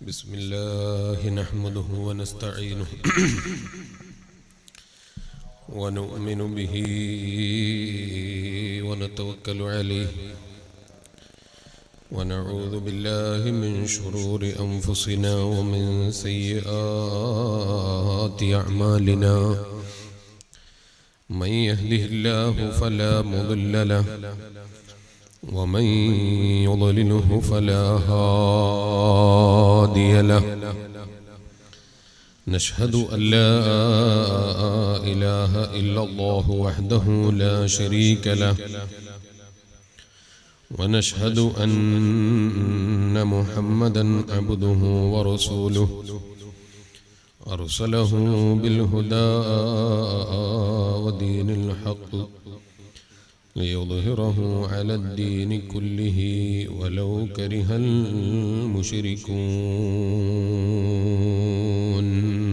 بسم الله نحمده ونستعينه ونؤمن به ونتوكل عليه ونعوذ بالله من شرور أنفسنا ومن سيئات أعمالنا من يهده الله فلا مضل له ومن يضلله فلا هادي له نشهد أن لا إله إلا الله وحده لا شريك له ونشهد أن محمدا عبده ورسوله أرسله بالهدى ودين الحق ليظهره على الدين كله ولو كره المشركون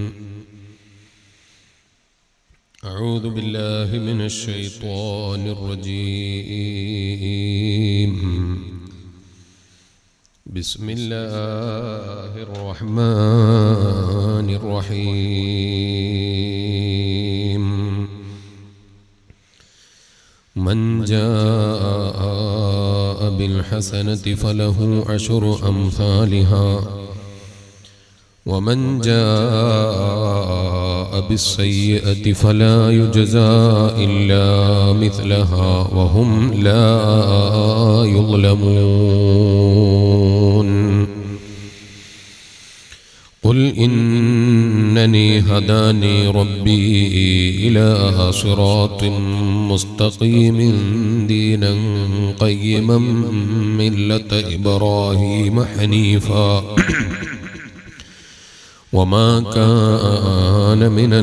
أعوذ بالله من الشيطان الرجيم بسم الله الرحمن الرحيم من جاء بالحسنة فله عشر أمثالها ومن جاء بالسيئة فلا يجزى إلا مثلها وهم لا يظلمون قل إنني هداني ربي إلى صراط مستقيم دينا قيما ملة إبراهيم حنيفا وما كان من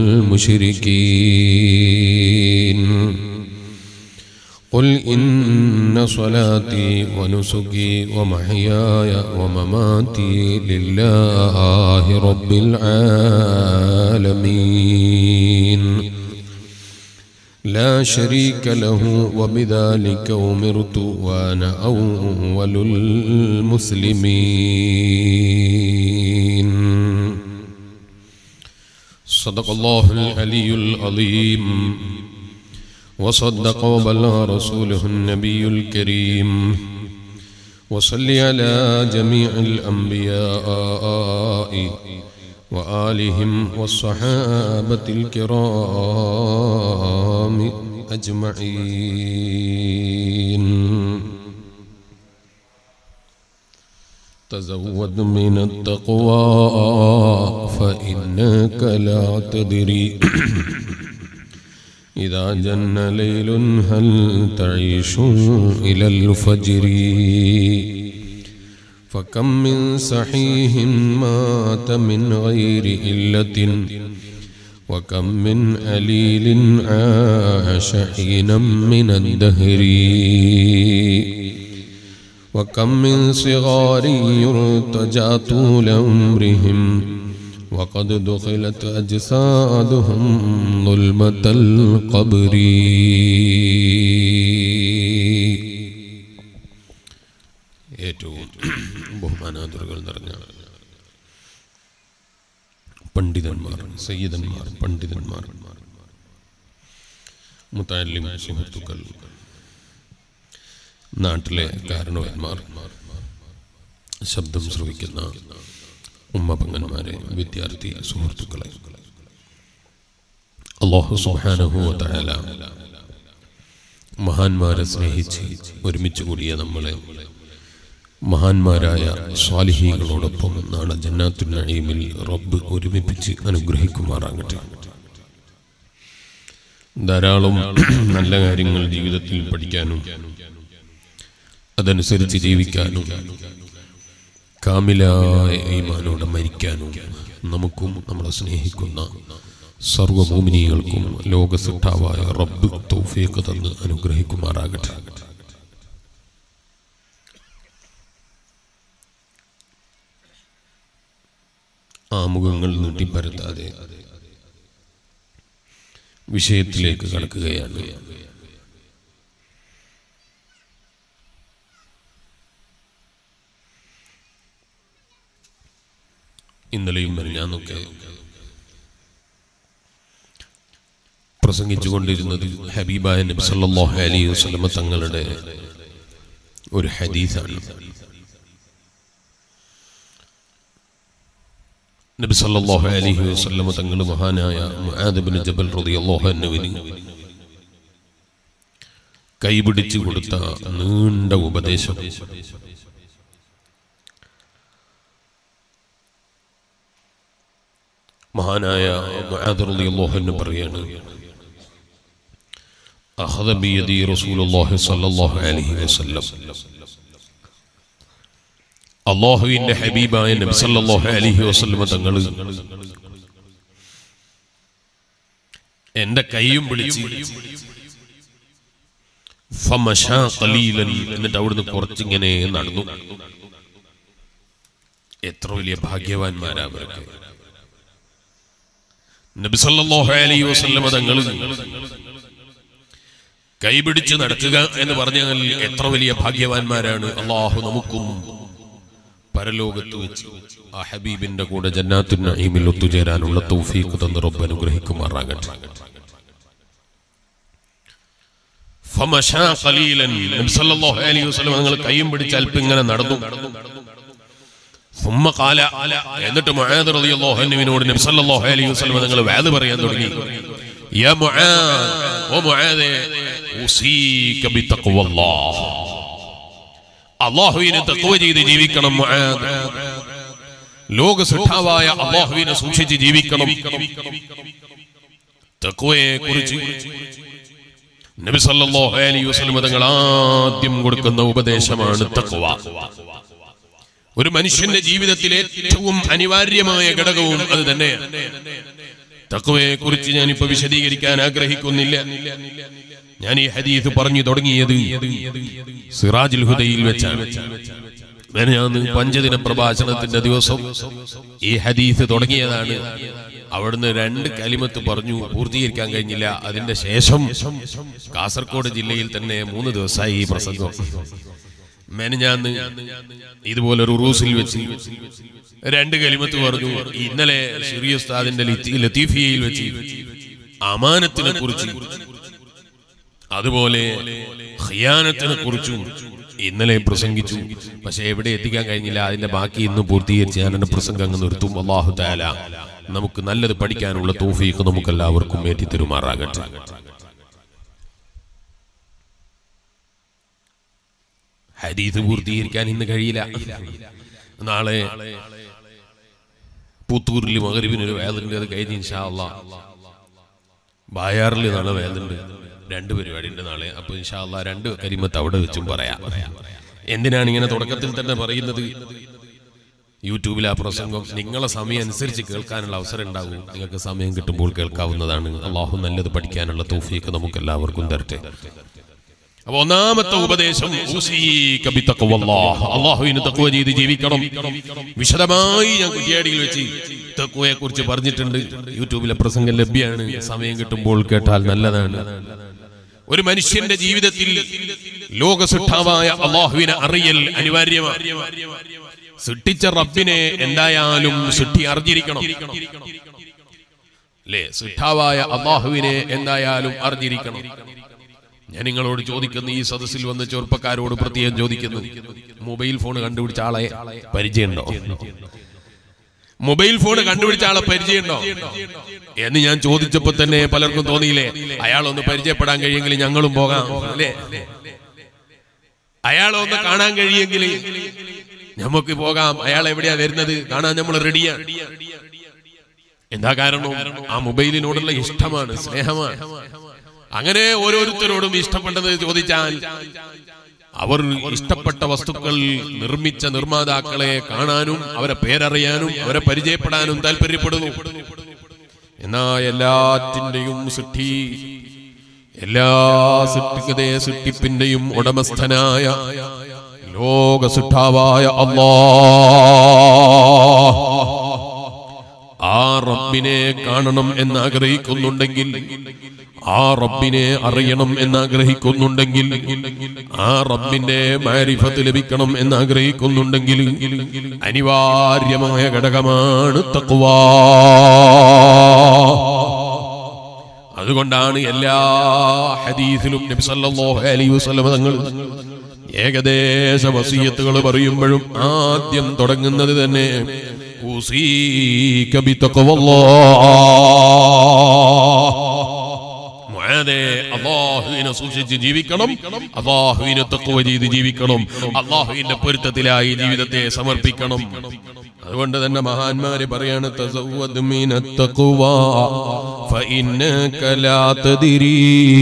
المشركين قل إن صلاتي ونسكي ومحياي ومماتي لله رب العالمين لا شريك له وبذلك أمرت وأنا أول المسلمين صدق الله العلي العظيم وصدق وبلغ رسوله النبي الكريم وصل على جميع الأنبياء وآلهم والصحابة الكرام أجمعين تزود من التقوى فإنك لا تدري إذا جن ليل هل تعيش إلى الفجر فكم من صحيح مات من غير إلة وكم من أليل عاش حينا من الدهر وكم من صغار يرتجى طول عمرهم وقد دخلت أجسادهم ظلمة القبر ഏറ്റവും ബഹുമാനാദുരകൾ നിറഞ്ഞ പണ്ഡിതന്മാർ സയ്യിദന്മാർ പണ്ഡിതന്മാർ മുത്താലിം സുഹൃത്തുക്കൾ നാട്ടിലെ കാരണവന്മാർ ശബ്ദം ശ്രവിക്കുന്ന ഉമ്മപങ്ങന്മാരെ വിദ്യാർത്ഥി സുഹൃത്തുക്കളെ അള്ളാഹു സുഹാനഹുല മഹാന്മാരെ സ്നേഹിച്ച് ഒരുമിച്ച് കൂടിയ നമ്മളെ മഹാന്മാരായ സ്വാലിഹികളോടൊപ്പം നാളെ ജന്നാത്തുൽ നഈമിൽ റബ്ബ് ഒരുമിപ്പിച്ച് അനുഗ്രഹിക്കുമാറാകട്ടെ ധാരാളം നല്ല കാര്യങ്ങൾ ജീവിതത്തിൽ പഠിക്കാനും അതനുസരിച്ച് ജീവിക്കാനും കാമിലായ ഈമാനോടെ മരിക്കാനും നമുക്കും നമ്മളെ സ്നേഹിക്കുന്ന സർവഭൂമിനികൾക്കും ലോകസിട്ടാവായ റബ്ബ് തൗഫീഖ് തന്ന് അനുഗ്രഹിക്കുമാറാകട്ടെ ആമുഖങ്ങൾ നീട്ടിപ്പരത്താതെ വിഷയത്തിലേക്ക് കടക്കുകയാണ് ഇന്നലെയും മെനഞ്ഞാന്നൊക്കെ പ്രസംഗിച്ചുകൊണ്ടിരുന്നത് ഹബീബായ നബി സല്ലല്ലാഹു അലൈഹി വസല്ലമ തങ്ങളുടെ ഒരു ഹദീസാണ് നബി സല്ലല്ലാഹു അലൈഹി വസല്ലമ തങ്ങൾ മഹാനായ മുആദ് ഇബ്നു ജബൽ റളിയല്ലാഹു അൻഹുവിന് കൈപിടിച്ചു കൊടുത്ത നീണ്ട ഉപദേശം മഹാനായ മുആദ് റളിയല്ലാഹു അൻഹു പറയാണ് أخذ بيدي رسول الله صلى الله عليه وسلم അള്ളാഹുവിന്റെ ഹബീബായ നബി സല്ലല്ലാഹു അലൈഹി വസല്ലമ തങ്ങൾ എന്റെ കൈയും പിടിച്ച് ഫമശാ ഖലീലൻ എന്നിട്ട് അവിടുന്ന് കുറച്ചിങ്ങനെ നടന്നു എത്ര വലിയ ഭാഗ്യവാന്മാരാ അവരൊക്കെ നബി സല്ലല്ലാഹു അലൈഹി വസല്ലമ തങ്ങൾ കൈപിടിച്ച് നടക്കുക എന്ന് പറഞ്ഞാൽ എത്ര വലിയ ഭാഗ്യവാന്മാരാണ് അള്ളാഹു നമുക്കും പരലോകത്ത് വെച്ച് ആ ഹബീബിന്റെ കൂടെ ജന്നാത്തുൻ നഈമിൽ ഒത്തുചേരാനുള്ള തൗഫീഖ് തന്ന് റബ്ബ് അനുഗ്രഹിക്കുമാറാകട്ടെ ഫമശാ ഖലീലൻ നബി സല്ലല്ലാഹു അലൈഹി വസല്ലം നിങ്ങൾ കൈയും പിടിച്ച് അല്പം ഇങ്ങനെ നടന്നു ثم قال എന്നിട്ട് മുആദ് റളിയല്ലാഹു അൻഹുവിനോട് നബി സല്ലല്ലാഹു അലൈഹി വസല്ലം നിങ്ങൾ വാദ് പറയാൻ തുടങ്ങി യാ മുആദ് ഓ മുആദ് ഉസീക ബിതഖ്വല്ലാഹ് അള്ളാഹുവിനെ തഖ്വ ചെയ്ത് ജീവിക്കണം മുആദ് ലോക സുഠാവായ അള്ളാഹുവിനെ സൂക്ഷിച്ച് ജീവിക്കണം തഖ്വയെ കുറിച്ച് നബി സല്ലല്ലാഹു അലൈഹി വസല്ലം തങ്ങൾ ആദ്യം കൊടുക്കുന്ന ഉപദേശമാണ് തഖ്വ ഒരു മനുഷ്യന്റെ ജീവിതത്തിലെ ഏറ്റവും അനിവാര്യമായ ഘടകവും അത് തന്നെയാണ് തഖ്വയെ കുറിച്ച് ഞാനിപ്പോ വിശദീകരിക്കാൻ ആഗ്രഹിക്കുന്നില്ല ഞാൻ ഈ ഹദീസ് പറഞ്ഞു തുടങ്ങിയത് സിറാജുൽ ഹുദയിൽ വെച്ചാണ് ഞാൻ പഞ്ചദിന പ്രഭാഷണത്തിന്റെ ദിവസം ഈ ഹദീസ് തുടങ്ങിയതാണ് അവിടുന്ന് രണ്ട് കലിമത്ത് പറഞ്ഞു പൂർത്തീകരിക്കാൻ കഴിഞ്ഞില്ല അതിന്റെ ശേഷം കാസർഗോഡ് ജില്ലയിൽ തന്നെ മൂന്ന് ദിവസമായി ഈ പ്രസംഗം മെനഞ്ഞാന്ന് ഇതുപോലെ ഒരു റൂസിൽ വെച്ച് രണ്ട് കലിമത്ത് പറഞ്ഞു ഇന്നലെ ഷിറിയ ഉസ്താദിന്റെ ലത്തി- ലത്തീഫിയയിൽ വെച്ച് അമാനത്തിനെ കുറിച്ച് അതുപോലെ ഖിയാനത്തിനെ കുറിച്ചും ഇന്നലെ പ്രസംഗിച്ചു പക്ഷെ എവിടെ എത്തിക്കാൻ കഴിഞ്ഞില്ല അതിന്റെ ബാക്കി ഇന്ന് പൂർത്തീകരിച്ച് ഞാൻ എന്റെ പ്രസംഗം അങ്ങ് നിർത്തും അള്ളാഹു താല നമുക്ക് നല്ലത് പഠിക്കാനുള്ള തോഫീക്ക് നമുക്ക് എല്ലാവർക്കും ഏറ്റിത്തരുമാറാകട്ടെ ഹരീത് പൂർത്തീകരിക്കാൻ ഇന്ന് കഴിയില്ല നാളെ പുത്തൂരിൽ മകരിവിനൊരു വേദന അത് കഴിഞ്ഞ് ഇൻഷാ അള്ളാ ബായാറിൽ നാളെ വേദനുണ്ട് രണ്ട് പരിപാടി ഉണ്ട് നാളെ അപ്പൊ ഇൻഷാ അള്ളാ രണ്ട് കരിമത്ത് അവിടെ വെച്ചും പറയാം എന്തിനാണ് ഇങ്ങനെ തുടക്കത്തിൽ തന്നെ പറയുന്നത് യൂട്യൂബിൽ ആ പ്രസംഗം നിങ്ങളെ സമയം അനുസരിച്ച് കേൾക്കാനുള്ള അവസരം ഉണ്ടാകും നിങ്ങൾക്ക് സമയം കിട്ടുമ്പോൾ കേൾക്കാവുന്നതാണ് അള്ളാഹു നല്ലത് പഠിക്കാനുള്ള തൗഫീക്ക് നമുക്ക് എല്ലാവർക്കും തരട്ടെ അപ്പൊ ഒന്നാമത്തെ ഉപദേശം ഊസീക ബിത്തഖ്വല്ലാഹ്. അള്ളാഹുവിന് തഖ്വ ചെയ്ത് ജീവിക്കണം വിശദമായി ഞാൻ കുറ്റിയാടിയിൽ വെച്ച് തഖ്വയെ കുറിച്ച് പറഞ്ഞിട്ടുണ്ട് യൂട്യൂബിലെ പ്രസംഗം ലഭ്യമാണ് സമയം കിട്ടുമ്പോൾ കേട്ടാൽ നല്ലതാണ് ഒരു മനുഷ്യന്റെ ജീവിതത്തിൽ ലോകസിട്ടാവായ അള്ളാഹുവിനെ അറിയൽ അനിവാര്യമാണ് സൃഷ്ടിച്ച റബ്ബിനെ എന്തായാലും സൃഷ്ടി അറിഞ്ഞിരിക്കണം അല്ലേ സിട്ടാവായ അള്ളാഹുവിനെ എന്തായാലും അറിഞ്ഞിരിക്കണം ഞാൻ നിങ്ങളോട് ചോദിക്കുന്ന ഈ സദസ്സിൽ വന്ന ചെറുപ്പക്കാരോട് പ്രത്യേകം ചോദിക്കുന്നു മൊബൈൽ ഫോൺ കണ്ടുപിടിച്ച ആളെ പരിചയമുണ്ടോ മൊബൈൽ ഫോൺ കണ്ടുപിടിച്ച ആളെ പരിചയമുണ്ടോ എന്ന് ഞാൻ ചോദിച്ചപ്പോ തന്നെ പലർക്കും തോന്നിയില്ലേ അയാളൊന്ന് പരിചയപ്പെടാൻ കഴിയെങ്കിൽ ഞങ്ങളും പോകാം അല്ലേ അയാളൊന്ന് കാണാൻ കഴിയെങ്കിൽ നമുക്ക് പോകാം അയാൾ എവിടെയാ വരുന്നത് കാണാൻ നമ്മൾ റെഡിയാണ് എന്താ കാരണം ആ മൊബൈലിനോടുള്ള ഇഷ്ടമാണ് സ്നേഹമാണ് അങ്ങനെ ഓരോരുത്തരോടും ഇഷ്ടപ്പെട്ടത് ചോദിച്ചാൽ അവർ ഇഷ്ടപ്പെട്ട വസ്തുക്കൾ നിർമ്മിച്ച നിർമ്മാതാക്കളെ കാണാനും അവരെ പേരറിയാനും അവരെ പരിചയപ്പെടാനും താല്പര്യപ്പെടുന്നു എന്നാ എല്ലാറ്റിന്റെയും സൃഷ്ടി എല്ലാ സൃഷ്ടികതേ സൃഷ്ടിപ്പിന്റെയും ഉടമസ്ഥനായ ലോക സൃഷ്ടാവായ അല്ലാ ആ റബ്ബിനെ കാണണം എന്ന് ആഗ്രഹിക്കുന്നുണ്ടെങ്കിൽ ആ റബ്ബിനെ അറിയണം എന്ന് ആഗ്രഹിക്കുന്നുണ്ടെങ്കിൽ ആ റബ്ബിന്റെ മാരിഫത്ത് ലഭിക്കണം എന്ന് ആഗ്രഹിക്കുന്നുണ്ടെങ്കിൽ അനിവാര്യമായ ഘടകമാണ് തക്കുവാ അതുകൊണ്ടാണ് എല്ലാ ഹദീസിലും നബി സല്ലല്ലാഹു അലൈഹി വസല്ലം തങ്ങൾ ഏകദേശ വസീയത്തുകൾ പറയുമ്പോഴും ആദ്യം തുടങ്ങുന്നത് തന്നെ ഉസീക ബിത്തഖ്വല്ലാഹ് മുആദേ, അള്ളാഹുവിനെ സൂക്ഷിച്ച് ജീവിക്കണം അള്ളാഹുവിനെ തക്കുവ ചെയ്ത് ജീവിക്കണം അള്ളാഹുവിന്റെ പൊരുത്തത്തിലായി ജീവിതത്തെ സമർപ്പിക്കണം അതുകൊണ്ട് തന്നെ മഹാന്മാര് പറയാണ് തസവ്വദ് മിനത് തഖ്വാ ഫഇന്നക ലാ തദ്രി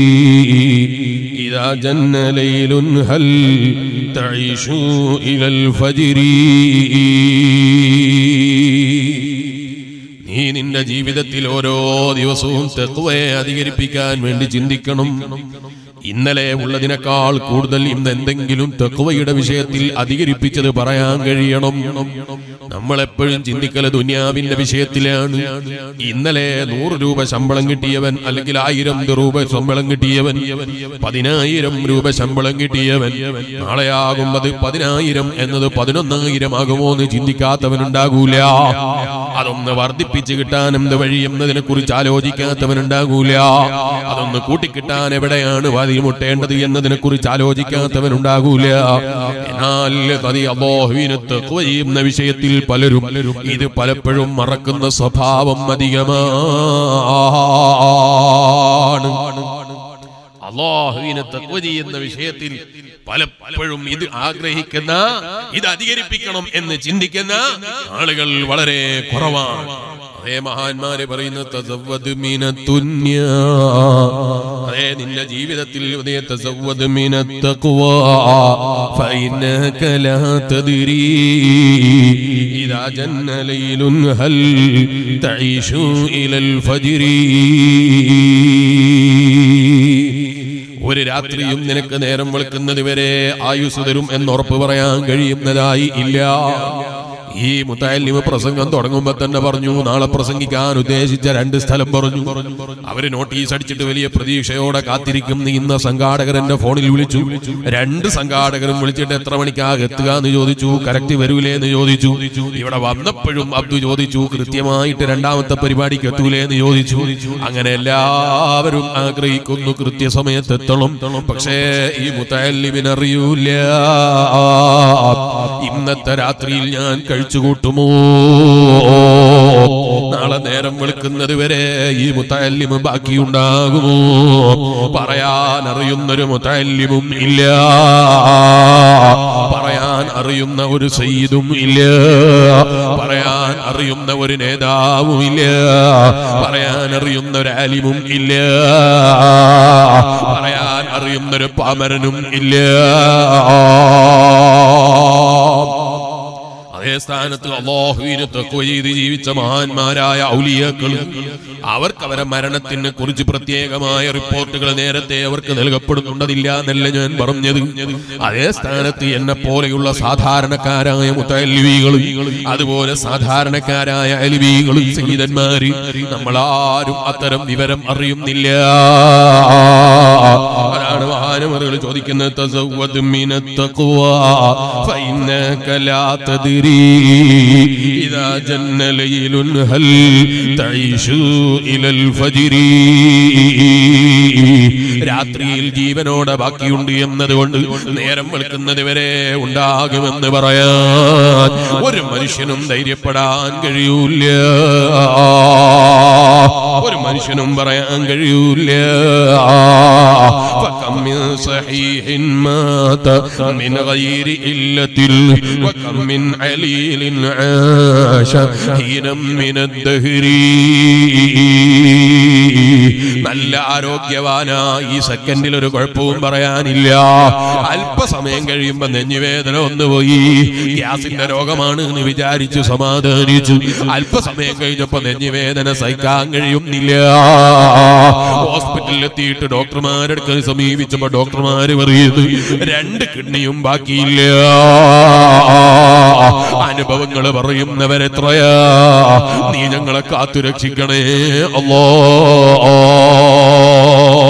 ഇദാ ജന്ന ലൈലുൻ ഹൽ തഈഷു ഇലൽ ഫജ്രി നീ നിന്റെ ജീവിതത്തിൽ ഓരോ ദിവസവും തെക്കുവയെ അധികരിപ്പിക്കാൻ വേണ്ടി ചിന്തിക്കണം ഇന്നലെ ഉള്ളതിനേക്കാൾ കൂടുതൽ ഇന്ന് എന്തെങ്കിലും തെക്കുവയുടെ വിഷയത്തിൽ അധികരിപ്പിച്ചത് പറയാൻ കഴിയണം നമ്മൾ എപ്പോഴും ചിന്തിക്കല് ദുനിയാവിന്റെ വിഷയത്തിലാണ് ഇന്നലെ നൂറ് രൂപ ശമ്പളം കിട്ടിയവൻ അല്ലെങ്കിൽ ആയിരം രൂപ ശമ്പളം കിട്ടിയവൻ പതിനായിരം രൂപ ശമ്പളം കിട്ടിയവൻ നാളെയാകുമ്പത് പതിനായിരം എന്നത് പതിനൊന്നായിരം ആകുമോ എന്ന് ചിന്തിക്കാത്തവനുണ്ടാകൂല അതൊന്ന് വർദ്ധിപ്പിച്ച് കിട്ടാൻ എന്ത് വഴി എന്നതിനെ കുറിച്ച് ആലോചിക്കാത്തവനുണ്ടാകൂല അതൊന്ന് കൂട്ടിക്കിട്ടാൻ എവിടെയാണ് വാതി മുട്ടേണ്ടത് എന്നതിനെ കുറിച്ച് ആലോചിക്കാത്തവനുണ്ടാകൂല എന്നാൽ തനി അബോഹുവിന് തെക്കുവ ചെയ്യുന്ന വിഷയത്തിൽ പലരും ഇത് പലപ്പോഴും മറക്കുന്ന സ്വഭാവം അധികമാണ് അള്ളാഹുവിനെ തക്വ ചെയ്യുന്ന വിഷയത്തിൽ പലപ്പോഴും ഇത് ആഗ്രഹിക്കുന്ന ഇത് അധികരിപ്പിക്കണം എന്ന് ചിന്തിക്കുന്ന ആളുകൾ വളരെ കുറവാണ് അതേ മഹാന്മാര് പറയുന്ന തസവ്വദ് മിന ദുന്യാ. അതേ നിന്റെ ജീവിതത്തിൽ അതേ തസവ്വദ് മിന തഖ്വാ. ഫഇന്നക ലാ തദ്രീ ഇദാ ജന്ന ലൈലുൻ ഹൽ തഈഷു ഇലൽ ഫജ്രി ഒരു രാത്രിയും നിനക്ക് നേരം വെളുക്കുന്നത് വരെ ആയുസ് തരും എന്നുറപ്പ് പറയാൻ കഴിയുന്നതായി ഇല്ല ഈ മുത്താലിമ പ്രസംഗം തുടങ്ങുമ്പോ തന്നെ പറഞ്ഞു നാളെ പ്രസംഗിക്കാൻ ഉദ്ദേശിച്ച രണ്ട് സ്ഥലം പറഞ്ഞു അവര് നോട്ടീസ് അടിച്ചിട്ട് വലിയ പ്രതീക്ഷയോടെ കാത്തിരിക്കും ഇന്ന സംഘാടകർ എന്റെ ഫോണിൽ വിളിച്ചു രണ്ട് സംഘാടകരും വിളിച്ചിട്ട് എത്ര മണിക്കാ എത്തുക എന്ന് ചോദിച്ചു കറക്റ്റ് വരൂലേ എന്ന് ചോദിച്ചു ഇവിടെ വന്നപ്പോഴും അബ്ദു ചോദിച്ചു കൃത്യമായിട്ട് രണ്ടാമത്തെ പരിപാടിക്ക് എത്തൂലേ എന്ന് ചോദിച്ചു അങ്ങനെ എല്ലാവരും ആഗ്രഹിക്കുന്നു കൃത്യസമയത്ത് എത്തണം പക്ഷേ ഈ മുത്തല്ലിമിനറിയൂല ഇന്നത്തെ രാത്രിയിൽ ഞാൻ കഴിച്ചുകൂട്ടുമോ നാളെ നേരം വെളുക്കുന്നത് വരെ ഈ മുത്തല്ലിമ് ബാക്കിയുണ്ടാകുമോ പറയാൻ അറിയുന്നൊരു മുത്തല്ലിമും ഇല്ല പറയാൻ അറിയുന്ന ഒരു സയ്യിദും ഇല്ല പറയാൻ അറിയുന്ന ഒരു നേതാവും ഇല്ല പറയാൻ അറിയുന്ന ഒരു ആലിമും ഇല്ല പറയാൻ അറിയുന്ന ഒരു പാമരനും ഇല്ല അതേ സ്ഥാനത്ത് അള്ളാഹുവിനെ തക്കുവ ചെയ്ത് ജീവിച്ച മഹാന്മാരായ ഔലിയാക്കളും അവർക്ക് അവരെ മരണത്തിനെ കുറിച്ച് പ്രത്യേകമായ റിപ്പോർട്ടുകൾ നേരത്തെ അവർക്ക് നൽകപ്പെടുന്നുണ്ടതില്ല എന്നല്ല ഞാൻ പറഞ്ഞത് അതേ സ്ഥാനത്ത് എന്നെ പോലെയുള്ള സാധാരണക്കാരായ മുത്തല്ലിവികളും അതുപോലെ സാധാരണക്കാരായ അലിവികളും സംഗീതന്മാര് നമ്മളാരും അത്തരം വിവരം അറിയുന്നില്ല അതാണ് മഹാനമറുകൾ ചോദിക്കുന്നത് തസവ്വദ് മിനത്ത് തഖ്വാ ഫഇന്നക ലാ തദ്രീ ഇദാ ജന്ന ലൈലുൻ ഹൽ തഈഷു ഇലൽ ഫജ്രി രാത്രിയിൽ ജീവനോടെ ബാക്കിയുണ്ട് എന്നതുകൊണ്ട് നേരം വെളുക്കുന്നത് വരെ ഉണ്ടാകുമെന്ന് പറയാൻ ഒരു മനുഷ്യനും ധൈര്യപ്പെടാൻ കഴിയൂല ഒരു മനുഷ്യനും പറയാൻ കഴിയൂല فكم من صحيح مات من غير إلة وكم من عليل عاش حينا من الدهر നല്ല ആരോഗ്യവാനായി ഈ സെക്കൻഡിൽ ഒരു കുഴപ്പവും പറയാനില്ല അല്പസമയം കഴിയുമ്പോ നെഞ്ഞുവേദന ഒന്ന് പോയി ഗ്യാസിന്റെ രോഗമാണ് എന്ന് വിചാരിച്ചു സമാധാനിച്ചു അല്പസമയം കഴിഞ്ഞപ്പോ നെഞ്ഞുവേദന സഹിക്കാൻ കഴിയുന്നില്ല ഹോസ്പിറ്റലിൽ എത്തിയിട്ട് ഡോക്ടർമാരെടുക്കാൻ സമീപിച്ചപ്പോ ഡോക്ടർമാര് പറയുന്നു രണ്ട് കിഡ്നിയും ബാക്കിയില്ല അനുഭവങ്ങൾ പറയുന്നവരെത്രയാ നീ ഞങ്ങളെ കാത്തുരക്ഷിക്കണേ അല്ലോ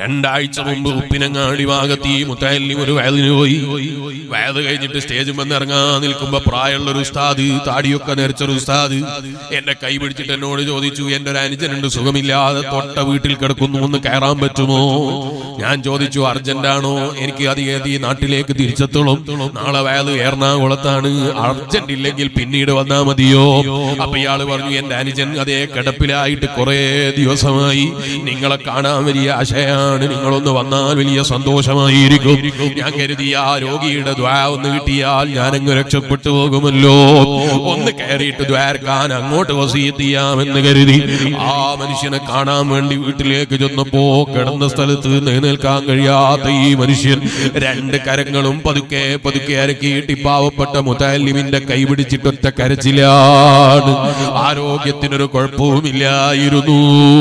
രണ്ടാഴ്ച മുമ്പ് ഉപ്പിനങ്ങാടി ഭാഗത്ത് ഈ മുത്തല്ലിം ഒരു വയലിന് പോയി വയത് കഴിഞ്ഞിട്ട് സ്റ്റേജ് വന്ന് ഇറങ്ങാൻ നിൽക്കുമ്പോ പ്രായമുള്ള ഒരു ഉസ്താദ് താടിയൊക്കെ നിറച്ചൊരു ഉസ്താദ് എന്റെ കൈ പിടിച്ചിട്ട് എന്നോട് ചോദിച്ചു എന്റെ ഒരു അനുജനുണ്ട് സുഖമില്ലാതെ തൊട്ട വീട്ടിൽ കിടക്കുന്നു ഒന്ന് കയറാൻ പറ്റുമോ ഞാൻ ചോദിച്ചു അർജന്റാണോ എനിക്ക് അധികം ഈ നാട്ടിലേക്ക് തിരിച്ചെത്തോളും നാളെ വയത് എറണാകുളത്താണ് അർജന്റ് ഇല്ലെങ്കിൽ പിന്നീട് വന്നാ മതിയോ അപ്പൊ ഇയാള് പറഞ്ഞു എന്റെ അനുജൻ അതേ കിടപ്പിലായിട്ട് കുറെ ദിവസമായി നിങ്ങളെ കാണാൻ വലിയ ആശയാണ് നിങ്ങളൊന്ന് വന്നാൽ വലിയ സന്തോഷമായിരിക്കും ഞാൻ കരുതി ആ രോഗിയുടെ ദ്വാ ഒന്ന് കിട്ടിയാൽ ഞാനങ്ങ് രക്ഷപ്പെട്ടു പോകുമല്ലോ ഒന്ന് കയറിയിട്ട് ദ്വാരക്കാൻ അങ്ങോട്ട് വസീത്ത് ചെയ്യാമെന്ന് കരുതി ആ മനുഷ്യനെ കാണാൻ വേണ്ടി വീട്ടിലേക്ക് ചെന്നപ്പോ കിടന്ന സ്ഥലത്ത് നിലനിൽക്കാൻ കഴിയാത്ത ഈ മനുഷ്യൻ രണ്ട് കരങ്ങളും പതുക്കെ പതുക്കെ അരക്കിയിട്ട് ഈ പാവപ്പെട്ട മുത്താലിമിന്റെ കൈ പിടിച്ചിട്ടൊറ്റ കരച്ചിലാണ് ആരോഗ്യത്തിനൊരു കുഴപ്പവുമില്ലായിരുന്നു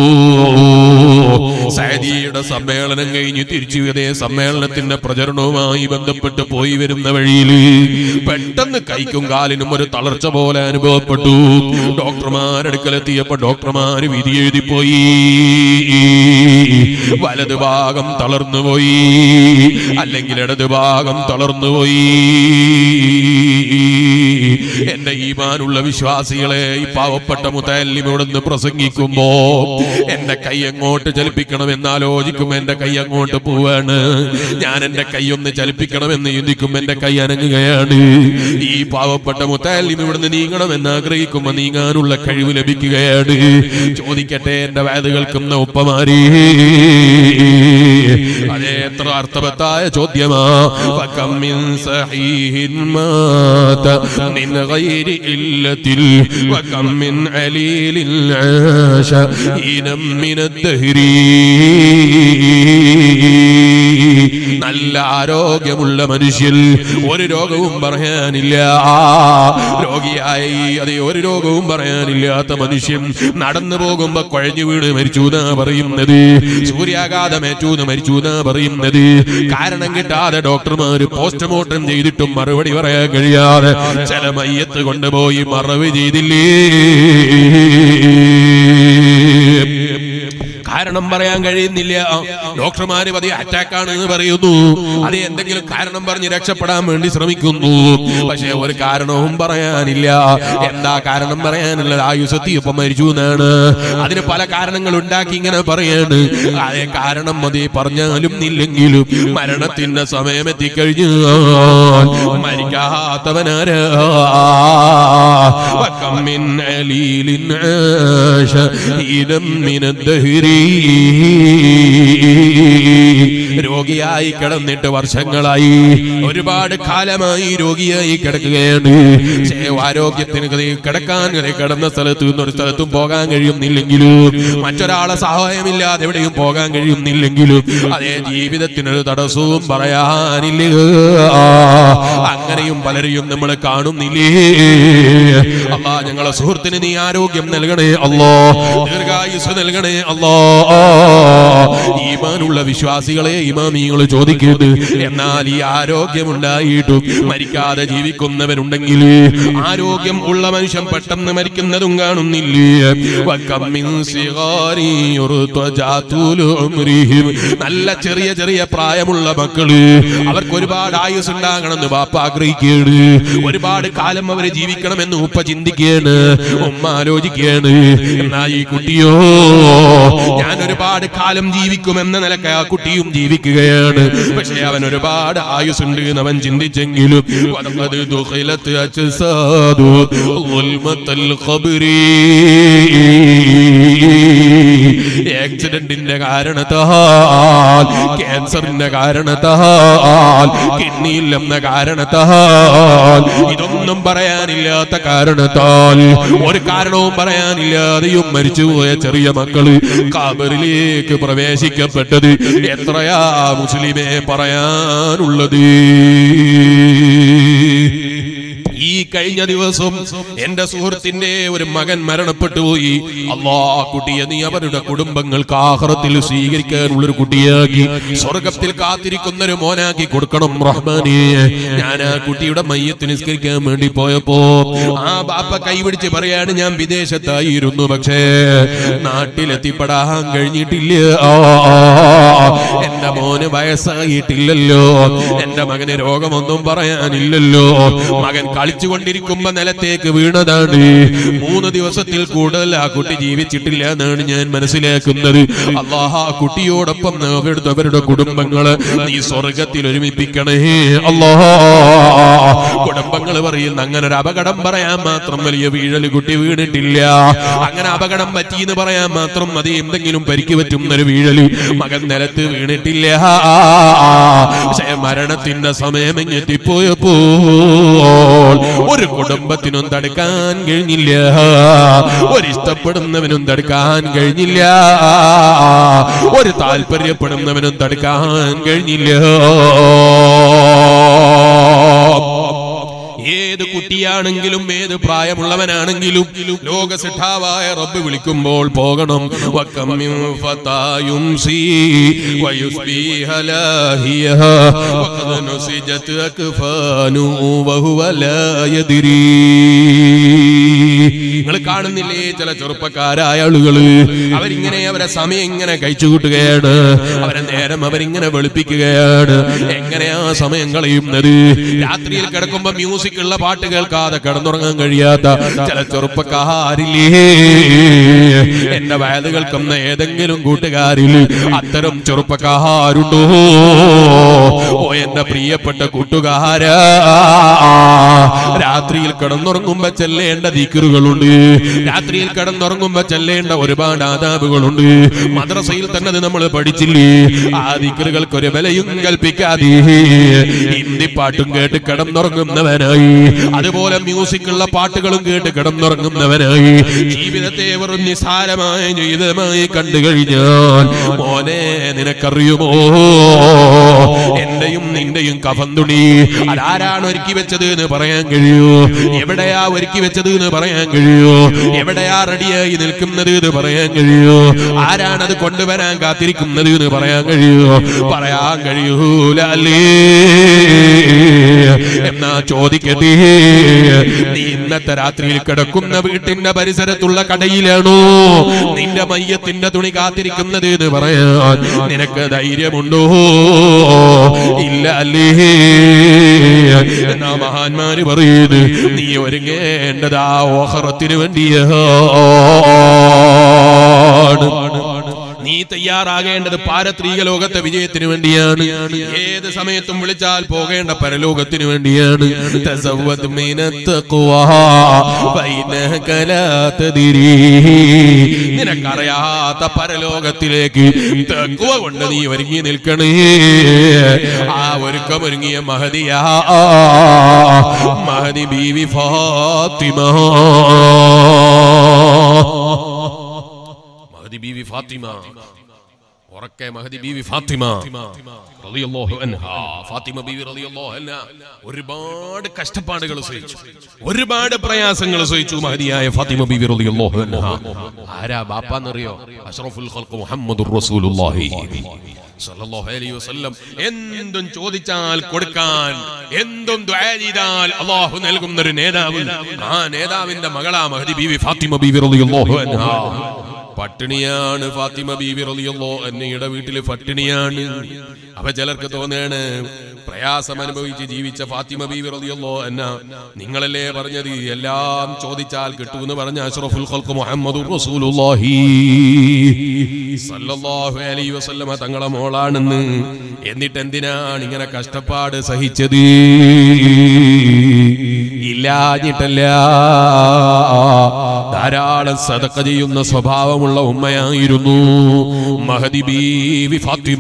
സൈദിയുടെ സമ്മേളനം കഴിഞ്ഞ് തിരിച്ചു ഇതേ സമ്മേളനത്തിന്റെ പ്രചരണവുമായി ബന്ധപ്പെട്ട് പോയി വരുന്ന വഴിയിൽ പെട്ടെന്ന് കൈക്കും കാലിനും ഒരു തളർച്ച പോലെ അനുഭവപ്പെട്ടു ഡോക്ടർമാരെടുക്കലെത്തിയപ്പോ ഡോക്ടർമാര് വിധി എഴുതി പോയി വലത് ഭാഗം തളർന്നുപോയി അല്ലെങ്കിൽ ഇടത് ഭാഗം തളർന്നുപോയി എന്റെ ഈമാനുള്ള വിശ്വാസികളെ ഈ പാവപ്പെട്ട മുത്തല്ലിമോടൊന്ന് പ്രസംഗിക്കുമ്പോ എന്റെ കൈ എങ്ങോട്ട് ചലിപ്പിക്കണം എന്ന് ആലോചിക്കും എന്റെ കൈ അങ്ങോട്ട് പോവാണ് ഞാൻ എന്റെ കൈ ഒന്ന് ചലിപ്പിക്കണമെന്ന് ചിന്തിക്കും എന്റെ കൈ അനങ്ങുകയാണ് ഈ പാവപ്പെട്ട മുത്തല്ലിം ഇവിടുന്ന് നീങ്ങണമെന്ന് ആഗ്രഹിക്കുമ്പോ നീങ്ങാനുള്ള കഴിവ് ലഭിക്കുകയാണ് ചോദിക്കട്ടെ എന്റെ വേദ കേൾക്കുന്ന ഉപ്പമാരി അതേ എത്ര അർത്ഥവത്തായ ചോദ്യമാ فكم من صحيح مات من غير إلة وكم من عليل عاش حينا من الدهر നല്ല ആരോഗ്യമുള്ള മനുഷ്യൻ ഒരു രോഗവും പറയാനില്ല രോഗിയായി അതെ ഒരു രോഗവും പറയാനില്ലാത്ത മനുഷ്യൻ നടന്നു പോകുമ്പോ കുഴഞ്ഞു വീണ് മരിച്ചു എന്നാ പറയുന്നത് സൂര്യാഘാതമേറ്റു എന്ന് മരിച്ചു എന്നാ പറയുന്നത് കാരണം കിട്ടാതെ ഡോക്ടർമാര് പോസ്റ്റ്മോർട്ടം ചെയ്തിട്ടും മറുപടി പറയാൻ കഴിയാതെ ചില മയ്യത്ത് കൊണ്ടുപോയി മറവ് ചെയ്തില്ലേ കാരണം പറയാൻ കഴിയുന്നില്ല ഡോക്ടർമാര് പതിയെ അറ്റാക്ക് ആണ് എന്ന് പറയുന്നു അത് എന്തെങ്കിലും കാരണം പറഞ്ഞ് രക്ഷപ്പെടാൻ വേണ്ടി ശ്രമിക്കുന്നു പക്ഷെ ഒരു കാരണവും പറയാനില്ല എന്താ കാരണം പറയാനുള്ളത് ആയുസത്തി ഇപ്പം മരിച്ചു എന്നാണ് അതിന് പല കാരണങ്ങൾ ഉണ്ടാക്കി ഇങ്ങനെ പറയാണ് അതേ കാരണം മതി പറഞ്ഞാലും ഇല്ലെങ്കിലും മരണത്തിന്റെ സമയം എത്തിക്കഴിഞ്ഞു മരിക്കാത്തവനാരാ وكم من عليل عاش حينا من الدهر രോഗിയായി കിടന്നിട്ട് വർഷങ്ങളായി ഒരുപാട് കാലമായി രോഗിയായി കിടക്കുകയാണ് പക്ഷേ ആരോഗ്യത്തിന് കതി- കിടക്കാൻ കതി കിടന്ന സ്ഥലത്ത് നിന്ന് ഒരു സ്ഥലത്തും പോകാൻ കഴിയുന്നില്ലെങ്കിലും മറ്റൊരാളെ സഹായമില്ലാതെ എവിടെയും പോകാൻ കഴിയുന്നില്ലെങ്കിലും അതേ ജീവിതത്തിനൊരു തടസ്സവും പറയാനില്ല അങ്ങനെയും പലരെയും നമ്മൾ കാണുന്നില്ലേ അല്ലാ ഞങ്ങളെ സുഹൃത്തിന് നീ ആരോഗ്യം നൽകണേ അല്ലോ ദീർഘായുസ് നൽകണേ അല്ലോ ഈമാനുള്ള വിശ്വാസികളെ ഇമാമിങ്ങൾ ചോദിക്കരുത് എന്നാൽ ഈ ആരോഗ്യമുണ്ടായിട്ടും മരിക്കാതെ ജീവിക്കുന്നവരുണ്ടെങ്കിൽ ആരോഗ്യം ഉള്ള മനുഷ്യൻ പെട്ടെന്ന് മരിക്കുന്നതും കാണുന്നില്ലേ വക്കമ്മിൻ സിഗാരി യുർതജാതുലു ഉംരിഹിം. നല്ല ചെറിയ ചെറിയ പ്രായമുള്ള മക്കള് അവർക്ക് ഒരുപാട് ആയുസ് ഉണ്ടാകണമെന്ന് ബാപ്പ ആഗ്രഹിക്കുകയാണ് ഒരുപാട് കാലം അവര് ജീവിക്കണമെന്ന് ഉപ്പ ചിന്തിക്കുകയാണ് ഉമ്മ ആലോചിക്കുകയാണ് എന്നാ ഈ കുട്ടിയോ ഞാൻ ഒരുപാട് കാലം ജീവിക്കുമെന്ന നിലക്ക് ആ കുട്ടിയും ജീവിക്കുകയാണ് പക്ഷെ അവൻ ഒരുപാട് ആയുസ് ഉണ്ട് എന്ന് അവൻ ചിന്തിച്ചെങ്കിലും വലഖദ് ദുഖിലത് അജ്സാദു ളുൽമത്തൽ ഖബ്രി ആക്സിഡന്റിന്റെ കാരണത്താൽ ക്യാൻസറിന്റെ കാരണത്താൽ കിഡ്നിയില്ലെന്ന കാരണത്താൽ ഇതൊന്നും പറയാനില്ലാത്ത കാരണത്താൽ ഒരു കാരണവും പറയാനില്ലാതെയും മരിച്ചുപോയ ചെറിയ മക്കള് കാബറിലേക്ക് പ്രവേശിക്കപ്പെട്ടത് എത്രയാ മുസ്ലിമെ പറയാനുള്ളത് ഈ കഴിഞ്ഞ ദിവസം എന്റെ സുഹൃത്തിന്റെ ഒരു മകൻ മരണപ്പെട്ടു പോയി അള്ളാ ആ കുട്ടിയെ നീ അവരുടെ കുടുംബങ്ങൾക്ക് ആഹ്റത്തിൽ സ്വീകരിക്കാനുള്ള ഒരു കുട്ടിയാക്കി സ്വർഗത്തിൽ കാത്തിരിക്കുന്ന ഒരു മോനാക്കി കൊടുക്കണം റഹ്മാനെ ഞാൻ ആ കുട്ടിയുടെ മയ്യത്ത് നിസ്കരിക്കാൻ വേണ്ടി പോയപ്പോ ആ ബാപ്പ കൈപിടിച്ച് പറയാണ് ഞാൻ വിദേശത്തായിരുന്നു പക്ഷേ നാട്ടിലെത്തിപ്പെടാൻ കഴിഞ്ഞിട്ടില്ല എന്റെ മോന് വയസ്സായിട്ടില്ലല്ലോ എന്റെ മകന് രോഗമൊന്നും പറയാനില്ലല്ലോ മകൻ കളിച്ചുകൊണ്ടിരിക്കുമ്പോ നിലത്തേക്ക് വീണതാണ് മൂന്ന് ദിവസത്തിൽ കൂടുതൽ ആ കുട്ടി ജീവിച്ചിട്ടില്ല എന്നാണ് ഞാൻ മനസ്സിലാക്കുന്നത് അള്ളാഹ ആ കുട്ടിയോടൊപ്പം അവരുടെ അവരുടെ കുടുംബങ്ങള് നീ സ്വർഗത്തിൽ ഒരുമിപ്പിക്കണേ അള്ളാഹ കുടുംബങ്ങൾ പറയുന്ന അങ്ങനെ ഒരു അപകടം പറയാൻ മാത്രം വലിയ വീഴൽ കുട്ടി വീണിട്ടില്ല അങ്ങനെ അപകടം പറ്റിയെന്ന് പറയാൻ മാത്രം മതി എന്തെങ്കിലും പരിക്ക് പറ്റുന്ന ഒരു വീഴല് മകൻ നിലത്ത് വീണിട്ടില്ല പക്ഷേ മരണത്തിന്റെ സമയം എത്തിപ്പോയപ്പോ ഒരു കുടുംബത്തിനും തടുക്കാൻ കഴിഞ്ഞില്ല ഒരു ഇഷ്ടപ്പെടുന്നവനും തടുക്കാൻ കഴിഞ്ഞില്ല ഒരു താല്പര്യപ്പെടുന്നവനും തടുക്കാൻ കഴിഞ്ഞില്ല ഏത് കുട്ടിയാണെങ്കിലും ഏത് പ്രായമുള്ളവനാണെങ്കിലും ലോകസിദ്ധാവായ റബ്ബ് വിളിക്കുമ്പോൾ പോകണം വക്കം മിൻ ഫതായും സീ വയുസ്ബി ഹലാഹിയ വഖദ് നുസിജത് അക്ഫാനു വഹുവ ലാ യദ്രീ നിങ്ങൾ കാണുന്നില്ലേ ചില ചെറുപ്പക്കാരായ ആളുകള് അവരിങ്ങനെ അവരെ സമയം ഇങ്ങനെ കഴിച്ചു കൂട്ടുകയാണ് അവരെ നേരം അവരിങ്ങനെ വെളുപ്പിക്കുകയാണ് എങ്ങനെയാ സമയം കളയുന്നത് രാത്രിയിൽ കിടക്കുമ്പോ മ്യൂസിക് ഉള്ള പാട്ട് കേൾക്കാതെ കിടന്നുറങ്ങാൻ കഴിയാത്ത ചില ചെറുപ്പക്കാരില്ലേ എന്റെ വയത് കേൾക്കുന്ന ഏതെങ്കിലും കൂട്ടുകാരിൽ അത്തരം ചെറുപ്പക്കാരുണ്ടോ ഓ എന്റെ പ്രിയപ്പെട്ട കൂട്ടുകാരാ രാത്രിയിൽ കിടന്നുറങ്ങുമ്പോ ചെല്ലേണ്ട ദിക്കറുകളുണ്ട് രാത്രിയിൽ കിടന്നുറങ്ങുമ്പോ ചെല്ലേണ്ട ഒരുപാട് ആദാബുകളുണ്ട് മദ്രസയിൽ തന്നെ അത് നമ്മൾ പഠിച്ചില്ലേ ആ ദിക്കറുകൾക്ക് ഒരു വിലയും കൽപ്പിക്കാതെ ഹിന്ദി പാട്ടും കേട്ട് കിടന്നുറങ്ങുന്നവനായി അതുപോലെ മ്യൂസിക് ഉള്ള പാട്ടുകളും കേട്ട് കിടന്നുറങ്ങുന്നവനായി ജീവിതത്തെ വെറും നിസാരമായ ജീവിതമായി കണ്ടു കഴിഞ്ഞാൽ മോനെ നിനക്കറിയുമോ എന്റെയും നിന്റെയും കഫം തുണി അതാരാണ് ഒരുക്കി വെച്ചത് എന്ന് പറയാൻ കഴിയൂ എവിടെയാ ഒരുക്കി വെച്ചത് എന്ന് പറയാൻ കഴിയൂ എവിടെയാ റെഡിയായി നിൽക്കുന്നത് എന്ന് പറയാൻ കഴിയൂ ആരാണ് അത് കൊണ്ടുവരാൻ കാത്തിരിക്കുന്നത് എന്ന് പറയാൻ കഴിയൂ പറയാൻ കഴിയൂല അല്ലേ എന്നാ ചോദിക്കട്ടെ നീ ഇന്നത്തെ രാത്രിയിൽ കിടക്കുന്ന വീട്ടിന്റെ പരിസരത്തുള്ള കടയിലാണോ നിന്റെ മയ്യത്തിന്റെ തുണി കാത്തിരിക്കുന്നത് എന്ന് പറയാൻ നിനക്ക് ധൈര്യമുണ്ടോ ഇല്ല അല്ലേ എന്നാ മഹാന്മാര് പറയുന്നത് നീ ഒരുങ്ങേണ്ടത് ആ ഓഹറത്തിന് വേണ്ടിയാണ് നീ തയ്യാറാകേണ്ടത് പാരത്രീക ലോകത്തെ വിജയത്തിന് വേണ്ടിയാണ് ഏത് സമയത്തും വിളിച്ചാൽ പോകേണ്ട പരലോകത്തിന് വേണ്ടിയാണ് തസവ്വദ് മിനത്ത് ഖുവാ ഫൈനക ലാ തദ്രീ. നിനക്കറിയാത്ത പരലോകത്തിലേക്ക് തക്കുവ കൊണ്ട് നീ ഒരുങ്ങി നിൽക്കണേ ആ ഒരുക്കം ഒരുങ്ങിയ മഹദിയാ മഹദി ബീവി ഫാത്തിമ മഹദി ബീവി ഫാത്തിമ ഉറക്കെ മഹദി ബീവി ഫാത്തിമ റളിയല്ലാഹു അൻഹാ ഫാത്തിമ ബീവി റളിയല്ലാഹു അൻഹാ ഒരുപാട് കഷ്ടപ്പാടുകൾ സഹിച്ചു ഒരുപാട് പ്രയാസങ്ങൾ സഹിച്ചു മഹദിയായ ഫാത്തിമ ബീവി റളിയല്ലാഹു അൻഹാ ആരാ ബാപ്പാന്നറിയോ അഷ്റഫുൽ ഖൽഖ് മുഹമ്മദുർ റസൂലുള്ളാഹി സല്ലല്ലാഹു അലൈഹി വസല്ലം എന്തും ചോദിച്ചാൽ കൊടുക്കാൻ എന്തും ദുആ ചെയ്താൽ അല്ലാഹു നൽകുന്ന ഒരു നേതാവ് ആ നേതാവിന്റെ മകളാ മഹദി ബീവി ഫാത്തിമ ബീവി റളിയല്ലാഹു അൻഹാ പട്ടിണിയാണ് ഫാത്തിമ ബീവി റളിയല്ലോ എന്നയുടെ വീട്ടില് പട്ടിണിയാണ് അപ്പൊ ചിലർക്ക് തോന്നുകയാണ് പ്രയാസം അനുഭവിച്ച് ജീവിച്ച ഫാത്തിമ ബീവി റളിയല്ലോ എന്ന നിങ്ങളല്ലേ പറഞ്ഞത് എല്ലാം ചോദിച്ചാൽ കിട്ടുമെന്ന് പറഞ്ഞ അഷ്റഫുൽ ഖൽഖ് മുഹമ്മദുർ റസൂലുള്ളാഹി സല്ലല്ലാഹു അലൈഹി വസല്ലമ തങ്ങളെ മോളാണെന്ന് എന്നിട്ട് എന്തിനാണ് ഇങ്ങനെ കഷ്ടപ്പാട് സഹിച്ചത് ഇല്ലാഞ്ഞിട്ടല്ല ധാരാളം സദക്ക ചെയ്യുന്ന സ്വഭാവമുള്ള ഉമ്മയായിരുന്നു മഹദി ബീവി ഫാത്തിമ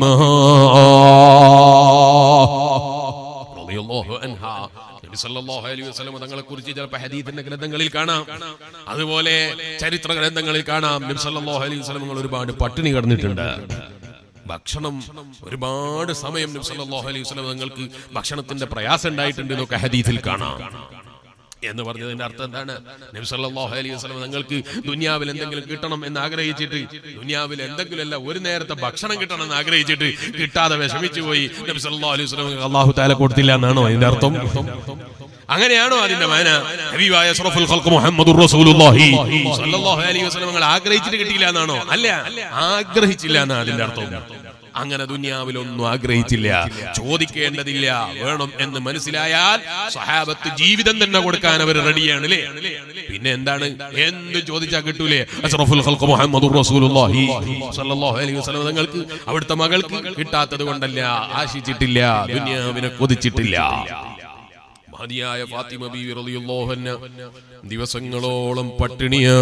റളിയല്ലാഹു അൻഹാ. നബി സല്ലല്ലാഹു അലൈഹി വസല്ലം തങ്ങളെ കുറിച്ച് ചിലപ്പോൾ ഹദീത്തിന്റെ ഗ്രന്ഥങ്ങളിൽ കാണാം അതുപോലെ ചരിത്ര ഗ്രന്ഥങ്ങളിൽ കാണാം നബി സല്ലല്ലാഹു അലൈഹി വസല്ലം തങ്ങൾ ഒരുപാട് പട്ടിണി കിടന്നിട്ടുണ്ട് ഭക്ഷണം ഒരുപാട് സമയം നബി സല്ലല്ലാഹു അലൈഹി വസല്ലം തങ്ങൾക്ക് ഭക്ഷണത്തിന്റെ പ്രയാസം ഉണ്ടായിട്ടുണ്ട് എന്നൊക്കെ ഹദീസിൽ കാണാം എന്ന് പറഞ്ഞതിന്റെ അർത്ഥം എന്താണ് നബി സല്ലല്ലാഹു അലൈഹി വസല്ലം നിങ്ങൾക്ക് ദുനിയാവിൽ എന്തെങ്കിലും കിട്ടണം എന്ന് ആഗ്രഹിച്ചിട്ട് ദുനിയാവിൽ എന്തെങ്കിലും അല്ല ഒരു നേരത്തെ ഭക്ഷണം കിട്ടണം എന്ന് ആഗ്രഹിച്ചിട്ട് കിട്ടാതെ വിഷമിച്ചു പോയി നബി സല്ലല്ലാഹു അലൈഹി വസല്ലം അള്ളാഹു താല കൊടുത്തില്ല എന്നാണോ അതിന്റെ അർത്ഥം അങ്ങനെയാണോ അതിന്റെ മാന ഹബീബായ അഷ്റഫുൽ ഖൽഖ് മുഹമ്മദുർ റസൂലുള്ളാഹി സ്വല്ലല്ലാഹു അലൈഹി വസല്ലം നിങ്ങൾ ആഗ്രഹിച്ചിട്ട് കിട്ടിയില്ല എന്നാണോ അല്ല ആഗ്രഹിച്ചില്ല എന്നാ അതിന്റെ അർത്ഥം അങ്ങനെ ദുനിയാവിലൊന്നും ആഗ്രഹിച്ചില്ല ചോദിക്കേണ്ടതില്ല വേണം എന്ന് മനസ്സിലായാൽ സഹാബത്ത് ജീവിതം തന്നെ കൊടുക്കാൻ അവർ റെഡിയാണ് അല്ലേ പിന്നെ എന്താണ് എന്ത് ചോദിച്ചാൽ കിട്ടൂലേ അഷ്റഫുൽ ഖൽഖ് മുഹമ്മദുർ റസൂലുള്ളാഹി സ്വല്ലല്ലാഹു അലൈഹി വസല്ലം തങ്ങൾക്ക് അവിടുത്തെ മകൾക്ക് കിട്ടാത്തത് കൊണ്ടല്ല ആശിച്ചിട്ടില്ല ദുനിയാവിനെ കൊതിച്ചിട്ടില്ല മഹതിയായ ഫാത്തിമ ബീവി റളിയല്ലാഹു അൻഹ ദിവസങ്ങളോളം പട്ടിണിയാ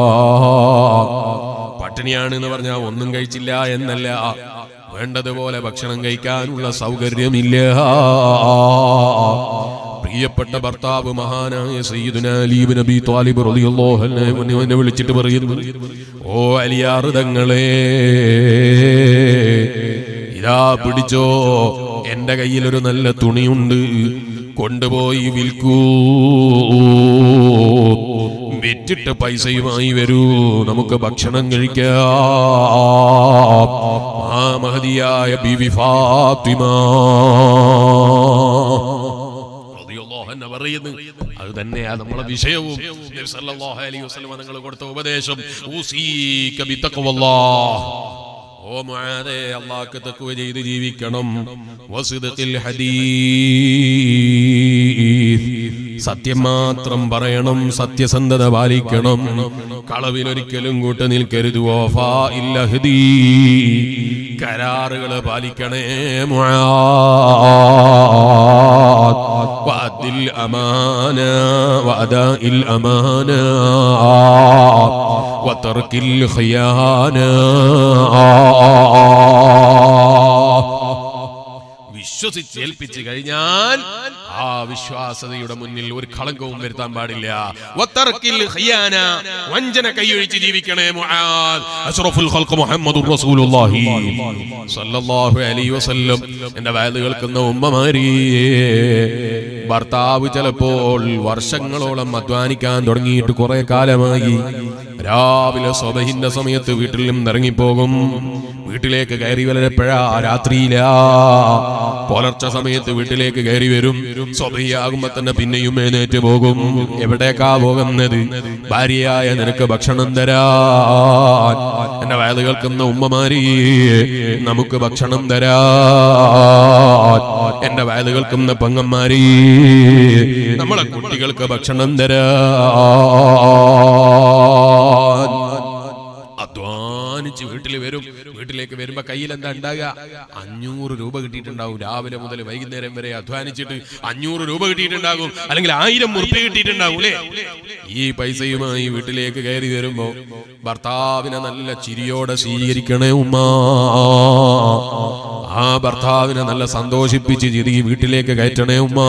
പട്ടിണിയാണ് എന്ന് പറഞ്ഞാൽ ഒന്നും കഴിച്ചില്ല എന്നല്ല വേണ്ടതുപോലെ ഭക്ഷണം കഴിക്കാനുള്ള സൗകര്യമില്ല പ്രിയപ്പെട്ട ഭർത്താവ് മഹാനായ സയ്യിദുന അലീബ് നബി ത്വാലിബ് റളിയല്ലാഹു അൻഹു എന്നെ വിളിച്ചിട്ട് പറയുന്നു ഓ അലിയാറുതങ്ങളെ ഇതാ പിടിച്ചോ എന്റെ കയ്യിൽ ഒരു നല്ല തുണിയുണ്ട് കൊണ്ടുപോയി വിൽക്കൂ വിറ്റിട്ട് പൈസയുമായി വരൂ നമുക്ക് ഭക്ഷണം കഴിക്കാം ആ മഹതിയായ ബിവി ഫാത്തിമ റളിയല്ലാഹു അൻഹ പറയുന്നു അത് തന്നെയാ നമ്മളെ വിഷയവും നബി സല്ലല്ലാഹു അലൈഹി വസല്ലം നിങ്ങൾ കൊടുത്ത ഉപദേശം ഊസീക ബിത്തഖ്വല്ലാഹ് ഓ മുആദേ അല്ലാഹ്ക്ക് തഖ്വ ചെയ്ത് ജീവിക്കണം വസിദ്ഖിൽ ഹദീസ് സത്യം മാത്രം പറയണം സത്യസന്ധത പാലിക്കണം കളവിലൊരിക്കലും കൂട്ട് നിൽക്കരുത് ഓഫാ ഇല്ല ഹദീ കരാറുകൾ പാലിക്കണേ മുആദ് വഅദിൽ അമാന വഅദാഇൽ അമാന വതർക്കിൽ ഖിയാന വിശ്വസിച്ച് ഏൽപ്പിച്ചു കഴിഞ്ഞാൽ ആ വിശ്വാസതയുടെ മുന്നിൽ ഒരു കളങ്കവും വരുത്താൻ പാടില്ല വത്തർക്കിൽ ഖിയാന വഞ്ചന കൈയൊഴിച്ച് ജീവിക്കണേ മുആദ് അഷ്റഫുൽ ഖൽഖ് മുഹമ്മദുർ റസൂലുള്ളാഹി സല്ലല്ലാഹു അലൈഹി വസല്ലം എന്റെ വയത് കേൾക്കുന്ന ഉമ്മമാരി ഭർത്താവ് ചിലപ്പോൾ വർഷങ്ങളോളം അധ്വാനിക്കാൻ തുടങ്ങിയിട്ട് കുറെ കാലമായി രാവിലെ സ്വബഹിന്റെ സമയത്ത് വീട്ടിൽ നിന്ന് ഇറങ്ങിപ്പോകും വീട്ടിലേക്ക് കയറി വലരപ്പോഴാ രാത്രിയിലാ പുലർച്ചെ സമയത്ത് വീട്ടിലേക്ക് കയറി വരും സ്വബഹിയാകുമ്പോ തന്നെ പിന്നെയും എഴുന്നേറ്റ് പോകും എവിടേക്കാ പോകുന്നത് ഭാര്യയായ നിനക്ക് ഭക്ഷണം തരാൻ എന്റെ വയത് കേൾക്കുന്ന ഉമ്മമാരി നമുക്ക് ഭക്ഷണം തരാൻ എന്റെ വയത് കേൾക്കുന്ന പെങ്ങന്മാരി നമ്മളെ കുട്ടികൾക്ക് ഭക്ഷണം തരാൻ അധ്വാനിച്ച് വീട്ടിൽ വരും വീട്ടിലേക്ക് വരുമ്പോ കയ്യിൽ എന്താ ഉണ്ടാകുക അഞ്ഞൂറ് രൂപ കിട്ടിയിട്ടുണ്ടാവും രാവിലെ മുതൽ വൈകുന്നേരം വരെ അധ്വാനിച്ചിട്ട് അഞ്ഞൂറ് രൂപ കിട്ടിയിട്ടുണ്ടാകും അല്ലെങ്കിൽ ആയിരം ഉറുപ്പ്യ കിട്ടിയിട്ടുണ്ടാവും അല്ലേ ഈ പൈസയുമായി വീട്ടിലേക്ക് കയറി വരുമ്പോ ഭർത്താവിനെ നല്ല ചിരിയോടെ സ്വീകരിക്കണേ ഉമ്മ ആ ഭർത്താവിനെ നല്ല സന്തോഷിപ്പിച്ച് ചിരി വീട്ടിലേക്ക് കയറ്റണേ ഉമ്മ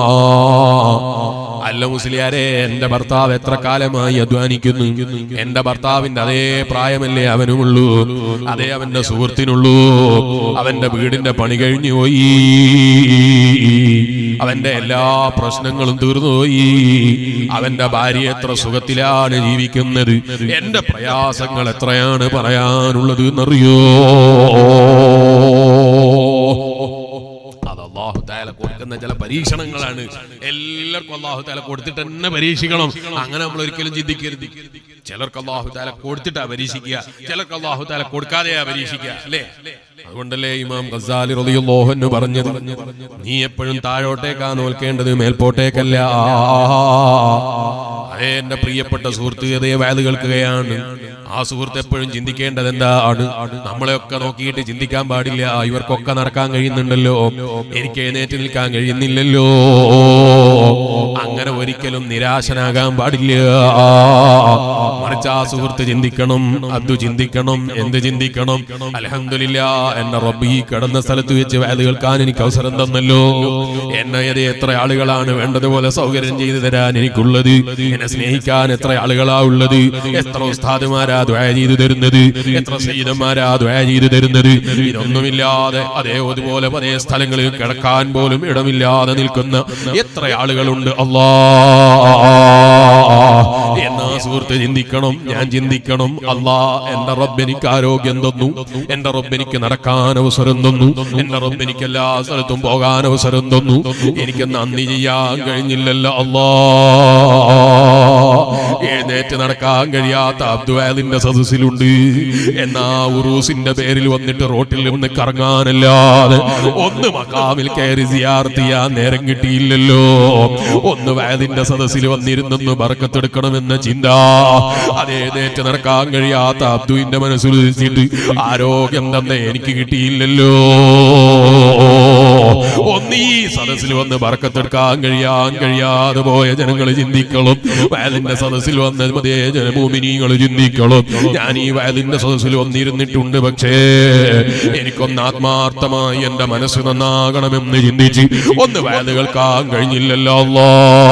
അല്ല മുസ്ലിയാരെ എന്റെ ഭർത്താവ് എത്ര കാലമായി അധ്വാനിക്കുന്നു എന്റെ ഭർത്താവിന്റെ അതേ പ്രായമല്ലേ അവനുമുള്ളൂ അതേ അവന്റെ സുഹൃത്തിനുള്ളൂ അവന്റെ വീടിന്റെ പണി കഴിഞ്ഞു പോയി അവന്റെ എല്ലാ പ്രശ്നങ്ങളും തീർന്നുപോയി അവന്റെ ഭാര്യ എത്ര സുഖത്തിലാണ് ജീവിക്കുന്നത് എന്റെ പ്രയാസങ്ങൾ എത്രയാണ് പറയാനുള്ളത് എന്നറിയോ അത് അള്ളാഹു താല കൊടുക്കുന്ന ചില പരീക്ഷണങ്ങളാണ് എല്ലാവർക്കും അള്ളാഹു താല കൊടുത്തിട്ട് തന്നെ പരീക്ഷിക്കണം അങ്ങനെ നമ്മൾ ഒരിക്കലും ചിന്തിക്കരുത് ചിലർക്ക് അള്ളാഹു താല കൊടുത്തിട്ടാ പരീക്ഷിക്കുക ചിലർക്ക് അള്ളാഹു താല കൊടുക്കാതെയാ പരീക്ഷിക്കുക അല്ലേ അതുകൊണ്ടല്ലേ ഇമാം ഗസാലി റളിയല്ലാഹു അൻഹു പറഞ്ഞത് നീ എപ്പോഴും താഴോട്ടേക്കാ നോൽക്കേണ്ടത് മേൽപോട്ടേക്കല്ല അതേ എന്റെ പ്രിയപ്പെട്ട സുഹൃത്ത് അതേ വയത് കേൾക്കുകയാണ് ആ സുഹൃത്ത് എപ്പോഴും ചിന്തിക്കേണ്ടത് എന്താണ് നമ്മളെയൊക്കെ നോക്കിയിട്ട് ചിന്തിക്കാൻ പാടില്ല ഇവർക്കൊക്കെ നടക്കാൻ കഴിയുന്നുണ്ടല്ലോ എനിക്ക് എഴുന്നേറ്റ് നിൽക്കാൻ കഴിയുന്നില്ലല്ലോ അങ്ങനെ ഒരിക്കലും നിരാശനാകാൻ പാടില്ല മറിച്ച് ആ സുഹൃത്ത് ചിന്തിക്കണം അത് ചിന്തിക്കണം എന്ത് ചിന്തിക്കണം അലഹമില്ല എന്റെ റബ്ബി കിടന്ന സ്ഥലത്ത് വെച്ച് വയത് കേൾക്കാൻ എനിക്ക് അവസരം തന്നല്ലോ എന്നെ അത് എത്ര ആളുകളാണ് വേണ്ടതുപോലെ സൗകര്യം ചെയ്തു തരാൻ എനിക്കുള്ളത് എന്നെ എന്നെ സ്നേഹിക്കാൻ എത്ര ആളുകളാ ഉള്ളത് എത്ര ഉസ്താദുമാരാ ദ്വയ ചെയ്തു തരുന്നത് എത്ര സീതന്മാരാ ദ്വയ ചെയ്തു തരുന്നത് ഇതൊന്നുമില്ലാതെ അതേ അതുപോലെ പല സ്ഥലങ്ങളിൽ കിടക്കാൻ പോലും ഇടമില്ലാതെ നിൽക്കുന്ന എത്ര ആളുകളുണ്ട് അല്ലാ എന്നാ സുഹൃത്ത് ചിന്തിക്കണം ഞാൻ ചിന്തിക്കണം അല്ലാ എന്റെ റബ്ബെനിക്ക് ആരോഗ്യം തന്നു എന്റെ റബ്ബെനിക്ക് നടക്കാൻ അവസരം തന്നു എന്റെ റബ്ബെനിക്ക് എല്ലാ സ്ഥലത്തും പോകാൻ അവസരം തന്നു എനിക്ക് നന്ദി ചെയ്യാൻ കഴിഞ്ഞില്ലല്ലോ അല്ലാ എഴുന്നേറ്റ് നടക്കാൻ കഴിയാത്ത അബ്ദുവാലിന്റെ സദസ്സിലുണ്ട് എന്നാ ഉറൂസിന്റെ പേരിൽ വന്നിട്ട് റോട്ടിൽ നിന്ന് കറങ്ങാനല്ലാതെ ഒന്ന് മക്കാമിൽ കയറി സിയാർത്ത് ചെയ്യാൻ നേരം കിട്ടിയില്ലല്ലോ ഒന്ന് വയലിന്റെ സദസ്സിൽ വന്നിരുന്നൊന്ന് ബറക്കത്തെടുക്കണമെന്ന ചിന്ത അതേതേറ്റ് നടക്കാൻ കഴിയാത്ത അബ്ദുവിന്റെ മനസ്സിൽ വെച്ചിട്ട് ആരോഗ്യം തന്നെ എനിക്ക് കിട്ടിയില്ലല്ലോ ഒന്ന് ഈ സദസ്സിൽ വന്ന് ബറക്കത്തെടുക്കാൻ കഴിയാൻ കഴിയാതെ പോയ ജനങ്ങൾ ചിന്തിക്കണം വയലിന്റെ സദസ്സിൽ വന്ന അതേ ജനഭൂമിനികൾ ചിന്തിക്കണം ഞാൻ ഈ വയലിന്റെ സദസ്സിൽ വന്നിരുന്നിട്ടുണ്ട് പക്ഷേ എനിക്കൊന്ന് ആത്മാർത്ഥമായി എന്റെ മനസ്സ് നന്നാകണമെന്ന് ചിന്തിച്ച് ഒന്ന് വയല് കേൾക്കാൻ കഴിഞ്ഞില്ലല്ലോ അല്ലാ.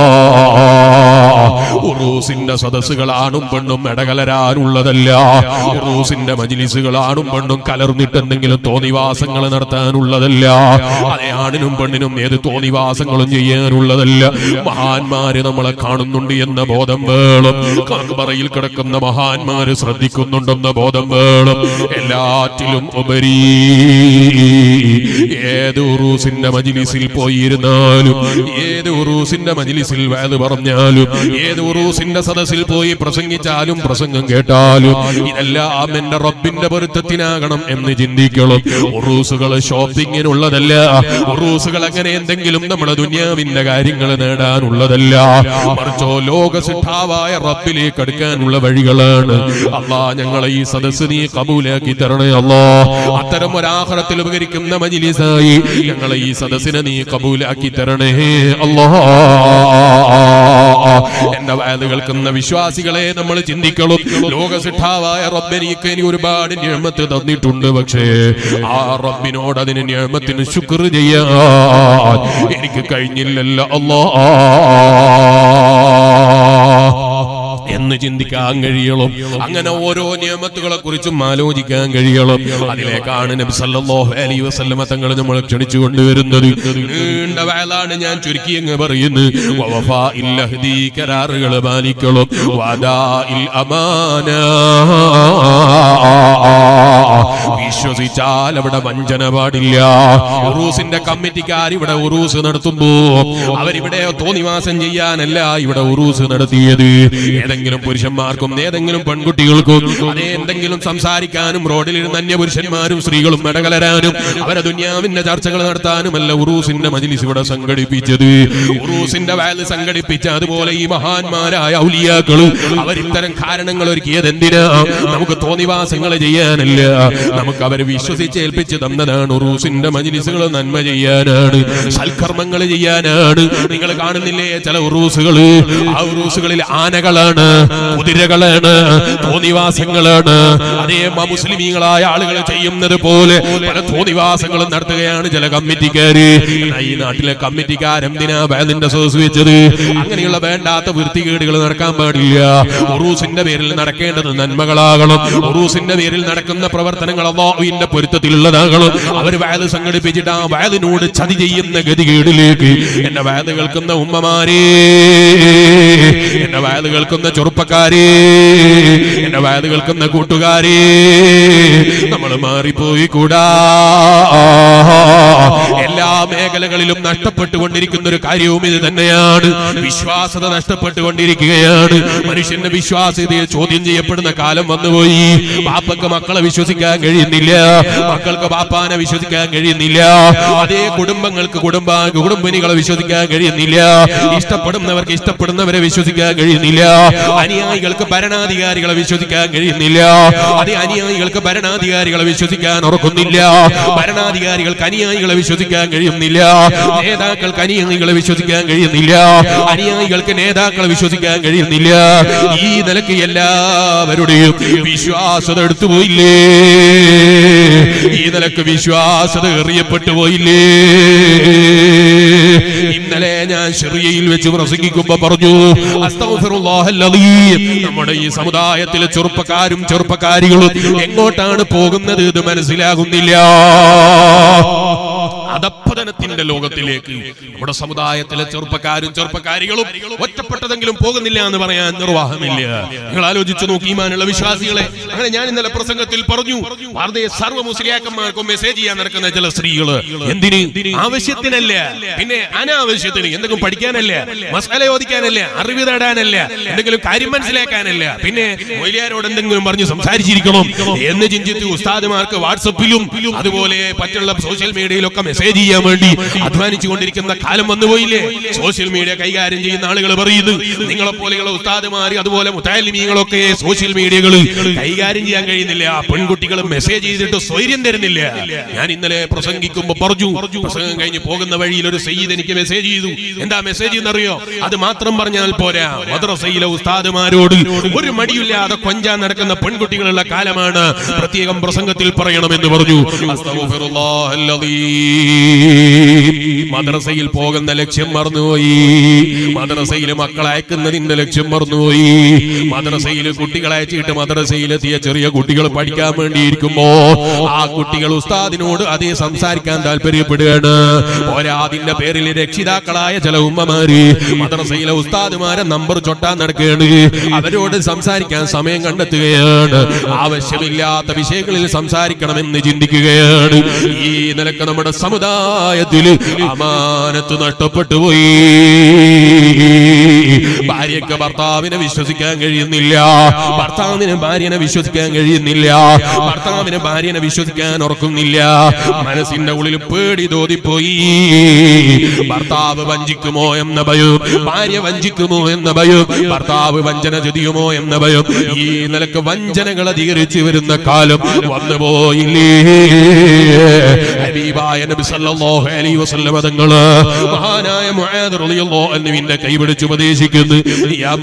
ഉറൂസിന്റെ സദസ്സുകൾ ആണും പെണ്ണും ഇടകലരാനുള്ളതല്ല ഉറൂസിന്റെ മജിലിസുകൾ ആണും പെണ്ണും കലർന്നിട്ട് എന്തെങ്കിലും തോന്നിവാസങ്ങൾ നടത്താനുള്ളതല്ല അതേ ആണിനും പെണ്ണിനും ഏത് തോന്നിവാസങ്ങളും ചെയ്യാനുള്ളതല്ല മഹാന്മാര് നമ്മളെ കാണുന്നുണ്ട് എന്ന ബോധം വേണം കർമ്മറയിൽ കിടക്കുന്ന മഹാന്മാര് ശ്രദ്ധിക്കുന്നുണ്ടെന്ന ബോധം വേണം എല്ലാറ്റിലും ഉപരി ഏത് ഉറൂസിന്റെ മജിലിസിൽ പോയിരുന്നാലും ഏത് ഉറൂസിന്റെ മജിലിസിൽ വേത് പറഞ്ഞാലും ഏത് ഉറൂസിന്റെ സദസ്സിൽ പോയി പ്രസംഗിച്ചാലും പ്രസംഗം കേട്ടാലും ഇതെല്ലാം എന്റെ റബ്ബിന്റെ പൊരുത്തത്തിനാകണം എന്ന് ചിന്തിക്കണം ഉറൂസുകൾ ഷോപ്പിങ്ങിനുള്ളതല്ല ഉറൂസുകൾ അങ്ങനെ എന്തെങ്കിലും നമ്മുടെ ദുനിയാവിന്റെ കാര്യങ്ങൾ നേടാനുള്ളതല്ല മറിച്ചോ ലോകസിദ്ധാവായ റബ്ബിലേക്ക് അടുക്കാനുള്ള വഴികളാണ് അള്ളാ ഞങ്ങളെ ഈ സദസ്സ് നീ കബൂലാക്കി തരണേ അള്ളാ അത്തരം ഒരാഹ്റത്തിൽ ഉപകരിക്കുന്ന മജിലിസായി ഞങ്ങളെ ഈ സദസ്സിനെ നീ കബൂലാക്കി തരണേ അള്ളാ എന്റെ വയത് കേൾക്കുന്ന വിശ്വാസികളെ നമ്മൾ ചിന്തിക്കണം ലോകസിദ്ധാവായ റബ്ബനിക്ക് ഇനി ഒരുപാട് നിയമത്ത് തന്നിട്ടുണ്ട് പക്ഷേ ആ റബ്ബിനോട് അതിന് നിയമത്തിന് ശുക്ർ ചെയ്യാൻ എനിക്ക് കഴിഞ്ഞില്ലല്ലോ അല്ലാ എന്ന് ചിന്തിക്കാൻ കഴിയണം അങ്ങനെ ഓരോ നിയമത്തുകളെ കുറിച്ചും ആലോചിക്കാൻ കഴിയണം അതിലേക്കാണ് നബി സല്ലല്ലാഹു അലൈഹി വസല്ലമ തങ്ങൾ നമ്മൾ ക്ഷണിച്ചു കൊണ്ടുവരുന്നത് നീണ്ട വയലാണ് ഞാൻ ചുരുക്കി അങ്ങ് പറയുന്നു വവഫാ ഇല്ലഹദി കരാറുകൾ പാലിക്കണം വദാഇൽ അമാന വിശ്വസിച്ചാൽ അവിടെ വഞ്ചന പാടില്ല ഉറൂസിന്റെ കമ്മിറ്റിക്കാർ ഇവിടെ ഉറൂസ് നടത്തുമ്പോ അവരിവിടെ തോന്നിവാസം ചെയ്യാനല്ല ഇവിടെ ഉറൂസ് നടത്തിയത് ഏതെങ്കിലും പുരുഷന്മാർക്കും ഏതെങ്കിലും പെൺകുട്ടികൾക്കും അതേ എന്തെങ്കിലും സംസാരിക്കാനും റോഡിലിരുന്ന് അന്യ പുരുഷന്മാരും സ്ത്രീകളും ഇടകലരാനും അവരെ ദുന്യാവിന്റെ ചർച്ചകൾ നടത്താനുമല്ല ഉറൂസിന്റെ മജിലിസ് ഇവിടെ സംഘടിപ്പിച്ചത് ഉറൂസിന്റെ വാല് സംഘടിപ്പിച്ച അതുപോലെ ഈ മഹാന്മാരായ ഔലിയാക്കള് അവരിത്തരം കാരണങ്ങൾ ഒരുക്കിയത് എന്തിനാ നമുക്ക് തോന്നിവാസങ്ങൾ ചെയ്യാനല്ല നമുക്ക് അവരെ വിശ്വസിച്ച് ഏൽപ്പിച്ച് തന്നതാണ് ഉറൂസിന്റെ മജിലിസുകൾ നന്മ ചെയ്യാനാണ് സൽക്കർമ്മങ്ങൾ ചെയ്യാനാണ് നിങ്ങൾ കാണുന്നില്ലേ ചില ഉറൂസുകള് ആ ഉറൂസുകളിൽ ആനകളാണ് കുതിരകളാണ് തോന്നിവാസങ്ങളാണ് അതേ മ- മുസ്ലിമീങ്ങളായ ആളുകൾ ചെയ്യുന്നത് പോലെ പല തോന്നിവാസങ്ങളും നടത്തുകയാണ് ചില കമ്മിറ്റിക്കാര് എന്നാ ഈ നാട്ടിലെ കമ്മിറ്റിക്കാരെന്തിനാ വേദിന്റെ സോസ് വെച്ചത് അങ്ങനെയുള്ള വേണ്ടാത്ത വൃത്തികേടുകൾ നടക്കാൻ പാടില്ല ഉറൂസിന്റെ പേരിൽ നടക്കേണ്ടത് നന്മകളാകണം ഉറൂസിന്റെ പേരിൽ നടക്കുന്ന പ്രവർത്തനങ്ങൾ അള്ളാഹുവിന്റെ പൊരുത്തത്തിലുള്ളതാകണം അവർ വയത് സംഘടിപ്പിച്ചിട്ട് ആ വയതിനോട് ചതി ചെയ്യുന്ന ഗതികേടിലേക്ക് എന്റെ വയത് കേൾക്കുന്ന ഉമ്മമാരേ എന്റെ വയത് കേൾക്കുന്ന ചെറുപ്പക്കാരേ എന്റെ വയത് കേൾക്കുന്ന കൂട്ടുകാരേ നമ്മൾ മാറിപ്പോയി കൂടാ എല്ലാ മേഖലകളിലും നഷ്ടപ്പെട്ടുകൊണ്ടിരിക്കുന്ന ഒരു കാര്യവും ഇത് തന്നെയാണ് വിശ്വാസത നഷ്ടപ്പെട്ടുകൊണ്ടിരിക്കുകയാണ് മനുഷ്യന്റെ വിശ്വാസ്യതയെ ചോദ്യം ചെയ്യപ്പെടുന്ന കാലം വന്നുപോയി ബാപ്പക്ക് മക്കളെ വിശ്വസിക്കാൻ കഴിയുന്നില്ല മക്കൾക്ക് ബാപ്പാനെ വിശ്വസിക്കാൻ കഴിയുന്നില്ല അതേ കുടുംബങ്ങൾക്ക് കുടുംബ കുടുംബിനികളെ വിശ്വസിക്കാൻ കഴിയുന്നില്ല ഇഷ്ടപ്പെടുന്നവർക്ക് ഇഷ്ടപ്പെടുന്നവരെ വിശ്വസിക്കാൻ കഴിയുന്നില്ല അനുയായികൾക്ക് ഭരണാധികാരികളെ വിശ്വസിക്കാൻ കഴിയുന്നില്ല അതേ അനുയായികൾക്ക് ഭരണാധികാരികളെ വിശ്വസിക്കാൻ ഉറക്കുന്നില്ല ഭരണാധികാരികൾക്ക് അനുയായികളെ വിശ്വസിക്കാൻ കഴിയുന്നില്ല നേതാക്കൾക്ക് അനുയായികളെ വിശ്വസിക്കാൻ കഴിയുന്നില്ല അനുയായികൾക്ക് നേതാക്കളെ വിശ്വസിക്കാൻ കഴിയുന്നില്ല ഈ നിലക്ക് എല്ലാവരുടെയും വിശ്വാസത എടുത്തു പോയില്ലേ ഈ നിലക്ക് വിശ്വാസത എറിയപ്പെട്ടു പോയില്ലേ ഇന്നലെ ഞാൻ ഷെറിയയിൽ വെച്ച് പ്രസംഗിക്കുമ്പോ പറഞ്ഞു അസ്തഗ്ഫിറുല്ലാഹൽ അലീം. നമ്മുടെ ഈ സമുദായത്തിലെ ചെറുപ്പക്കാരും ചെറുപ്പക്കാരികളും എങ്ങോട്ടാണ് പോകുന്നത് ഇത് മനസ്സിലാകുന്നില്ല അധപ്പതനത്തിന്റെ ലോകത്തിലേക്ക് നമ്മുടെ സമുദായത്തിലെ ചെറുപ്പക്കാരും ചെറുപ്പക്കാരികളും ഒറ്റപ്പെട്ടതെങ്കിലും പോകുന്നില്ല എന്ന് പറയാൻ നിർവാഹമില്ല നിങ്ങൾ ആലോചിച്ചു നോക്കി ഈമാനുള്ള വിശ്വാസികളെ അങ്ങനെ ഞാൻ ഇന്നലെ പ്രസംഗത്തിൽ പറഞ്ഞു വാർത്തയെ സർവ്വ മുസ്ലിയാക്കന്മാർക്കും മെസ്സേജ് ചെയ്യാൻ നടക്കുന്ന ചില സ്ത്രീകള് എന്തിന് ആവശ്യത്തിനല്ല പിന്നെ അനാവശ്യത്തിന് എന്തെങ്കിലും പഠിക്കാനല്ല മസാല ചോദിക്കാനല്ല അറിവ് നേടാനല്ല എന്തെങ്കിലും കാര്യം മനസ്സിലാക്കാനല്ല പിന്നെ മൊയ്ലിയാരോട് എന്തെങ്കിലും പറഞ്ഞ് സംസാരിച്ചിരിക്കണം എന്ന് ചിന്തിച്ച് ഉസ്താദുമാർക്ക് വാട്സപ്പിലും അതുപോലെ മറ്റുള്ള സോഷ്യൽ മീഡിയയിലൊക്കെ മെസ്സേജ് ചെയ്യാൻ വേണ്ടി അധ്വാനിച്ചു കൊണ്ടിരിക്കുന്ന കാലം വന്നുപോയില്ലേ സോഷ്യൽ മീഡിയ കൈകാര്യം ചെയ്യുന്ന ആളുകൾ പറയുന്നു നിങ്ങളെ പോലെയുള്ള ഉസ്താദുമാർ അതുപോലെ മുത്താലിമീങ്ങളൊക്കെ സോഷ്യൽ മീഡിയകളിൽ കൈകാര്യം ചെയ്യാൻ കഴിയുന്നില്ല ആ പെൺകുട്ടികൾ മെസ്സേജ് ചെയ്തിട്ട് സ്വൈര്യം തരുന്നില്ല ഞാൻ ഇന്നലെ പ്രസംഗിക്കുമ്പോ പറഞ്ഞു പ്രസംഗം കഴിഞ്ഞ് പോകുന്ന വഴിയിൽ ഒരു സയ്യിദ് എനിക്ക് മെസ്സേജ് ചെയ്തു എന്താ മെസ്സേജ് എന്നറിയോ അത് മാത്രം പറഞ്ഞാൽ പോരാ മദ്രസയിലെ ഉസ്താദുമാരോട് ഒരു മടിയില്ലാതെ കൊഞ്ചാൻ നടക്കുന്ന പെൺകുട്ടികളുള്ള കാലമാണ് പ്രത്യേകം പ്രസംഗത്തിൽ പറയണമെന്ന് പറഞ്ഞു അസ്തഗ്ഫിറുല്ലാഹൽ അലീം. മദ്രസയിൽ പോകുന്ന ലക്ഷ്യം മറന്നുപോയി മദ്രസയിൽ മക്കളെ അയക്കുന്നതിന്റെ ലക്ഷ്യം മറന്നുപോയി മദ്രസയിൽ കുട്ടികളെ അയച്ചിട്ട് മദ്രസയിലെത്തിയ ചെറിയ കുട്ടികൾ പഠിക്കാൻ വേണ്ടിയിരിക്കുമ്പോ ആ കുട്ടികൾ ഉസ്താദിനോട് അതേ സംസാരിക്കാൻ താല്പര്യപ്പെടുകയാണ് പോരാ അതിന്റെ പേരിൽ രക്ഷിതാക്കളായ ചില ഉമ്മമാര് മദ്രസയിലെ ഉസ്താദുമാരെ നമ്പർ ചൊട്ടാൻ നടക്കുകയാണ് അവരോട് സംസാരിക്കാൻ സമയം കണ്ടെത്തുകയാണ് ആവശ്യമില്ലാത്ത വിഷയങ്ങളിൽ സംസാരിക്കണമെന്ന് ചിന്തിക്കുകയാണ് ഈ നിലക്ക് നമ്മുടെ സമുദായത്തിൽ അമാനത്ത് നഷ്ടപ്പെട്ടു പോയി ഭാര്യയ്ക്ക് ഭർത്താവിനെ വിശ്വസിക്കാൻ കഴിയുന്നില്ല ഭർത്താവിന് ഭാര്യനെ വിശ്വസിക്കാൻ കഴിയുന്നില്ല ഭർത്താവിന് ഭാര്യനെ വിശ്വസിക്കാൻ ഉറക്കുന്നില്ല മനസ്സിന്റെ ഉള്ളിൽ പേടി തോതിപ്പോയി ഭർത്താവ് വഞ്ചിക്കുമോ എന്ന ഭയം ഭാര്യ വഞ്ചിക്കുമോ എന്ന ഭയം ഭർത്താവ് വഞ്ചന ചതിയുമോ എന്ന ഭയം ഈ നിലക്ക് വഞ്ചനകൾ അധികരിച്ചു വരുന്ന കാലം വന്നുപോയില്ലേ ഹബീബായ നബി സല്ലല്ലാഹു അലൈഹി വസല്ലം തങ്ങള് മഹാനായ മുആദ് റളിയല്ലാഹു അൻഹുവിന്റെ കൈ പിടിച്ച് ഉപദേശിക്കുന്നു യാ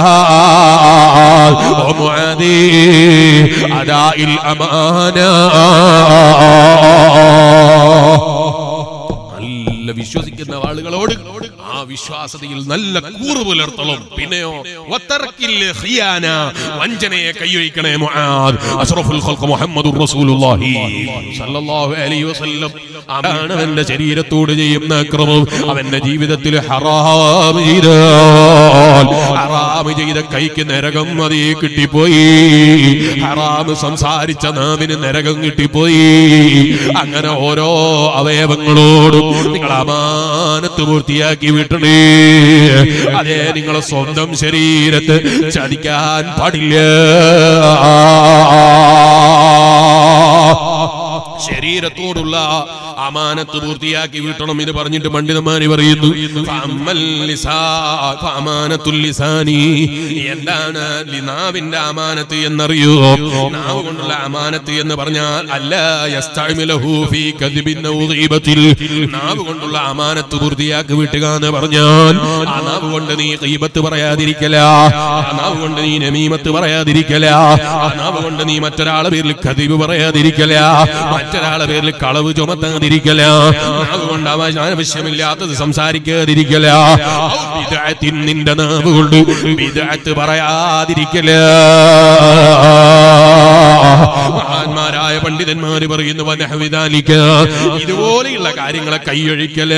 മുആദ് ഓ മുആദി അദാഇൽ അമാന നല്ല വിശ്വസിക്കുന്ന ആളുകളോട് ആ വിശ്വാസതയിൽ നല്ല കൂറ് പുലർത്തണം പിന്നെയോ വത്തറക്കിൽ ഖിയാന വഞ്ചനയെ കൈയൊഴിക്കണേ മുആദ് അഷ്റഫുൽ ഖൽഖ് മുഹമ്മദുർ റസൂലുള്ളാഹി സല്ലല്ലാഹു അലൈഹി വസല്ലം അതാണ് അവന്റെ ശരീരത്തോട് ചെയ്യുന്ന അക്രമം അവന്റെ ജീവിതത്തിൽ ഹറാം ചെയ്താൽ ഹറാം ചെയ്ത കൈക്ക് നരകം അതേ കിട്ടിപ്പോയി ഹറാം സംസാരിച്ച നാവിന് നരകം കിട്ടിപ്പോയി അങ്ങനെ ഓരോ അവയവങ്ങളോടും നിങ്ങൾ അമാനത്ത് പൂർത്തിയാക്കി വിട്ടണേ അതെ നിങ്ങളെ സ്വന്തം ശരീരത്ത് ചതിക്കാൻ പാടില്ല ശരീരത്തോടുള്ള അമാനത്ത് പൂർത്തിയാക്കി വീട്ടണം ഇത് പറഞ്ഞിട്ട് പണ്ഡിതന്മാര് പറയുന്നു ഫഅമ്മൽ ലിസാ- ഫഅമാനത്തുൽ ലിസാനി. എന്താണ് ലി- നാവിന്റെ അമാനത്ത് എന്നറിയോ നാവ് കൊണ്ടുള്ള അമാനത്ത് എന്ന് പറഞ്ഞാൽ അല്ല യസ്തഅ്മിലഹു ഫീ കദ്ബിൻ ഔ ഗീബത്തിൽ. നാവ് കൊണ്ടുള്ള അമാനത്ത് പൂർത്തിയാക്കി വിട്ടുക എന്ന് പറഞ്ഞാൽ ആ നാവ് കൊണ്ട് നീ ഗീബത്ത് പറയാതിരിക്കല ആ നാവ് കൊണ്ട് നീ നമീമത്ത് പറയാതിരിക്കല ആ നാവ് കൊണ്ട് നീ മറ്റൊരാളെ പേരിൽ കതിവ് പറയാതിരിക്കല മറ്റൊരാളെ പേരിൽ കളവ് ചുമത്താതിരിക്കല നാവ് കൊണ്ട് അവ അനാവശ്യമില്ലാത്തത് സംസാരിക്കാതിരിക്കല ബിദ്അത്തിൻ നിന്റെ നാവ് കൊണ്ട് ബിദ്അത്ത് പറയാതിരിക്കല മഹാന്മാരായ പണ്ഡിതന്മാര് പറയുന്നു വനഹവിദാലിക്ക ഇതുപോലെയുള്ള കാര്യങ്ങളെ കൈയൊഴിക്കല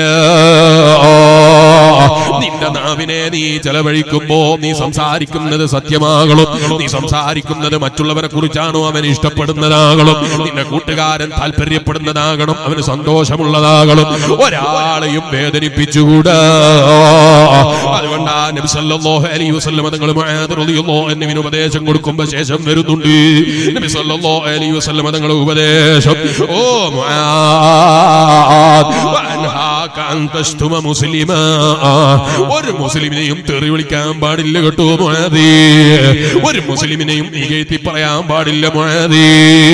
നിന്റെ നാവിനെ നീ ചെലവഴിക്കുമ്പോ നീ സംസാരിക്കുന്നത് സത്യമാകണം നീ സംസാരിക്കുന്നത് മറ്റുള്ളവരെ കുറിച്ചാണോ അവൻ ഇഷ്ടപ്പെടുന്നതാകണം നിന്റെ കൂട്ടുകാരൻ താല്പര്യപ്പെടുന്നതാകണം അവന് സന്തോഷമുള്ളതാകണം ഒരാളെയും വേദനിപ്പിച്ചുകൂടാ അതുകൊണ്ടാ നബി സല്ലല്ലാഹു അലൈഹി വസല്ലം തങ്ങൾ മുആദ് റളിയല്ലാഹു അൻഹുവിന് ഉപദേശം കൊടുക്കുമ്പോൾ ശേഷം വരുന്നുണ്ട് നബി സല്ലല്ലാഹു അലൈഹി വസല്ലം തങ്ങൾ ഉപദേശം ഓ മുആദ് വഅൻഹാ അൻഹാക അൻ തശ്തുമ മുസ്ലിമാ ഒരു മുസ്ലിമിനെയും തെറി വിളിക്കാൻ പാടില്ല കേട്ടോ മുആദി ഒരു മുസ്ലിമിനെയും ഇകഴ്ത്തി പറയാൻ പാടില്ല മുആദി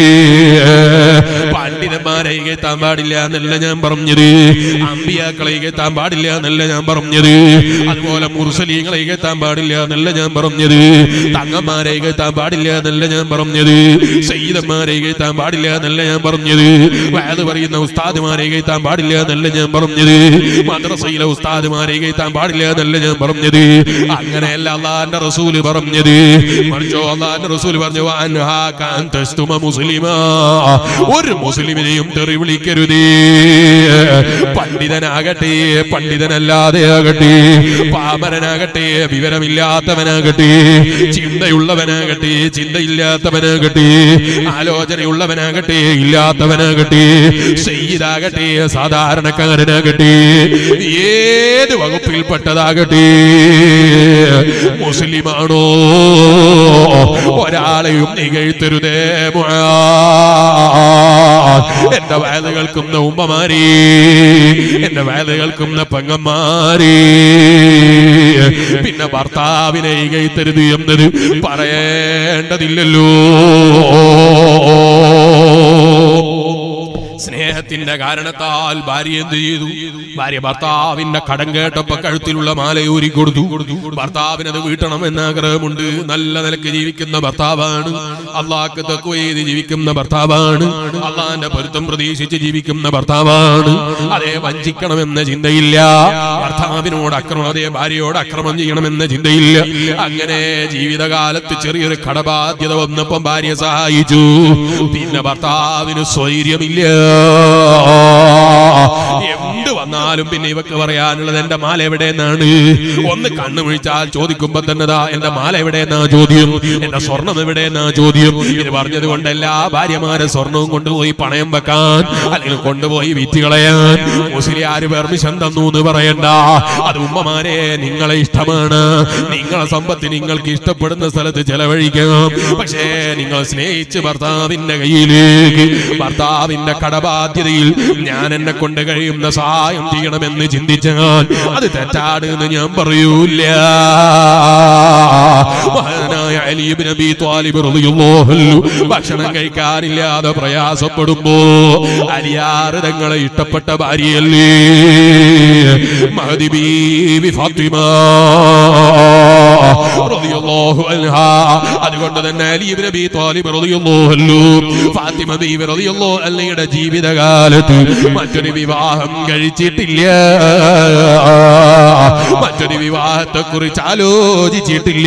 പണ്ഡിതന്മാരെ ഇകഴ്ത്താൻ പാടില്ല എന്നല്ല ഞാൻ പറഞ്ഞത് അമ്പിയാക്കളെ ഇകഴ്ത്താൻ പാടില്ല എന്നല്ല ഞാൻ പറഞ്ഞത് അതുപോലെ മുർസലീങ്ങളെ ഇകഴ്ത്താൻ പാടില്ല എന്നല്ല ഞാൻ പറഞ്ഞത് തങ്ങന്മാരെ ഇകഴ്ത്താൻ പാടില്ല എന്നല്ല ഞാൻ പറഞ്ഞത് സയ്യിദന്മാരെ ഇകഴ്ത്താൻ പാടില്ല എന്നല്ല ഞാൻ പറഞ്ഞത് വേദ പറയുന്ന ഉസ്താദുമാരെ ഇകഴ്ത്താൻ പാടില്ല എന്നല്ല ഞാൻ പറഞ്ഞത് മദ്രസയിലെ ഉസ്താദുമാരെ ഇകഴ്ത്താൻ പാടില്ല എന്നല്ല ഞാൻ പറഞ്ഞത് അങ്ങനെയല്ല അള്ളാന്റെ റസൂല് പറഞ്ഞത് മറിച്ചോ അള്ളാന്റെ റസൂല് പറഞ്ഞു "വഅൻഹാക അൻ തസ്തുമ മുസ്ലിമാ ഒരു മുസ്ലിമിനെയും തെറി വിളിക്കരുതേ പണ്ഡിതനാകട്ടെ പണ്ഡിതനല്ലാതെ ആകട്ടെ പാമരനാകട്ടെ വിവരമില്ലാത്തവനാകട്ടെ ചിന്തയുള്ളവനാകട്ടെ ചിന്തയില്ലാത്തവനാകട്ടെ ആലോചനയുള്ളവനാകട്ടെ ഇല്ലാത്തവനാകട്ടെ സയ്യിദാകട്ടെ സാധാരണക്കാരനാകട്ടെ ഏത് വകുപ്പിൽപ്പെട്ടതാകട്ടെ മുസ്ലിമാണോ ഒരാളെയും നികഴ്ത്തരുതേ മുആദ്. എന്റെ വയല് കേൾക്കുന്ന ഉമ്മമാരെ എന്റെ വയല് കേൾക്കുന്ന പെങ്ങന്മാരെ പിന്നെ ഭർത്താവിനെ ഇകഴ്ത്തരുത് എന്നത് പറയേണ്ടതില്ലല്ലോ സ്നേഹത്തിന്റെ കാരണത്താൽ ഭാര്യ എന്ത് ചെയ്തു ഭാര്യ ഭർത്താവിന്റെ കടം കേട്ടപ്പോ കഴുത്തിലുള്ള മാല ഊരി കൊടുത്തു ഭർത്താവിനത് വീട്ടണം എന്ന ആഗ്രഹമുണ്ട് നല്ല നിലക്ക് ജീവിക്കുന്ന ഭർത്താവാണ് അള്ളാഹ്ക്ക് തക്കുവ ചെയ്ത് ജീവിക്കുന്ന ഭർത്താവാണ് അള്ളാന്റെ പൊരുത്തം പ്രതീക്ഷിച്ച് ജീവിക്കുന്ന ഭർത്താവാണ് അതേ വഞ്ചിക്കണമെന്ന ചിന്തയില്ല ഭർത്താവിനോട് അക്രമം അതേ ഭാര്യയോട് അക്രമം ചെയ്യണമെന്ന ചിന്തയില്ല അങ്ങനെ ജീവിതകാലത്ത് ചെറിയൊരു കടബാധ്യത വന്നപ്പം ഭാര്യ സഹായിച്ചു പിന്നെ ഭർത്താവിന് സ്വൈര്യമില്ല എന്ത് വന്നാലും പിന്നെ ഇവക്ക് പറയാനുള്ളത് എന്റെ മാല എവിടെയെന്നാണ് ഒന്ന് കണ്ണു വിഴിച്ചാൽ ചോദിക്കുമ്പോ തന്നെ ദാ എന്റെ മാല എവിടെയെന്നാ ചോദ്യം എന്റെ സ്വർണം എവിടെയെന്നാ ചോദ്യം ഇത് പറഞ്ഞത് കൊണ്ട് എല്ലാ ഭാര്യമാരെ സ്വർണവും കൊണ്ടുപോയി പണയം വെക്കാൻ അല്ലെങ്കിൽ കൊണ്ടുപോയി വിറ്റ് കളയാൻ മുസ്ലിയാര് പെർമിഷൻ തന്നു എന്ന് പറയണ്ട അത് ഉമ്മമാരെ നിങ്ങളെ ഇഷ്ടമാണ് നിങ്ങളെ സമ്പത്ത് നിങ്ങൾക്ക് ഇഷ്ടപ്പെടുന്ന സ്ഥലത്ത് ചെലവഴിക്കാം പക്ഷേ നിങ്ങൾ സ്നേഹിച്ച് ഭർത്താവിന്റെ കയ്യിലേക്ക് ഭർത്താവിന്റെ കടബാധ്യതയിൽ ഞാൻ എന്നെ കൊണ്ട് കഴിയുന്ന സഹായം ചെയ്യണമെന്ന് ചിന്തിച്ചാൽ അത് തെറ്റാണ് എന്ന് ഞാൻ പറയൂല മഹാനായ അലി ഇബ്നു അബീ ത്വാലിബ് റളിയല്ലാഹു അൻഹു ഭക്ഷണം കഴിക്കാനില്ലാതെ പ്രയാസപ്പെടുമ്പോ അലിയാറ് തങ്ങളെ ഇഷ്ടപ്പെട്ട ഭാര്യയല്ലേ മഹദി ബീവി ഫാത്തിമ റളിയല്ലാഹു അൻഹാ അതുകൊണ്ട് തന്നെ അലി ഇബ്നു അബീ ത്വാലിബ് റളിയല്ലാഹു അൻഹു ഫാത്തിമ ബീവി റളിയല്ലാഹു അൻഹയുടെ ജീവിതകാലത്ത് മറ്റൊരു വിവാഹം കഴിച്ചിട്ടില്ല മറ്റൊരു വിവാഹത്തെ കുറിച്ച് ആലോചിച്ചിട്ടില്ല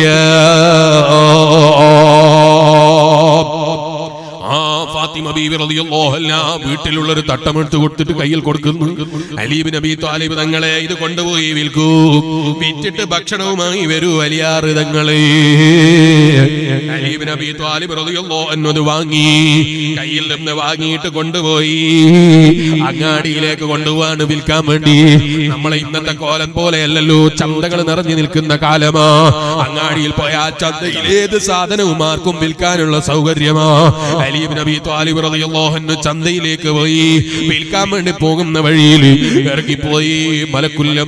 ആ ഫാത്തിമ ബീവി റളിയല്ലാഹു അൻഹാ വീട്ടിലുള്ള ഒരു തട്ടമെടുത്ത് കൊടുത്തിട്ട് കയ്യിൽ കൊടുക്കുന്നു അലീബ് നബി താലിബ് തങ്ങളെ ഇത് കൊണ്ടുപോയി വിൽക്കൂ വിറ്റിട്ട് ഭക്ഷണവുമായി വരൂ അലിയാറ് തങ്ങളെ അലീബ് നബി താലിബ് റളിയല്ലാഹു അൻഹു അത് വാങ്ങി കയ്യിൽ നിന്ന് വാങ്ങിയിട്ട് കൊണ്ടുപോയി അങ്ങാടിയിലേക്ക് കൊണ്ടുപോവാണ് വിൽക്കാൻ വേണ്ടി നമ്മളെ ഇന്നത്തെ കോലം പോലെയല്ലല്ലോ ചന്തകൾ നിറഞ്ഞു നിൽക്കുന്ന കാലമാ അങ്ങാടിയിൽ പോയ ആ ചന്തയിൽ ഏത് സാധനവും ആർക്കും വിൽക്കാനുള്ള സൗകര്യമാ അലീബ് നബി താലിബ് റളിയല്ലാഹു അൻഹു ചന്തയിലേക്ക് പോയി വിൽക്കാൻ വേണ്ടി പോകുന്ന വഴിയിൽ ഇറങ്ങിപ്പോയി മലക്കുല്ലം